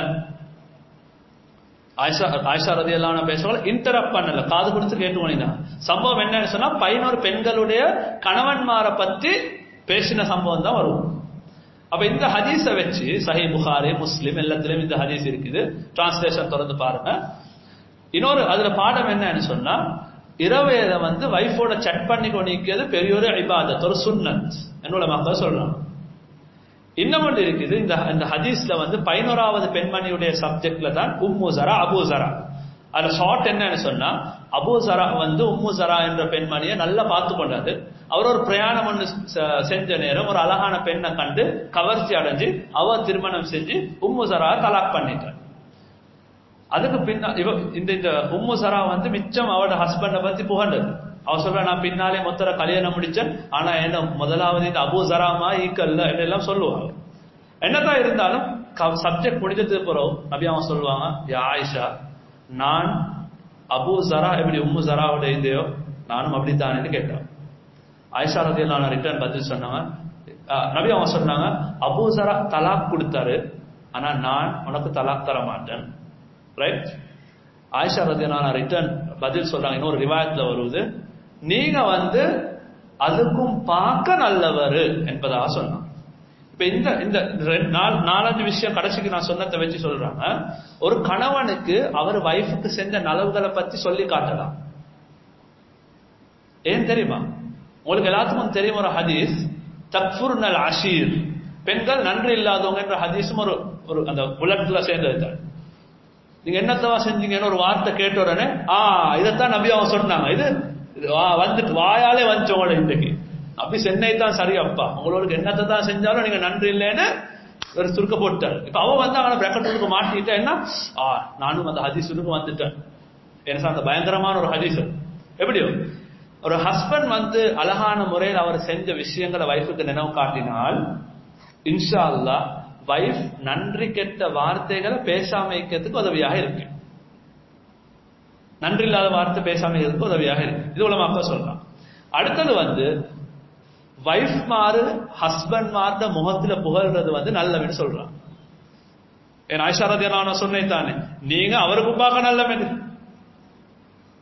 ஆயிஷா ஆயிஷா ரதி எல்லாம் பேசுவாங்க இன்டரப்ட் பண்ணல காது கொடுத்து கேட்டு சம்பவம் என்னன்னு சொன்னா பதினோரு பெண்களுடைய கணவன்மாரை பத்தி பேசின சம்பவம் தான் வரும் அப்ப இந்த ஹதீஸ வச்சு சஹி புகாரி முஸ்லிம் எல்லாத்திலயும் இந்த ஹதீஸ் இருக்குது டிரான்ஸ்லேஷன் திறந்து பாருங்க இன்னொரு அதுல பாடம் என்னன்னு சொன்னா இரவேத வந்து வைஃபோட செட் பண்ணி கொண்டிருக்கிறது பெரிய ஒரு இபாதத் ஒரு சுன்னத் என்னோட மக்கள் சொல்றாங்க இன்னும் ஒன்று இருக்குது இந்த இந்த ஹதீஸ்ல வந்து பதினோராவது பெண்மணியுடைய சப்ஜெக்ட்ல தான் உம்மு ஜரா அபு ஜரா அதுல ஷார்ட் என்னன்னு சொன்னா அபு ஜரா வந்து உம்மு ஜரா என்ற பெண்மணியை நல்லா பார்த்து கொண்டாரு அவர் ஒரு பிரயாணம் ஒன்று செஞ்ச நேரம் ஒரு அழகான பெண்ணை கண்டு கவர்ச்சி அடைஞ்சு அவ திருமணம் செஞ்சு உம்மு ஜரா தலாக் பண்ணிட்டார் அதுக்கு பின்னா இவ இந்த இந்த உம்மு சரா வந்து மிச்சம் அவட ஹஸ்பண்ட பத்தி புகண்டது அவ சொல்ற நான் பின்னாலே மொத்தர கல்யாணம் முடிச்சேன் ஆனா என்ன முதலாவது இந்த அபு சராமா ஈக்கல்ல எல்லாம் சொல்லுவாங்க என்னதான் இருந்தாலும் சப்ஜெக்ட் முடிஞ்சதுக்கு பிறகு நபி அவன் சொல்லுவாங்க யா ஆயிஷா நான் அபு சரா எப்படி உம்மு சராவோட இதையோ நானும் அப்படித்தானேன்னு கேட்டேன் ஆயிஷா ரதி நான் ரிட்டர்ன் பதில் சொன்னாங்க நபி அவன் சொன்னாங்க அபு சரா தலாக் கொடுத்தாரு ஆனா நான் உனக்கு தலாக் தர மாட்டேன் ரைட் ஆயிஷா ரதியான ரிட்டர்ன் பதில் சொல்றாங்க இன்னொரு ரிவாயத்துல வருவது நீங்க வந்து அதுக்கும் பார்க்க நல்லவர் என்பதாக சொன்னாங்க இப்ப இந்த இந்த நாலஞ்சு விஷயம் கடைசிக்கு நான் சொன்னதை வச்சு சொல்றாங்க ஒரு கணவனுக்கு அவர் வைஃபுக்கு செஞ்ச நலவுகளை பத்தி சொல்லி காட்டலாம் ஏன் தெரியுமா உங்களுக்கு எல்லாத்துக்கும் தெரியும் ஒரு ஹதீஸ் தக்ஃபுர் நல் அஷீர் பெண்கள் நன்றி இல்லாதவங்க என்ற ஹதீஸும் ஒரு ஒரு அந்த புலட்ல சேர்ந்தது தான் நீங்க என்னத்தவா செஞ்சீங்கன்னு ஒரு வார்த்தை கேட்ட உடனே ஆ இதைத்தான் நபி அவங்க சொன்னாங்க இது வந்துட்டு வாயாலே வந்துச்சு உங்களோட இன்றைக்கு நபி சென்னை தான் சரி அப்பா உங்களுக்கு என்னத்தை தான் செஞ்சாலும் நீங்க நன்றி இல்லைன்னு ஒரு சுருக்க போட்டார் இப்ப அவ வந்து அவனை பிரக்கெட் சுருக்க மாட்டிட்டா என்ன ஆ நானும் அந்த ஹதீஸுக்கு வந்துட்டேன் என்ன அந்த பயங்கரமான ஒரு ஹதீஸ் எப்படியோ ஒரு ஹஸ்பண்ட் வந்து அழகான முறையில் அவர் செஞ்ச விஷயங்களை வைஃபுக்கு நினைவு காட்டினால் இன்ஷா அல்லா வைஃப் நன்றி கெட்ட வார்த்தைகளை பேசாம இருக்கிறதுக்கு உதவியாக இருக்கு நன்றி இல்லாத வார்த்தை பேசாம இருக்கிறதுக்கு உதவியாக இருக்கு இது உலமாக்க சொல்லலாம் அடுத்தது வந்து வைஃப் மாறு ஹஸ்பண்ட் மார்ந்த முகத்துல புகழ்றது வந்து நல்லவன்னு சொல்றான் என் ஆயிஷாரதி நான் சொன்னேன் தானே நீங்க அவருக்கு பார்க்க நல்லவன்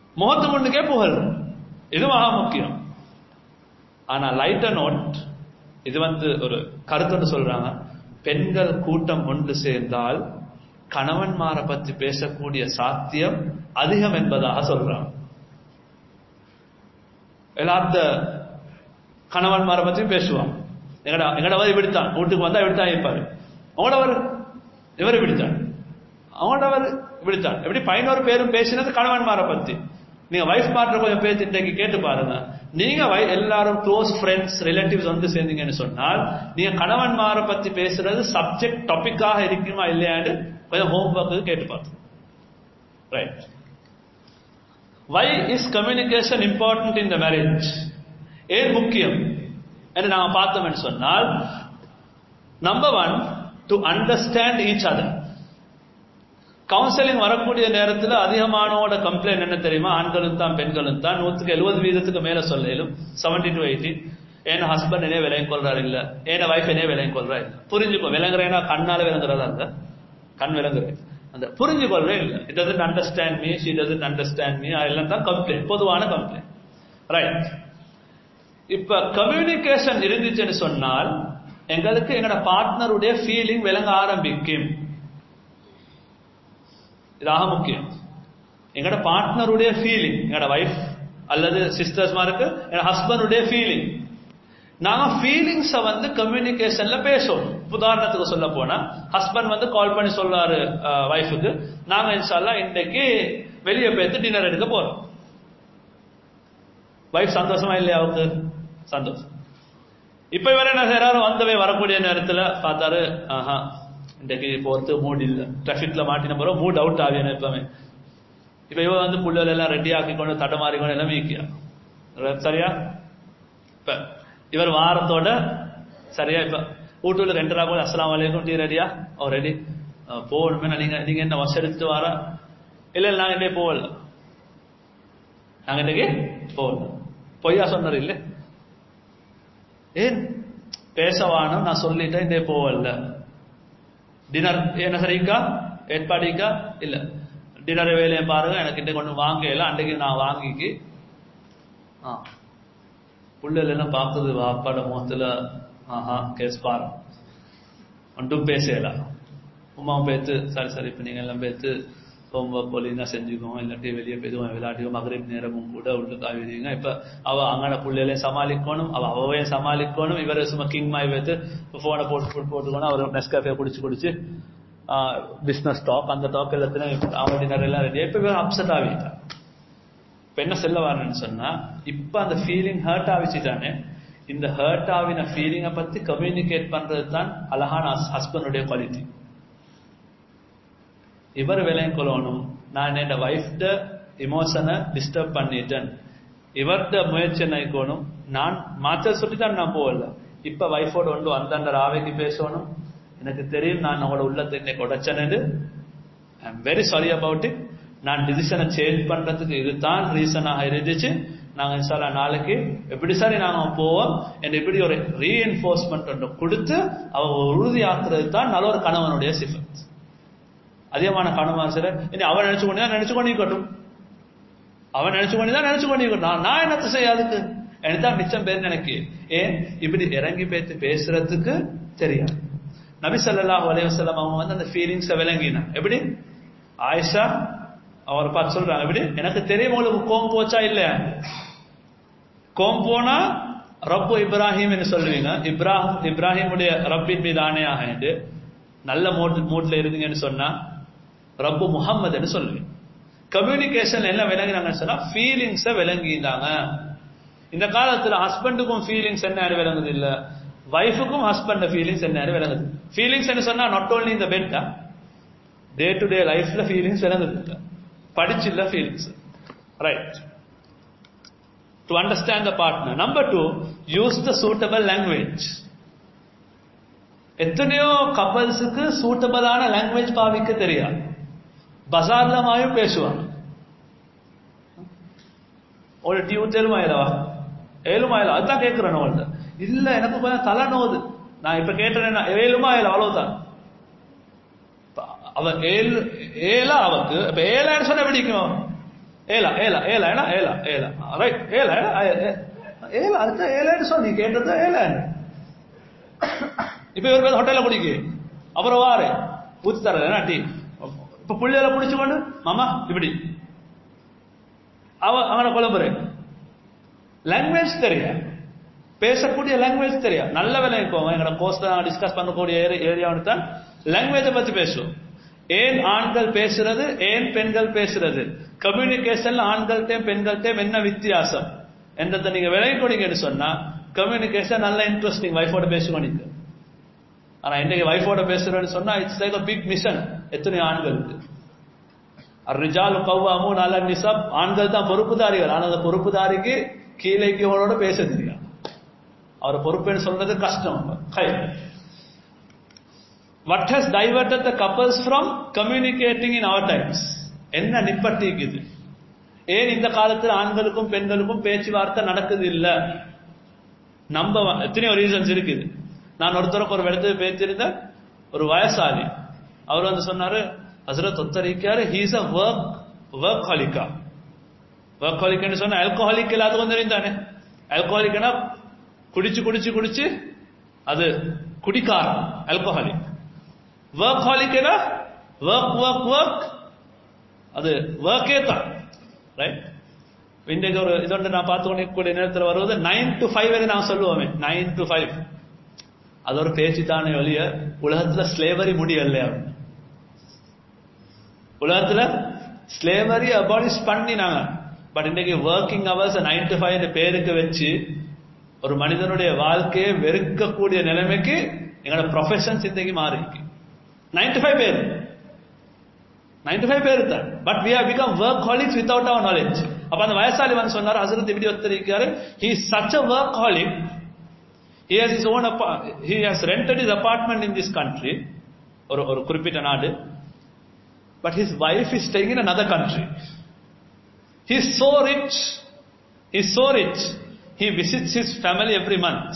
முகத்து முன்னுக்கே புகழ் இது மகா முக்கியம் ஆனா லைட்ட நோட் இது வந்து ஒரு கருத்து சொல்றாங்க பெண்கள் கூட்டம் ஒன்று சேர்ந்தால் கணவன்மாரை பத்தி பேசக்கூடிய சாத்தியம் அதிகம் என்பதாக சொல்றாங்க எல்லாத்த கணவன்மாரை பத்தி பேசுவாங்க எங்கடா எங்கடவர் இப்படித்தான் வீட்டுக்கு வந்தா இப்படித்தான் இருப்பாரு அவங்களவர் இவர் இப்படித்தான் அவங்களவர் இப்படித்தான் எப்படி பதினோரு பேரும் பேசினது கணவன்மாரை பத்தி நீங்க வைஃப் பார்ட்னர் கொஞ்சம் பேர் இன்றைக்கு கேட்டு பாருங்க நீங்க எல்லாரும் க்ளோஸ் ஃப்ரெண்ட்ஸ் ரிலேட்டிவ்ஸ் வந்து சேர்ந்தீங்கன்னு சொன்னால் நீங்க கணவன்மாரை பத்தி பேசுறது சப்ஜெக்ட் டாபிக்காக இருக்குமா இல்லையான்னு கொஞ்சம் ஹோம் ஒர்க்கு கேட்டு பார்த்தோம் right why is communication important in the marriage ஏன் முக்கியம் என்று நாம பார்த்தோம்னு சொன்னால் number one to understand each other counselling வரக்கூடிய நேரத்தில் அதிகமானோட கம்ப்ளைண்ட் என்ன தெரியுமா ஆண்களும் தான் பெண்களும் தான் நூற்றுக்கு எழுபது வீதத்துக்கு மேல சொல்லும் செவன்டி டு எயிட்டி என் ஹஸ்பண்ட் என்னே விலையும் கொள்றாரு இல்ல என் வைஃப் என்னே விலையும் கொள்றா இல்ல புரிஞ்சுக்கோ விளங்குறேன்னா கண்ணால விளங்குறதா அந்த கண் விளங்குறேன் அந்த புரிஞ்சு கொள்றே இல்ல it doesn't understand me she doesn't understand me அதெல்லாம் தான் கம்ப்ளைண்ட் பொதுவான கம்ப்ளைண்ட் ரைட் இப்ப கம்யூனிகேஷன் இருந்துச்சுன்னு சொன்னால் எங்களுக்கு எங்களோட பார்ட்னருடைய ஃபீலிங் விளங்க ஆரம்பிக்கும் இதாக முக்கியம் எங்களோட பார்ட்னருடைய ஃபீலிங் எங்களோட வைஃப் அல்லது சிஸ்டர்ஸ் மாருக்கு எங்களோட ஹஸ்பண்டுடைய ஃபீலிங் நாங்க ஃபீலிங்ஸ வந்து கம்யூனிகேஷன்ல பேசணும் உதாரணத்துக்கு சொல்ல போனா ஹஸ்பண்ட் வந்து கால் பண்ணி சொல்றாரு வைஃபுக்கு நாங்க இன்ஷால்லா இன்றைக்கு வெளியே போயிட்டு டின்னர் எடுக்க போறோம் வைஃப் சந்தோஷமா இல்லையா அவருக்கு சந்தோஷம் இப்ப இவர் என்ன செய்யறாரு வந்தவே வரக்கூடிய நேரத்துல பார்த்தாரு ஆஹா இன்றைக்கு போறது மூட் இல்ல டிராபிக்ல மாட்டின போறோம் மூட் அவுட் ஆவியான எப்பவுமே இப்ப இவ வந்து புள்ளல் எல்லாம் ரெடி ஆக்கி கொண்டு தடமாறி கொண்டு எல்லாம் வீக்கியா சரியா இப்ப இவர் வாரத்தோட சரியா இப்ப வீட்டுல ரெண்டு ரூபா போது அஸ்லாம் வலைக்கும் டீ ரெடியா ஓ ரெடி போகணுமே நீங்க நீங்க என்ன வசம் எடுத்துட்டு வர இல்ல இல்ல நாங்க இன்னைக்கு போகல நாங்க இன்னைக்கு போகல பொய்யா சொன்னார் இல்ல ஏன் பேசவானும் நான் சொல்லிட்டேன் இன்னைக்கு போகல டின்னர் என்ன சரிக்கா ஏற்பாடிக்கா இல்ல டின்னர் வேலையை பாருங்க எனக்கு இன்னைக்கு ஒன்று வாங்கல அன்றைக்கு நான் வாங்கிக்கு ஆ புள்ளல் எல்லாம் பார்க்குது வாப்பாட முகத்துல ஆஹா கேஸ் பாரு ஒன்றும் பேசலாம் உமாவும் பேத்து சரி சரி இப்போ நீங்கள் எல்லாம் பேத்து ஹோம்ஒர்க் பொலினா செஞ்சுக்கோங்க இல்லாட்டி வெளியே போய்துவோம் விளையாட்டுவோம் மகரிப் நேரமும் கூட உள்ளுக்கு ஆவிடுவீங்க இப்போ அவள் அங்கன பிள்ளைகளையும் சமாளிக்கணும் அவள் அவையும் சமாளிக்கணும் இவர் சும்மா கிங் மாய் வைத்து ஃபோனை போட்டு போட்டு போட்டுக்கணும் அவர் நெஸ்காஃபே குடிச்சு குடிச்சு பிஸ்னஸ் டாக் அந்த டாக் எல்லாத்தையும் அவன் டின்னர் எல்லாம் ரெடி இப்போ இவர் அப்செட் ஆகிட்டான் இப்போ என்ன செல்ல வரணும்னு சொன்னா இப்போ அந்த ஃபீலிங் ஹர்ட் ஆகிச்சுட்டானே இந்த ஹர்ட் ஆகின ஃபீலிங்கை பத்தி கம்யூனிகேட் பண்றது தான் அழகான ஹஸ்பண்டுடைய குவாலிட்டி இவர் விலையும் கொள்ளணும் நான் என் வைஃப்ட இமோஷனை டிஸ்டர்ப் பண்ணிட்டேன் இவர்ட முயற்சி நினைக்கணும் நான் மாற்ற சொல்லித்தான் நான் போகல இப்ப வைஃபோட ஒன்று அந்தண்ட ராவைக்கு பேசணும் எனக்கு தெரியும் நான் உங்களோட உள்ளத்தை இன்னைக்கு உடைச்சனது I am very sorry about it நான் டிசிஷனை சேஞ்ச் பண்றதுக்கு இதுதான் ரீசனாக இருந்துச்சு நாங்க இன்ஷால்லா நாளைக்கு எப்படி சரி நாங்க போவோம் என்று இப்படி ஒரு ரீஎன்ஃபோர்ஸ்மெண்ட் ஒன்று கொடுத்து அவ உறுதியாக்குறது தான் நல்ல ஒரு கணவனுடைய சிஃபத் அதிகமான கணவன் சில இனி அவன் நினைச்சு கொண்டு தான் நினைச்சு கொண்டிருக்கட்டும் அவன் நினைச்சு கொண்டு தான் நினைச்சு கொண்டிருக்கட்டும் நான் நான் என்னத்தை செய்ய அதுக்கு எனக்கு தான் மிச்சம் பேர் எனக்கு ஏன் இப்படி இறங்கி பேத்து பேசுறதுக்கு தெரியாது நபி சல்லாஹ் அலைவசல்லம் அவங்க வந்து அந்த ஃபீலிங்ஸை விளங்கினா எப்படி ஆயிஷா அவரை பார்த்து சொல்றாங்க எப்படி எனக்கு தெரியும் உங்களுக்கு கோம் போச்சா இல்லையா கோம் போனா ரப்பு இப்ராஹிம் என்று சொல்லுவீங்க இப்ராஹிம் இப்ராஹிமுடைய ரப்பின் மீது ஆணையாக என்று நல்ல மூட் மூட்ல இருந்தீங்கன்னு சொன்னா ரப்பு முகம்மதுன்னு சொல்லுவீங்க கம்யூனிகேஷன் என்ன விளங்கினாங்கன்னு சொன்னா ஃபீலிங்ஸை விளங்கிட்டாங்க இந்த காலத்துல ஹஸ்பண்டுக்கும் ஃபீலிங்ஸ் என்ன விளங்குது இல்ல வைஃபுக்கும் ஹஸ்பண்ட் ஃபீலிங்ஸ் என்ன விளங்குது ஃபீலிங்ஸ் என்ன சொன்னா நாட் ஓன்லி இந்த பெட் டே டு டே லைஃப்ல ஃபீலிங்ஸ் விளங்குது இல்ல படிச்சில்ல feelings right to understand the partner number two use the suitable language எத்தனையோ கப்பல்ஸுக்கு சூட்டபிளான லாங்குவேஜ் பாவிக்க தெரியாது பசார்ல மாயும் பேசுவாங்க ஒரு டியூ தெருமா இல்லவா ஏழுமா இல்ல அதுதான் கேட்கிறேன் அவள்கிட்ட இல்ல எனக்கு கொஞ்சம் தலை நோது நான் இப்ப கேட்டேன் ஏழுமா இல்ல அவ்வளவுதான் அவ ஏழு ஏலா அவக்கு இப்ப ஏழான்னு சொன்ன பிடிக்கும் ஏலா ஏலா ஏலா ஏனா ஏலா ஏலா ரைட் ஏலா ஏலா ஏலா அதுதான் ஏழான்னு சொன்ன நீ கேட்டது ஏழான்னு இப்ப இவர் ஹோட்டல்ல குடிக்கு அப்புறம் வாரு ஊத்தி தர டீ இப்ப புள்ளையில பிடிச்சு கொண்டு மாமா இப்படி அவ அவனை குழம்புற லாங்குவேஜ் தெரியா பேசக்கூடிய லாங்குவேஜ் தெரியும் நல்ல வேலை இப்போ எங்களோட கோர்ஸ் தான் டிஸ்கஸ் பண்ணக்கூடிய ஏரியாவுன்னு தான் லாங்குவேஜை பத்தி பேசுவோம் ஏன் ஆண்கள் பேசுறது ஏன் பெண்கள் பேசுறது கம்யூனிகேஷன்ல ஆண்கள்கிட்டயும் பெண்கள்கிட்டயும் என்ன வித்தியாசம் என்றதை நீங்க விலகி கொடுங்கன்னு சொன்னா கம்யூனிகேஷன் நல்ல இன்ட்ரெஸ்டிங் வைஃபோட பேசுவோம் நீங்க ஆனா இன்னைக்கு வைஃபோட பேசுறேன்னு சொன்னா இட்ஸ் லைக் பிக் மிஷன் எத்தனை ஆண்களுக்கு ரிஜால் கவ்வாமு நல்ல நிசப் ஆண்கள் தான் பொறுப்புதாரிகள் ஆனா அந்த பொறுப்புதாரிக்கு கீழேக்கியோட பேச தெரியும் அவர் பொறுப்புன்னு சொல்றது கஷ்டம் what has diverted the couples from communicating in our times என்ன நிப்பட்டிக்குது ஏன் இந்த காலத்தில் ஆண்களுக்கும் பெண்களுக்கும் பேச்சுவார்த்தை நடக்குது இல்ல நம்ப எத்தனையோ ரீசன்ஸ் இருக்குது நான் ஒருத்தருக்கு ஒரு இடத்துக்கு பேசியிருந்த ஒரு வயசாளி அவர் வந்து சொன்னாரு ஹசரத் ஒத்தரிக்காரு ஹீஸ் அ ஒர்க் ஒர்க் ஹாலிக்கா ஒர்க் ஹாலிக்னு சொன்னா ஆல்கஹாலிக் எல்லாத்துக்கும் தெரியும் தானே ஆல்கஹாலிக்னா குடிச்சு குடிச்சு குடிச்சு அது குடிக்காரம் ஆல்கஹாலிக் ஒர்க் ஹாலிக்னா ஒர்க் ஒர்க் ஒர்க் அது ஒர்க்கே தான் ரைட் இன்றைக்கு ஒரு இதொன்று நான் பார்த்து கொண்டிருக்கக்கூடிய நேரத்தில் வருவது நைன் டு ஃபைவ் வரை நான் சொல்லுவோமே நைன் டு ஃபைவ் அது ஒரு பேச்சு தானே வழிய உலகத்துல ஸ்லேவரி முடியல உலகத்துல ஸ்லேவரி அபாலிஷ் பண்ணினாங்க பட் இன்னைக்கு working hours nine to five பேருக்கு வச்சு ஒரு மனிதனுடைய வாழ்க்கையை வெறுக்கக்கூடிய நிலைமைக்கு எங்களோட ப்ரொஃபஷன்ஸ் இன்றைக்கு மாறி இருக்கு நைன்டி ஃபைவ் பேர் நைன்டி ஃபைவ் பேர் தான் but we have become workaholics without our knowledge அப்ப அந்த வயசாளி வந்து சொன்னார் ஹசரத் இப்படி ஒருத்தர் he such a workaholic he has his own he has rented his apartment in this country ஒரு ஒரு குறிப்பிட்ட நாடு but his wife is staying in another country he is so rich he is so rich he visits his family every month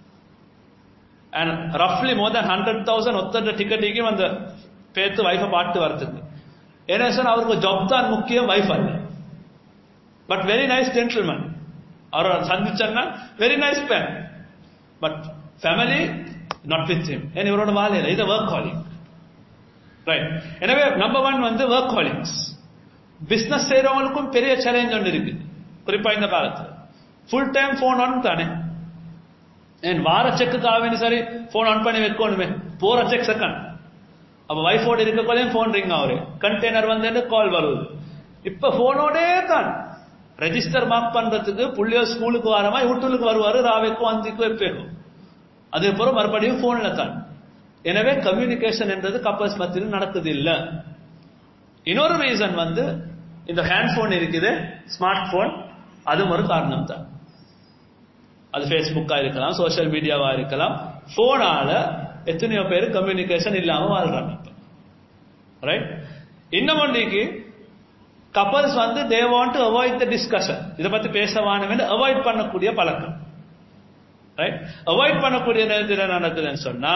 and roughly more than 100,000 ஒத்தர டிக்கெட்டுக்கு அந்த பேத்து வைஃபை பாட்டு வரதுக்கு ஏன்னா சார் அவருக்கு ஜாப் தான் முக்கியம் வைஃப் அல்ல பட் வெரி நைஸ் ஜென்டில்மேன் அவரை சந்திச்சேன்னா very nice fan but family not with him ஏன் இவரோட வாழையில இது ஒர்க் ஹாலிக் ரைட் எனவே நம்பர் ஒன் வந்து ஒர்க் ஹாலிக்ஸ் பிசினஸ் செய்யறவங்களுக்கும் பெரிய சேலஞ்ச் ஒன்று இருக்கு குறிப்பா இந்த காலத்துல ஃபுல் டைம் போன் ஆன் தானே ஏன் வார செக்குக்காக சரி போன் ஆன் பண்ணி வைக்கணுமே போற செக் செகண்ட் அப்ப வைஃபோட இருக்கக்குள்ளேயும் போன் ரிங் ஆகுது கண்டெய்னர் வந்து கால் வருது இப்ப போனோடே தான் ரெஜிஸ்டர் மார்க் பண்றதுக்கு புள்ளியோ ஸ்கூலுக்கு வரமா வீட்டுக்கு வருவாரு ராவைக்கும் அஞ்சுக்கும் எப்பேக்கும் அதுக்கப்புறம் மறுபடியும் போன்ல தான் எனவே கம்யூனிகேஷன் என்றது கப்பல்ஸ் மத்தியில் நடக்குது இல்ல இன்னொரு ரீசன் வந்து இந்த ஹேண்ட் போன் இருக்குது ஸ்மார்ட் போன் அதுவும் ஒரு காரணம் தான் அது ஃபேஸ்புக்கா இருக்கலாம் சோசியல் மீடியாவா இருக்கலாம் போனால எத்தனையோ பேர் கம்யூனிகேஷன் இல்லாம வாழ்றாங்க ரைட் இன்னும் ஒன்றைக்கு கப்பல்ஸ் வந்து they want to avoid the discussion இதை பத்தி பேசவானு அவாய்ட் பண்ணக்கூடிய பழக்கம் ரைட் அவாய்ட் பண்ணக்கூடிய நேரத்தில் என்ன நடக்குதுன்னு சொன்னா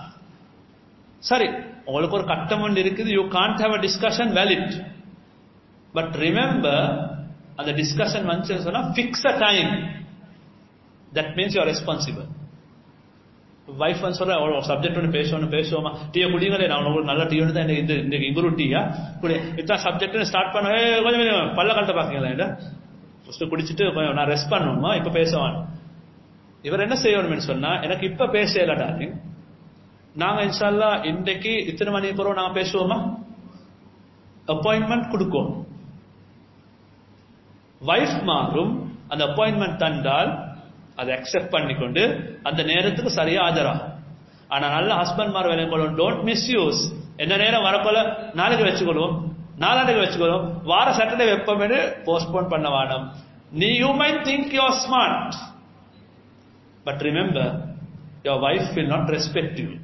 சரி உங்களுக்கு ஒரு கட்டம் ஒன்று இருக்குது you can't have a discussion valid but remember அந்த டிஸ்கஷன் வந்துச்சுன்னு சொன்னா fix a time that means you are responsible wife வந்து சொல்ற அவ்வளோ சப்ஜெக்ட் ஒன்று பேசணும் பேசுவோமா டீயை குடிங்களே நான் உங்களுக்கு நல்ல டீ ஒன்று தான் இந்த இன்னைக்கு இங்குரு டீயா குடி இதான் சப்ஜெக்ட் ஸ்டார்ட் பண்ண கொஞ்சம் கொஞ்சம் பல்ல கழட்ட பார்க்கீங்களா ஃபர்ஸ்ட் குடிச்சிட்டு கொஞ்சம் நான் ரெஸ்ட் பண்ணணுமா இப்ப பேசுவான் இவர் என்ன செய்யணும்னு சொன்னா எனக்கு இப்ப பேசல டார்லிங் நாங்க இன்ஷால்லா இன்றைக்கு இத்தனை மணிக்கு போறோம் நாங்க பேசுவோமா அப்பாயின்மெண்ட் கொடுக்கும் வைஃப் மாறும் அந்த அப்பாயின்மெண்ட் தந்தால் அதை அக்செப்ட் பண்ணிக்கொண்டு அந்த நேரத்துக்கு சரியா ஆஜராகும் ஆனா நல்ல ஹஸ்பண்ட் மார் வேலை கொள்ளும் டோன்ட் மிஸ் யூஸ் எந்த நேரம் வரப்போல நாளைக்கு வச்சுக்கொள்வோம் நாளாண்டுக்கு வச்சுக்கொள்வோம் வார சாட்டர்டே வெப்பமே போஸ்ட்போன் பண்ண வேணும் நீ you might think you smart but remember your wife will not respect you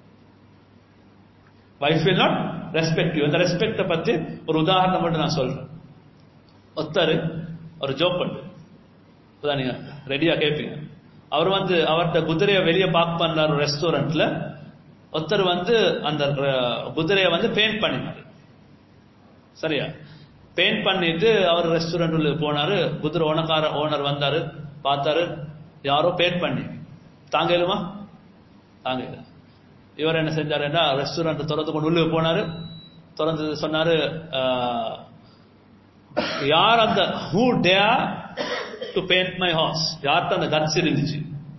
wife will not respect you அந்த ரெஸ்பெக்டை பத்தி ஒரு உதாரணம் மட்டும் நான் சொல்றேன் ஒருத்தர் ஒரு ஜோக் பண்ணு இப்பதான் நீங்க ரெடியா கேட்பீங்க அவர் வந்து அவர்கிட்ட குதிரையை வெளியே பார்க் பண்ணார் ஒரு ரெஸ்டாரண்ட்ல ஒருத்தர் வந்து அந்த குதிரையை வந்து பெயிண்ட் பண்ணினார் சரியா பெயிண்ட் பண்ணிட்டு அவர் ரெஸ்டாரண்ட் உள்ள போனாரு குதிரை ஓனக்கார ஓனர் வந்தாரு பார்த்தாரு யாரோ பெயிண்ட் பண்ணி தாங்கலுமா தாங்க இவர் என்ன செஞ்சாருன்னா ரெஸ்டாரண்ட் திறந்து கொண்டு உள்ளே போனாரு திறந்து சொன்னாரு ஆஹ், யார் அந்த who dare to paint my house யார்கிட்ட அந்த கட்ஸ் இருந்துச்சு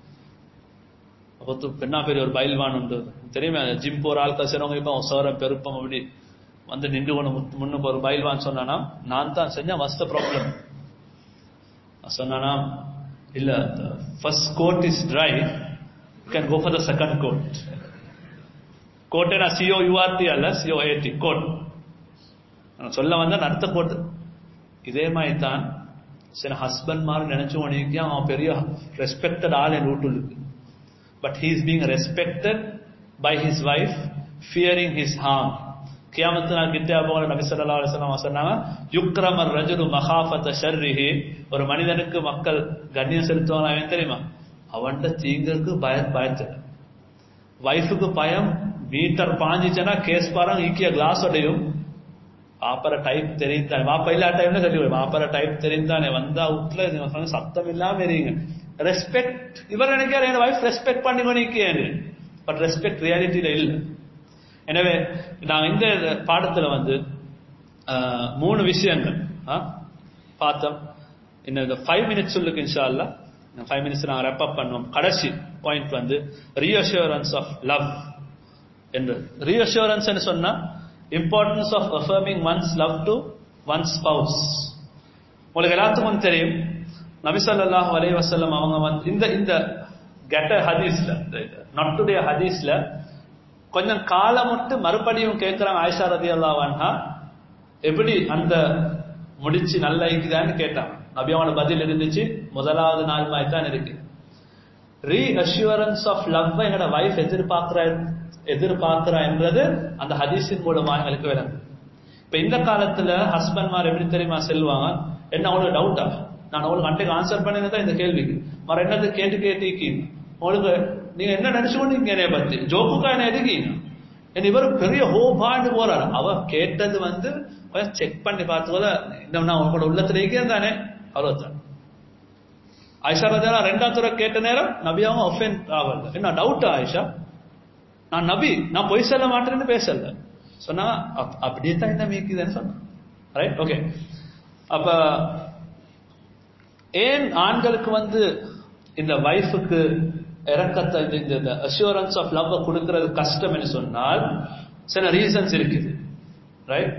அப்போ து- பெண்ணா பெரிய ஒரு பயில்வான் உண்டு தெரியுமா ஜிம் போற ஆட்கள் சிறவங்க இப்போ சோரம் பெருப்பம் அப்படி வந்து நின்று கொண்டு முத்து- முன்னுக்கு ஒரு பயில்வான் சொன்னானா நான் தான் செஞ்சேன் வஸ்த ப்ராப்ளம் சொன்னானா இல்ல first coat is dry you can go for the second coat கோட்டை சிஓ யூஆர்டி அல்ல சிஓ ஏடி கோட் நான் சொல்ல வந்த அடுத்த கோட் இதே மாதிரி தான் சில ஹஸ்பண்ட் மாதிரி நினைச்சு உனக்கு அவன் பெரிய ரெஸ்பெக்டட் ஆள் என் வீட்டுக்கு but he is being respected by his wife fearing his harm கியாமத்து நாள் கிட்டே போகிற நபி ஸல்லல்லாஹு அலைஹி வஸல்லம் சொன்னாங்க யுக்ரமர் ரஜுலு மகாஃபத ஷர்ரிஹி ஒரு மனிதனுக்கு மக்கள் கண்ணியம் செலுத்துவாங்க அவன் தெரியுமா அவன்கிட்ட தீங்குக்கு பய பயத்துல வைஃபுக்கு பயம் மீட்டர் பாஞ்சிச்சுன்னா கேஸ் பாரம் ஈக்கிய கிளாஸ் உடையும் வாப்பர டைப் தெரிந்தானே வாப்பா இல்லா டைம்ல சொல்லி வாப்பர டைப் தெரிந்தானே வந்தா வீட்டுல நீங்க சொன்ன சத்தம் இல்லாம இருங்க ரெஸ்பெக்ட் இவர் நினைக்கிறார் என் வைஃப் ரெஸ்பெக்ட் பண்ணி பண்ணிக்கேன்னு பட் ரெஸ்பெக்ட் ரியாலிட்டியில இல்ல எனவே நான் இந்த பாடத்துல வந்து ஆஹ், மூணு விஷயங்கள் ஆ, பார்த்தோம் இன்னும் இந்த ஃபைவ் மினிட்ஸ் சொல்லுக்கு இன்ஷா அல்லா இந்த ஃபைவ் மினிட்ஸ் நாங்கள் ரெப் அப் பண்ணுவோம் கடைசி பாயிண்ட் வந்து ரீஅஷூரன்ஸ் ஆஃப் லவ் என்று ரீஅஷூரன்ஸ் சொன்னா importance of affirming one's love to one spouse உங்களுக்கு எல்லாத்துக்கும் தெரியும் நபி ஸல்லல்லாஹு அலைஹி வஸல்லம் அவங்க வந்து இந்த இந்த கெட்ட ஹதீஸ்ல நாட் டுடே ஹதீஸ்ல கொஞ்சம் காலம் விட்டு மறுபடியும் கேட்கிறாங்க ஆயிஷா ரதியல்லாஹு அன்ஹா எப்படி அந்த முடிச்சு நல்லா இருக்குதான்னு கேட்டான் நபி அவனோட பதில் இருந்துச்சு முதலாவது நாள் மாதிரி தான் இருக்கு ரீ அஷூரன்ஸ் ஆஃப் லவ் எங்களோட வைஃப் எதிர்பார்க்கிற எதிர்பார்க்கிறா என்றது அந்த ஹதீஸின் மூலமா எங்களுக்கு விளங்கு இப்ப இந்த காலத்துல ஹஸ்பண்ட்மார் எப்படி தெரியுமா செல்வாங்க என்ன அவங்களுக்கு டவுட்டா நான் உங்களுக்கு அன்றைக்கு ஆன்சர் பண்ணினதா இந்த கேள்விக்கு மற என்னது கேட்டு கேட்டு இருக்கீங்க உங்களுக்கு நீங்க என்ன நினைச்சு கொண்டீங்க என்னைய பத்தி ஜோக்குக்கா என்ன எதுக்கீங்க என்ன இவர் பெரிய ஹோபாண்டு போறாரு அவ கேட்டது வந்து கொஞ்சம் செக் பண்ணி பார்த்து போல இன்னும் நான் உங்களோட உள்ளத்துல இருக்கேன் தானே அவ்வளவுதான் ஆயிஷா ரஜானா ரெண்டாம் துறை கேட்ட நேரம் நபி அவங்க ஒஃபென் ஆகல என்ன டவுட்டா ஆயிஷா நான் நபி நான் பொய் சொல்ல மாட்டேன்னு பேசல சொன்னா அப்- அப்படியே தான் என்ன மீக்குதுன்னு சொன்னான் ரைட் ஓகே அப்ப ஏன் ஆண்களுக்கு வந்து இந்த வைஃபுக்கு இறக்கத்தை இந்த இந்த அஷூரன்ஸ் ஆஃப் லவ் கொடுக்கிறது கஷ்டம் என்று சொன்னால் சில ரீசன்ஸ் இருக்குது ரைட்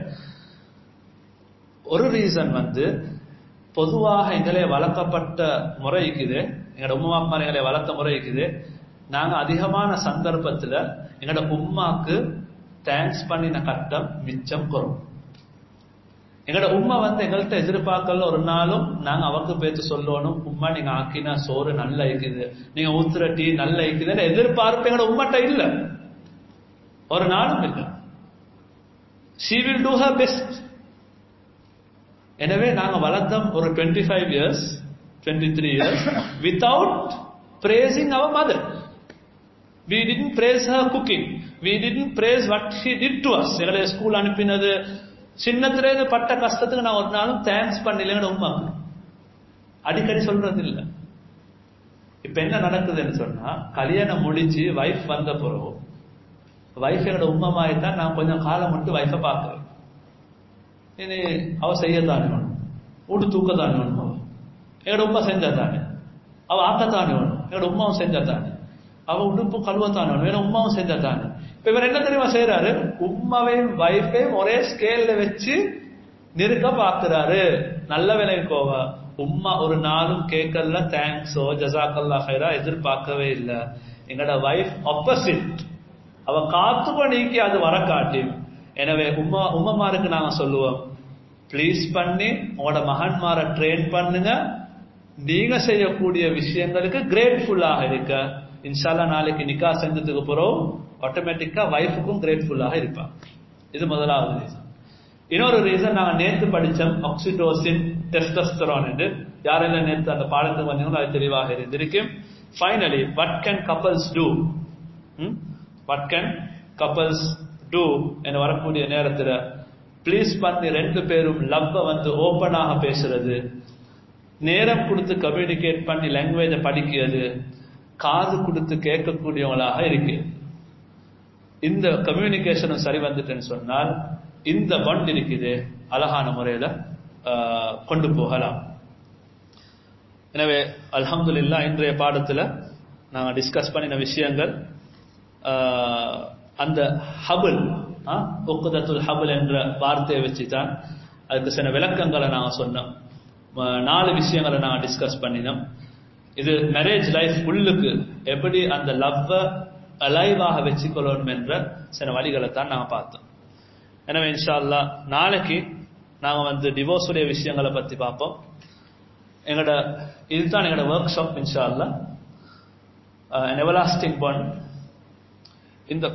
ஒரு ரீசன் வந்து பொதுவாக எங்களே வளர்க்கப்பட்ட முறை இருக்குது எங்களோட உம்மா அப்பா எங்களை வளர்த்த முறை இருக்குது நாங்க அதிகமான சந்தர்ப்பத்துல எங்களோட உம்மாக்கு தேங்க்ஸ் பண்ணின கட்டம் மிச்சம் குறைவு எங்களோட உம்மா வந்து எங்கள்கிட்ட எதிர்பார்க்கல ஒரு நாளும் நாங்க அவருக்கு பேத்து சொல்லணும் உம்மா நீங்க ஆக்கினா சோறு நல்லா இருக்குது நீங்க ஊத்துற டீ நல்லா இருக்குதுன்னு எதிர்பார்ப்பு எங்களோட உம்மாட்ட இல்ல ஒரு நாளும் இல்ல she will do her best எனவே நாங்க வளர்த்தோம் ஒரு 25 five years twenty three years without praising our mother we didn't praise her cooking we didn't praise what she did to us எங்களை ஸ்கூல் அனுப்பினது சின்னத்துல இருந்து பட்ட கஷ்டத்துக்கு நான் ஒரு நாளும் தேங்க்ஸ் பண்ணலைங்கட உமாக்கு அடிக்கடி சொல்றது இல்ல இப்ப என்ன நடக்குதுன்னு சொன்னா கல்யாணம் முடிச்சு வைஃப் வந்த பிறகு வைஃப் என்னோட உம்மமாய் தான் நான் கொஞ்சம் காலம் மட்டும் வைஃபை பார்க்கிறேன் இனி அவ செய்யத்தானே வேணும் வீட்டு தூக்கத்தானே வேணும் அவ எங்களோட உமா செஞ்சாதானே அவ ஆக்கத்தானே வேணும் எங்களோட உமாவும் செஞ்சாதானே அவ உடுப்பு கழுவத்தானே வேணும் எங்களோட உமாவும் செஞ்சாதானே இப்ப இவர் என்ன தெரியுமா செய்யறாரு உம்மாவையும் வைஃபையும் ஒரே ஸ்கேல்ல வச்சு நிறுக்க பாக்குறாரு நல்ல விலைக்கோவ உம்மா ஒரு நாளும் கேட்கல தேங்க்ஸோ ஜசாக்கல்லா ஹைரா எதிர்பார்க்கவே இல்லை எங்களோட வைஃப் ஆப்போசிட் அவ காத்துக்கோ நீக்கி அது வர காட்டி எனவே உம்மா உம்மமாருக்கு நாங்க சொல்லுவோம் ப்ளீஸ் பண்ணி உங்களோட மகன்மாரை ட்ரெயின் பண்ணுங்க நீங்க செய்யக்கூடிய விஷயங்களுக்கு கிரேட்ஃபுல்லாக இருக்க இன்ஷால்லா நாளைக்கு நிக்கா செஞ்சதுக்கு பிறகு ஆட்டோமேட்டிக்கா வைஃபுக்கும் கிரேட்ஃபுல்லாக இருப்பான் இது முதலாவது ரீசன் இன்னொரு ரீசன் நாங்க நேத்து படிச்சோம் ஆக்சிடோசின் டெஸ்டஸ்டரான் என்று யாரெல்லாம் நேத்து அந்த பாடத்துக்கு வந்தீங்களோ அது தெளிவாக இருந்திருக்கு finally what can couples do what can couples do என வரக்கூடிய நேரத்துல ப்ளீஸ் பண்ணி ரெண்டு பேரும் லவ்வ வந்து ஓப்பனாக பேசுறது நேரம் கொடுத்து கம்யூனிகேட் பண்ணி லாங்குவேஜை படிக்கிறது காது கொடுத்து கேட்கக்கூடியவங்களாக இருக்கு இந்த கம்யூனிகேஷனும் சரி வந்துட்டுன்னு சொன்னால் இந்த பண்ட் இருக்குது அழகான முறையில கொண்டு போகலாம் எனவே அல்ஹம்துலில்லா இன்றைய பாடத்துல நாங்க டிஸ்கஸ் பண்ணின விஷயங்கள் அந்த ஹபுல் ஒக்குதத்துல் ஹபுல் என்ற வார்த்தையை வச்சு தான் அதுக்கு சில விளக்கங்களை நாங்க சொன்னோம் நாலு விஷயங்களை நாங்க டிஸ்கஸ் பண்ணினோம் இது மேரேஜ் லைஃப் உள்ளுக்கு எப்படி அந்த லவ்வை அலைவாக வச்சுக்கொள்ளணும் என்ற சில வழிகளை தான் நாங்க பார்த்தோம் எனவே இன்ஷா அல்லா நாளைக்கு நாங்க வந்து டிவோர்ஸுடைய விஷயங்களை பத்தி பார்ப்போம் எங்களோட இதுதான் எங்களோட ஒர்க் ஷாப் இன்ஷா அல்லா எவலாஸ்டிக் பாண்ட் இந்த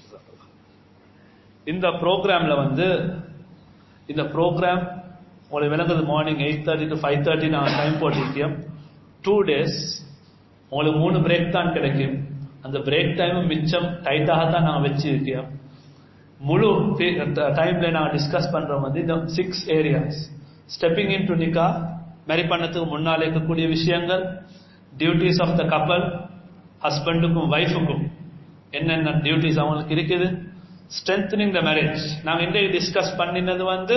இந்த ப்ரோக்ராம்ல வந்து இந்த ப்ரோக்ராம் உங்களுக்கு விளங்குது morning eight thirty to five thirty நான் டைம் போட்டிருக்கேன் டூ டேஸ் உங்களுக்கு மூணு பிரேக் தான் கிடைக்கும் அந்த பிரேக் டைமும் மிச்சம் டைட்டாக தான் நான் வச்சிருக்கேன் முழு டைம்ல நான் டிஸ்கஸ் பண்றோம் வந்து இந்த six areas stepping in to நிக்கா மேரி பண்ணதுக்கு முன்னால் இருக்கக்கூடிய விஷயங்கள் டியூட்டிஸ் ஆஃப் த கப்பல் ஹஸ்பண்டுக்கும் ஒய்ஃபுக்கும் என்னென்ன டியூட்டிஸ் அவங்களுக்கு இருக்குது ஸ்ட்ரென்தனிங் த மேரேஜ் நாங்கள் இன்றைக்கு டிஸ்கஸ் பண்ணினது வந்து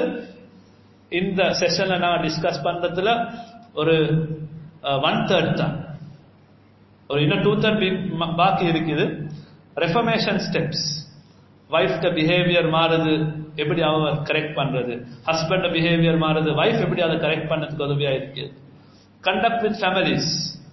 இந்த செஷன்ல நான் டிஸ்கஸ் பண்றதுல ஒரு ஒன் தேர்ட் தான் ஒரு இன்னும் டூ தேர்ட் பாக்கி இருக்குது ரெஃபர்மேஷன் ஸ்டெப்ஸ் ஒய்ஃப்ட பிஹேவியர் மாறுது எப்படி அவங்க கரெக்ட் பண்றது ஹஸ்பண்ட் பிஹேவியர் மாறுது ஒய்ஃப் எப்படி அதை கரெக்ட் பண்ணதுக்கு உதவியா இருக்கு கண்டக்ட் வித் ஃபேமிலிஸ்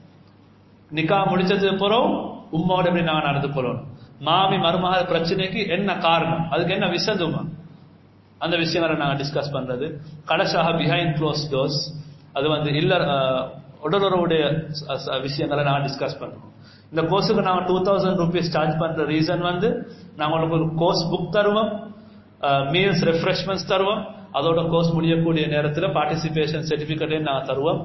நிக்கா முடிச்சது போறோம் உம்மாவோட எப்படி நாங்க நடந்து போறோம் மாமி மருமக பிரச்சனைக்கு என்ன காரணம் அதுக்கு என்ன விசதுமா அந்த விஷயங்களை நாங்க டிஸ்கஸ் பண்றது கடைசாக பிஹைண்ட் க்ளோஸ் டோர்ஸ் அது வந்து இல்ல உடலுறவுடைய விஷயங்களை நாங்க டிஸ்கஸ் பண்றோம் இந்த கோர்ஸுக்கு நாங்க டூ தௌசண்ட் ருபீஸ் சார்ஜ் பண்ற ரீசன் வந்து நாங்க உங்களுக்கு ஒரு கோர்ஸ் புக் தருவோம் மீல்ஸ் ரெஃப்ரெஷ்மெண்ட்ஸ் தருவோம் அதோட கோர்ஸ் முடியக்கூடிய நேரத்தில் பார்ட்டிசிபேஷன் சர்டிபிகேட்டையும் நாங்கள் தருவோம்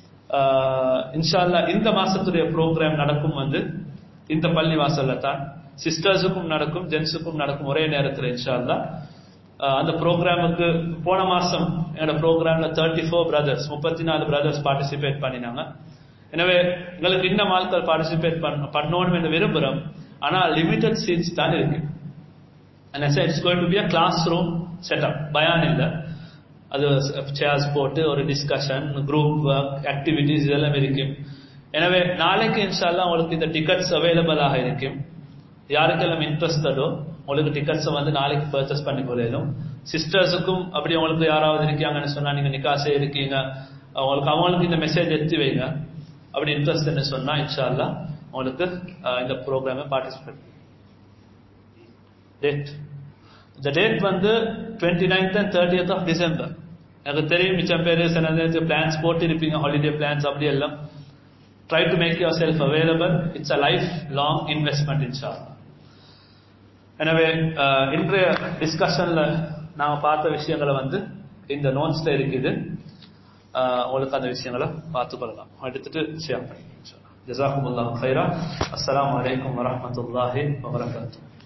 இன்ஷால்லா இந்த மாசத்துடைய ப்ரோக்ராம் நடக்கும் வந்து இந்த பள்ளி வாசல்ல தான் சிஸ்டர்ஸுக்கும் நடக்கும் ஜென்ஸுக்கும் நடக்கும் ஒரே நேரத்தில் இன்ஷால்லா அந்த ப்ரோக்ராமுக்கு போன மாசம் என்னோட ப்ரோக்ராம்ல தேர்ட்டி ஃபோர் பிரதர்ஸ் முப்பத்தி நாலு பிரதர்ஸ் பார்ட்டிசிபேட் பண்ணினாங்க எனவே எங்களுக்கு இன்னும் ஆட்கள் பார்ட்டிசிபேட் பண்ணணும் என்று விரும்புகிறோம் ஆனால் லிமிடெட் சீட்ஸ் தான் இருக்கு and I said it's going to be a classroom setup பயான் இல்லை அது சேர்ஸ் போட்டு ஒரு டிஸ்கஷன் குரூப் ஒர்க் ஆக்டிவிட்டிஸ் இதெல்லாம் இருக்கும் எனவே நாளைக்கு இன்ஷால்லா உங்களுக்கு இந்த டிக்கெட்ஸ் அவைலபிளாக இருக்கும் யாருக்கெல்லாம் இன்ட்ரெஸ்டடோ உங்களுக்கு டிக்கெட்ஸை வந்து நாளைக்கு பர்ச்சேஸ் பண்ணி கொள்ளையிலும் சிஸ்டர்ஸுக்கும் அப்படி உங்களுக்கு யாராவது இருக்காங்கன்னு சொன்னா நீங்க நிக்காசே இருக்கீங்க அவங்களுக்கு அவங்களுக்கு இந்த மெசேஜ் எத்தி வைங்க அப்படி இன்ட்ரெஸ்ட் சொன்னா இன்ஷால்லா உங்களுக்கு இந்த ப்ரோக்ராமை பார்ட்டிசிபேட் டேட் இந்த டேட் வந்து twenty ninth and thirtieth of December எனக்கு தெரியும் மிச்சம் பேர் சில நேரத்துக்கு பிளான்ஸ் போட்டு இருப்பீங்க ஹாலிடே பிளான்ஸ் அப்படி எல்லாம் try to make yourself available it's a lifelong investment இன்ஷா எனவே இன்றைய டிஸ்கஷன்ல நாம பார்த்த விஷயங்களை வந்து இந்த நோட்ஸ்ல இருக்குது உங்களுக்கு அந்த விஷயங்களை பார்த்து கொள்ளலாம் எடுத்துட்டு ஷேர் பண்ணி ஜசாக்குமுல்லா ஹைரா அஸ்லாம் வலைக்கம் வரமத்துல்லாஹி வபரகாத்து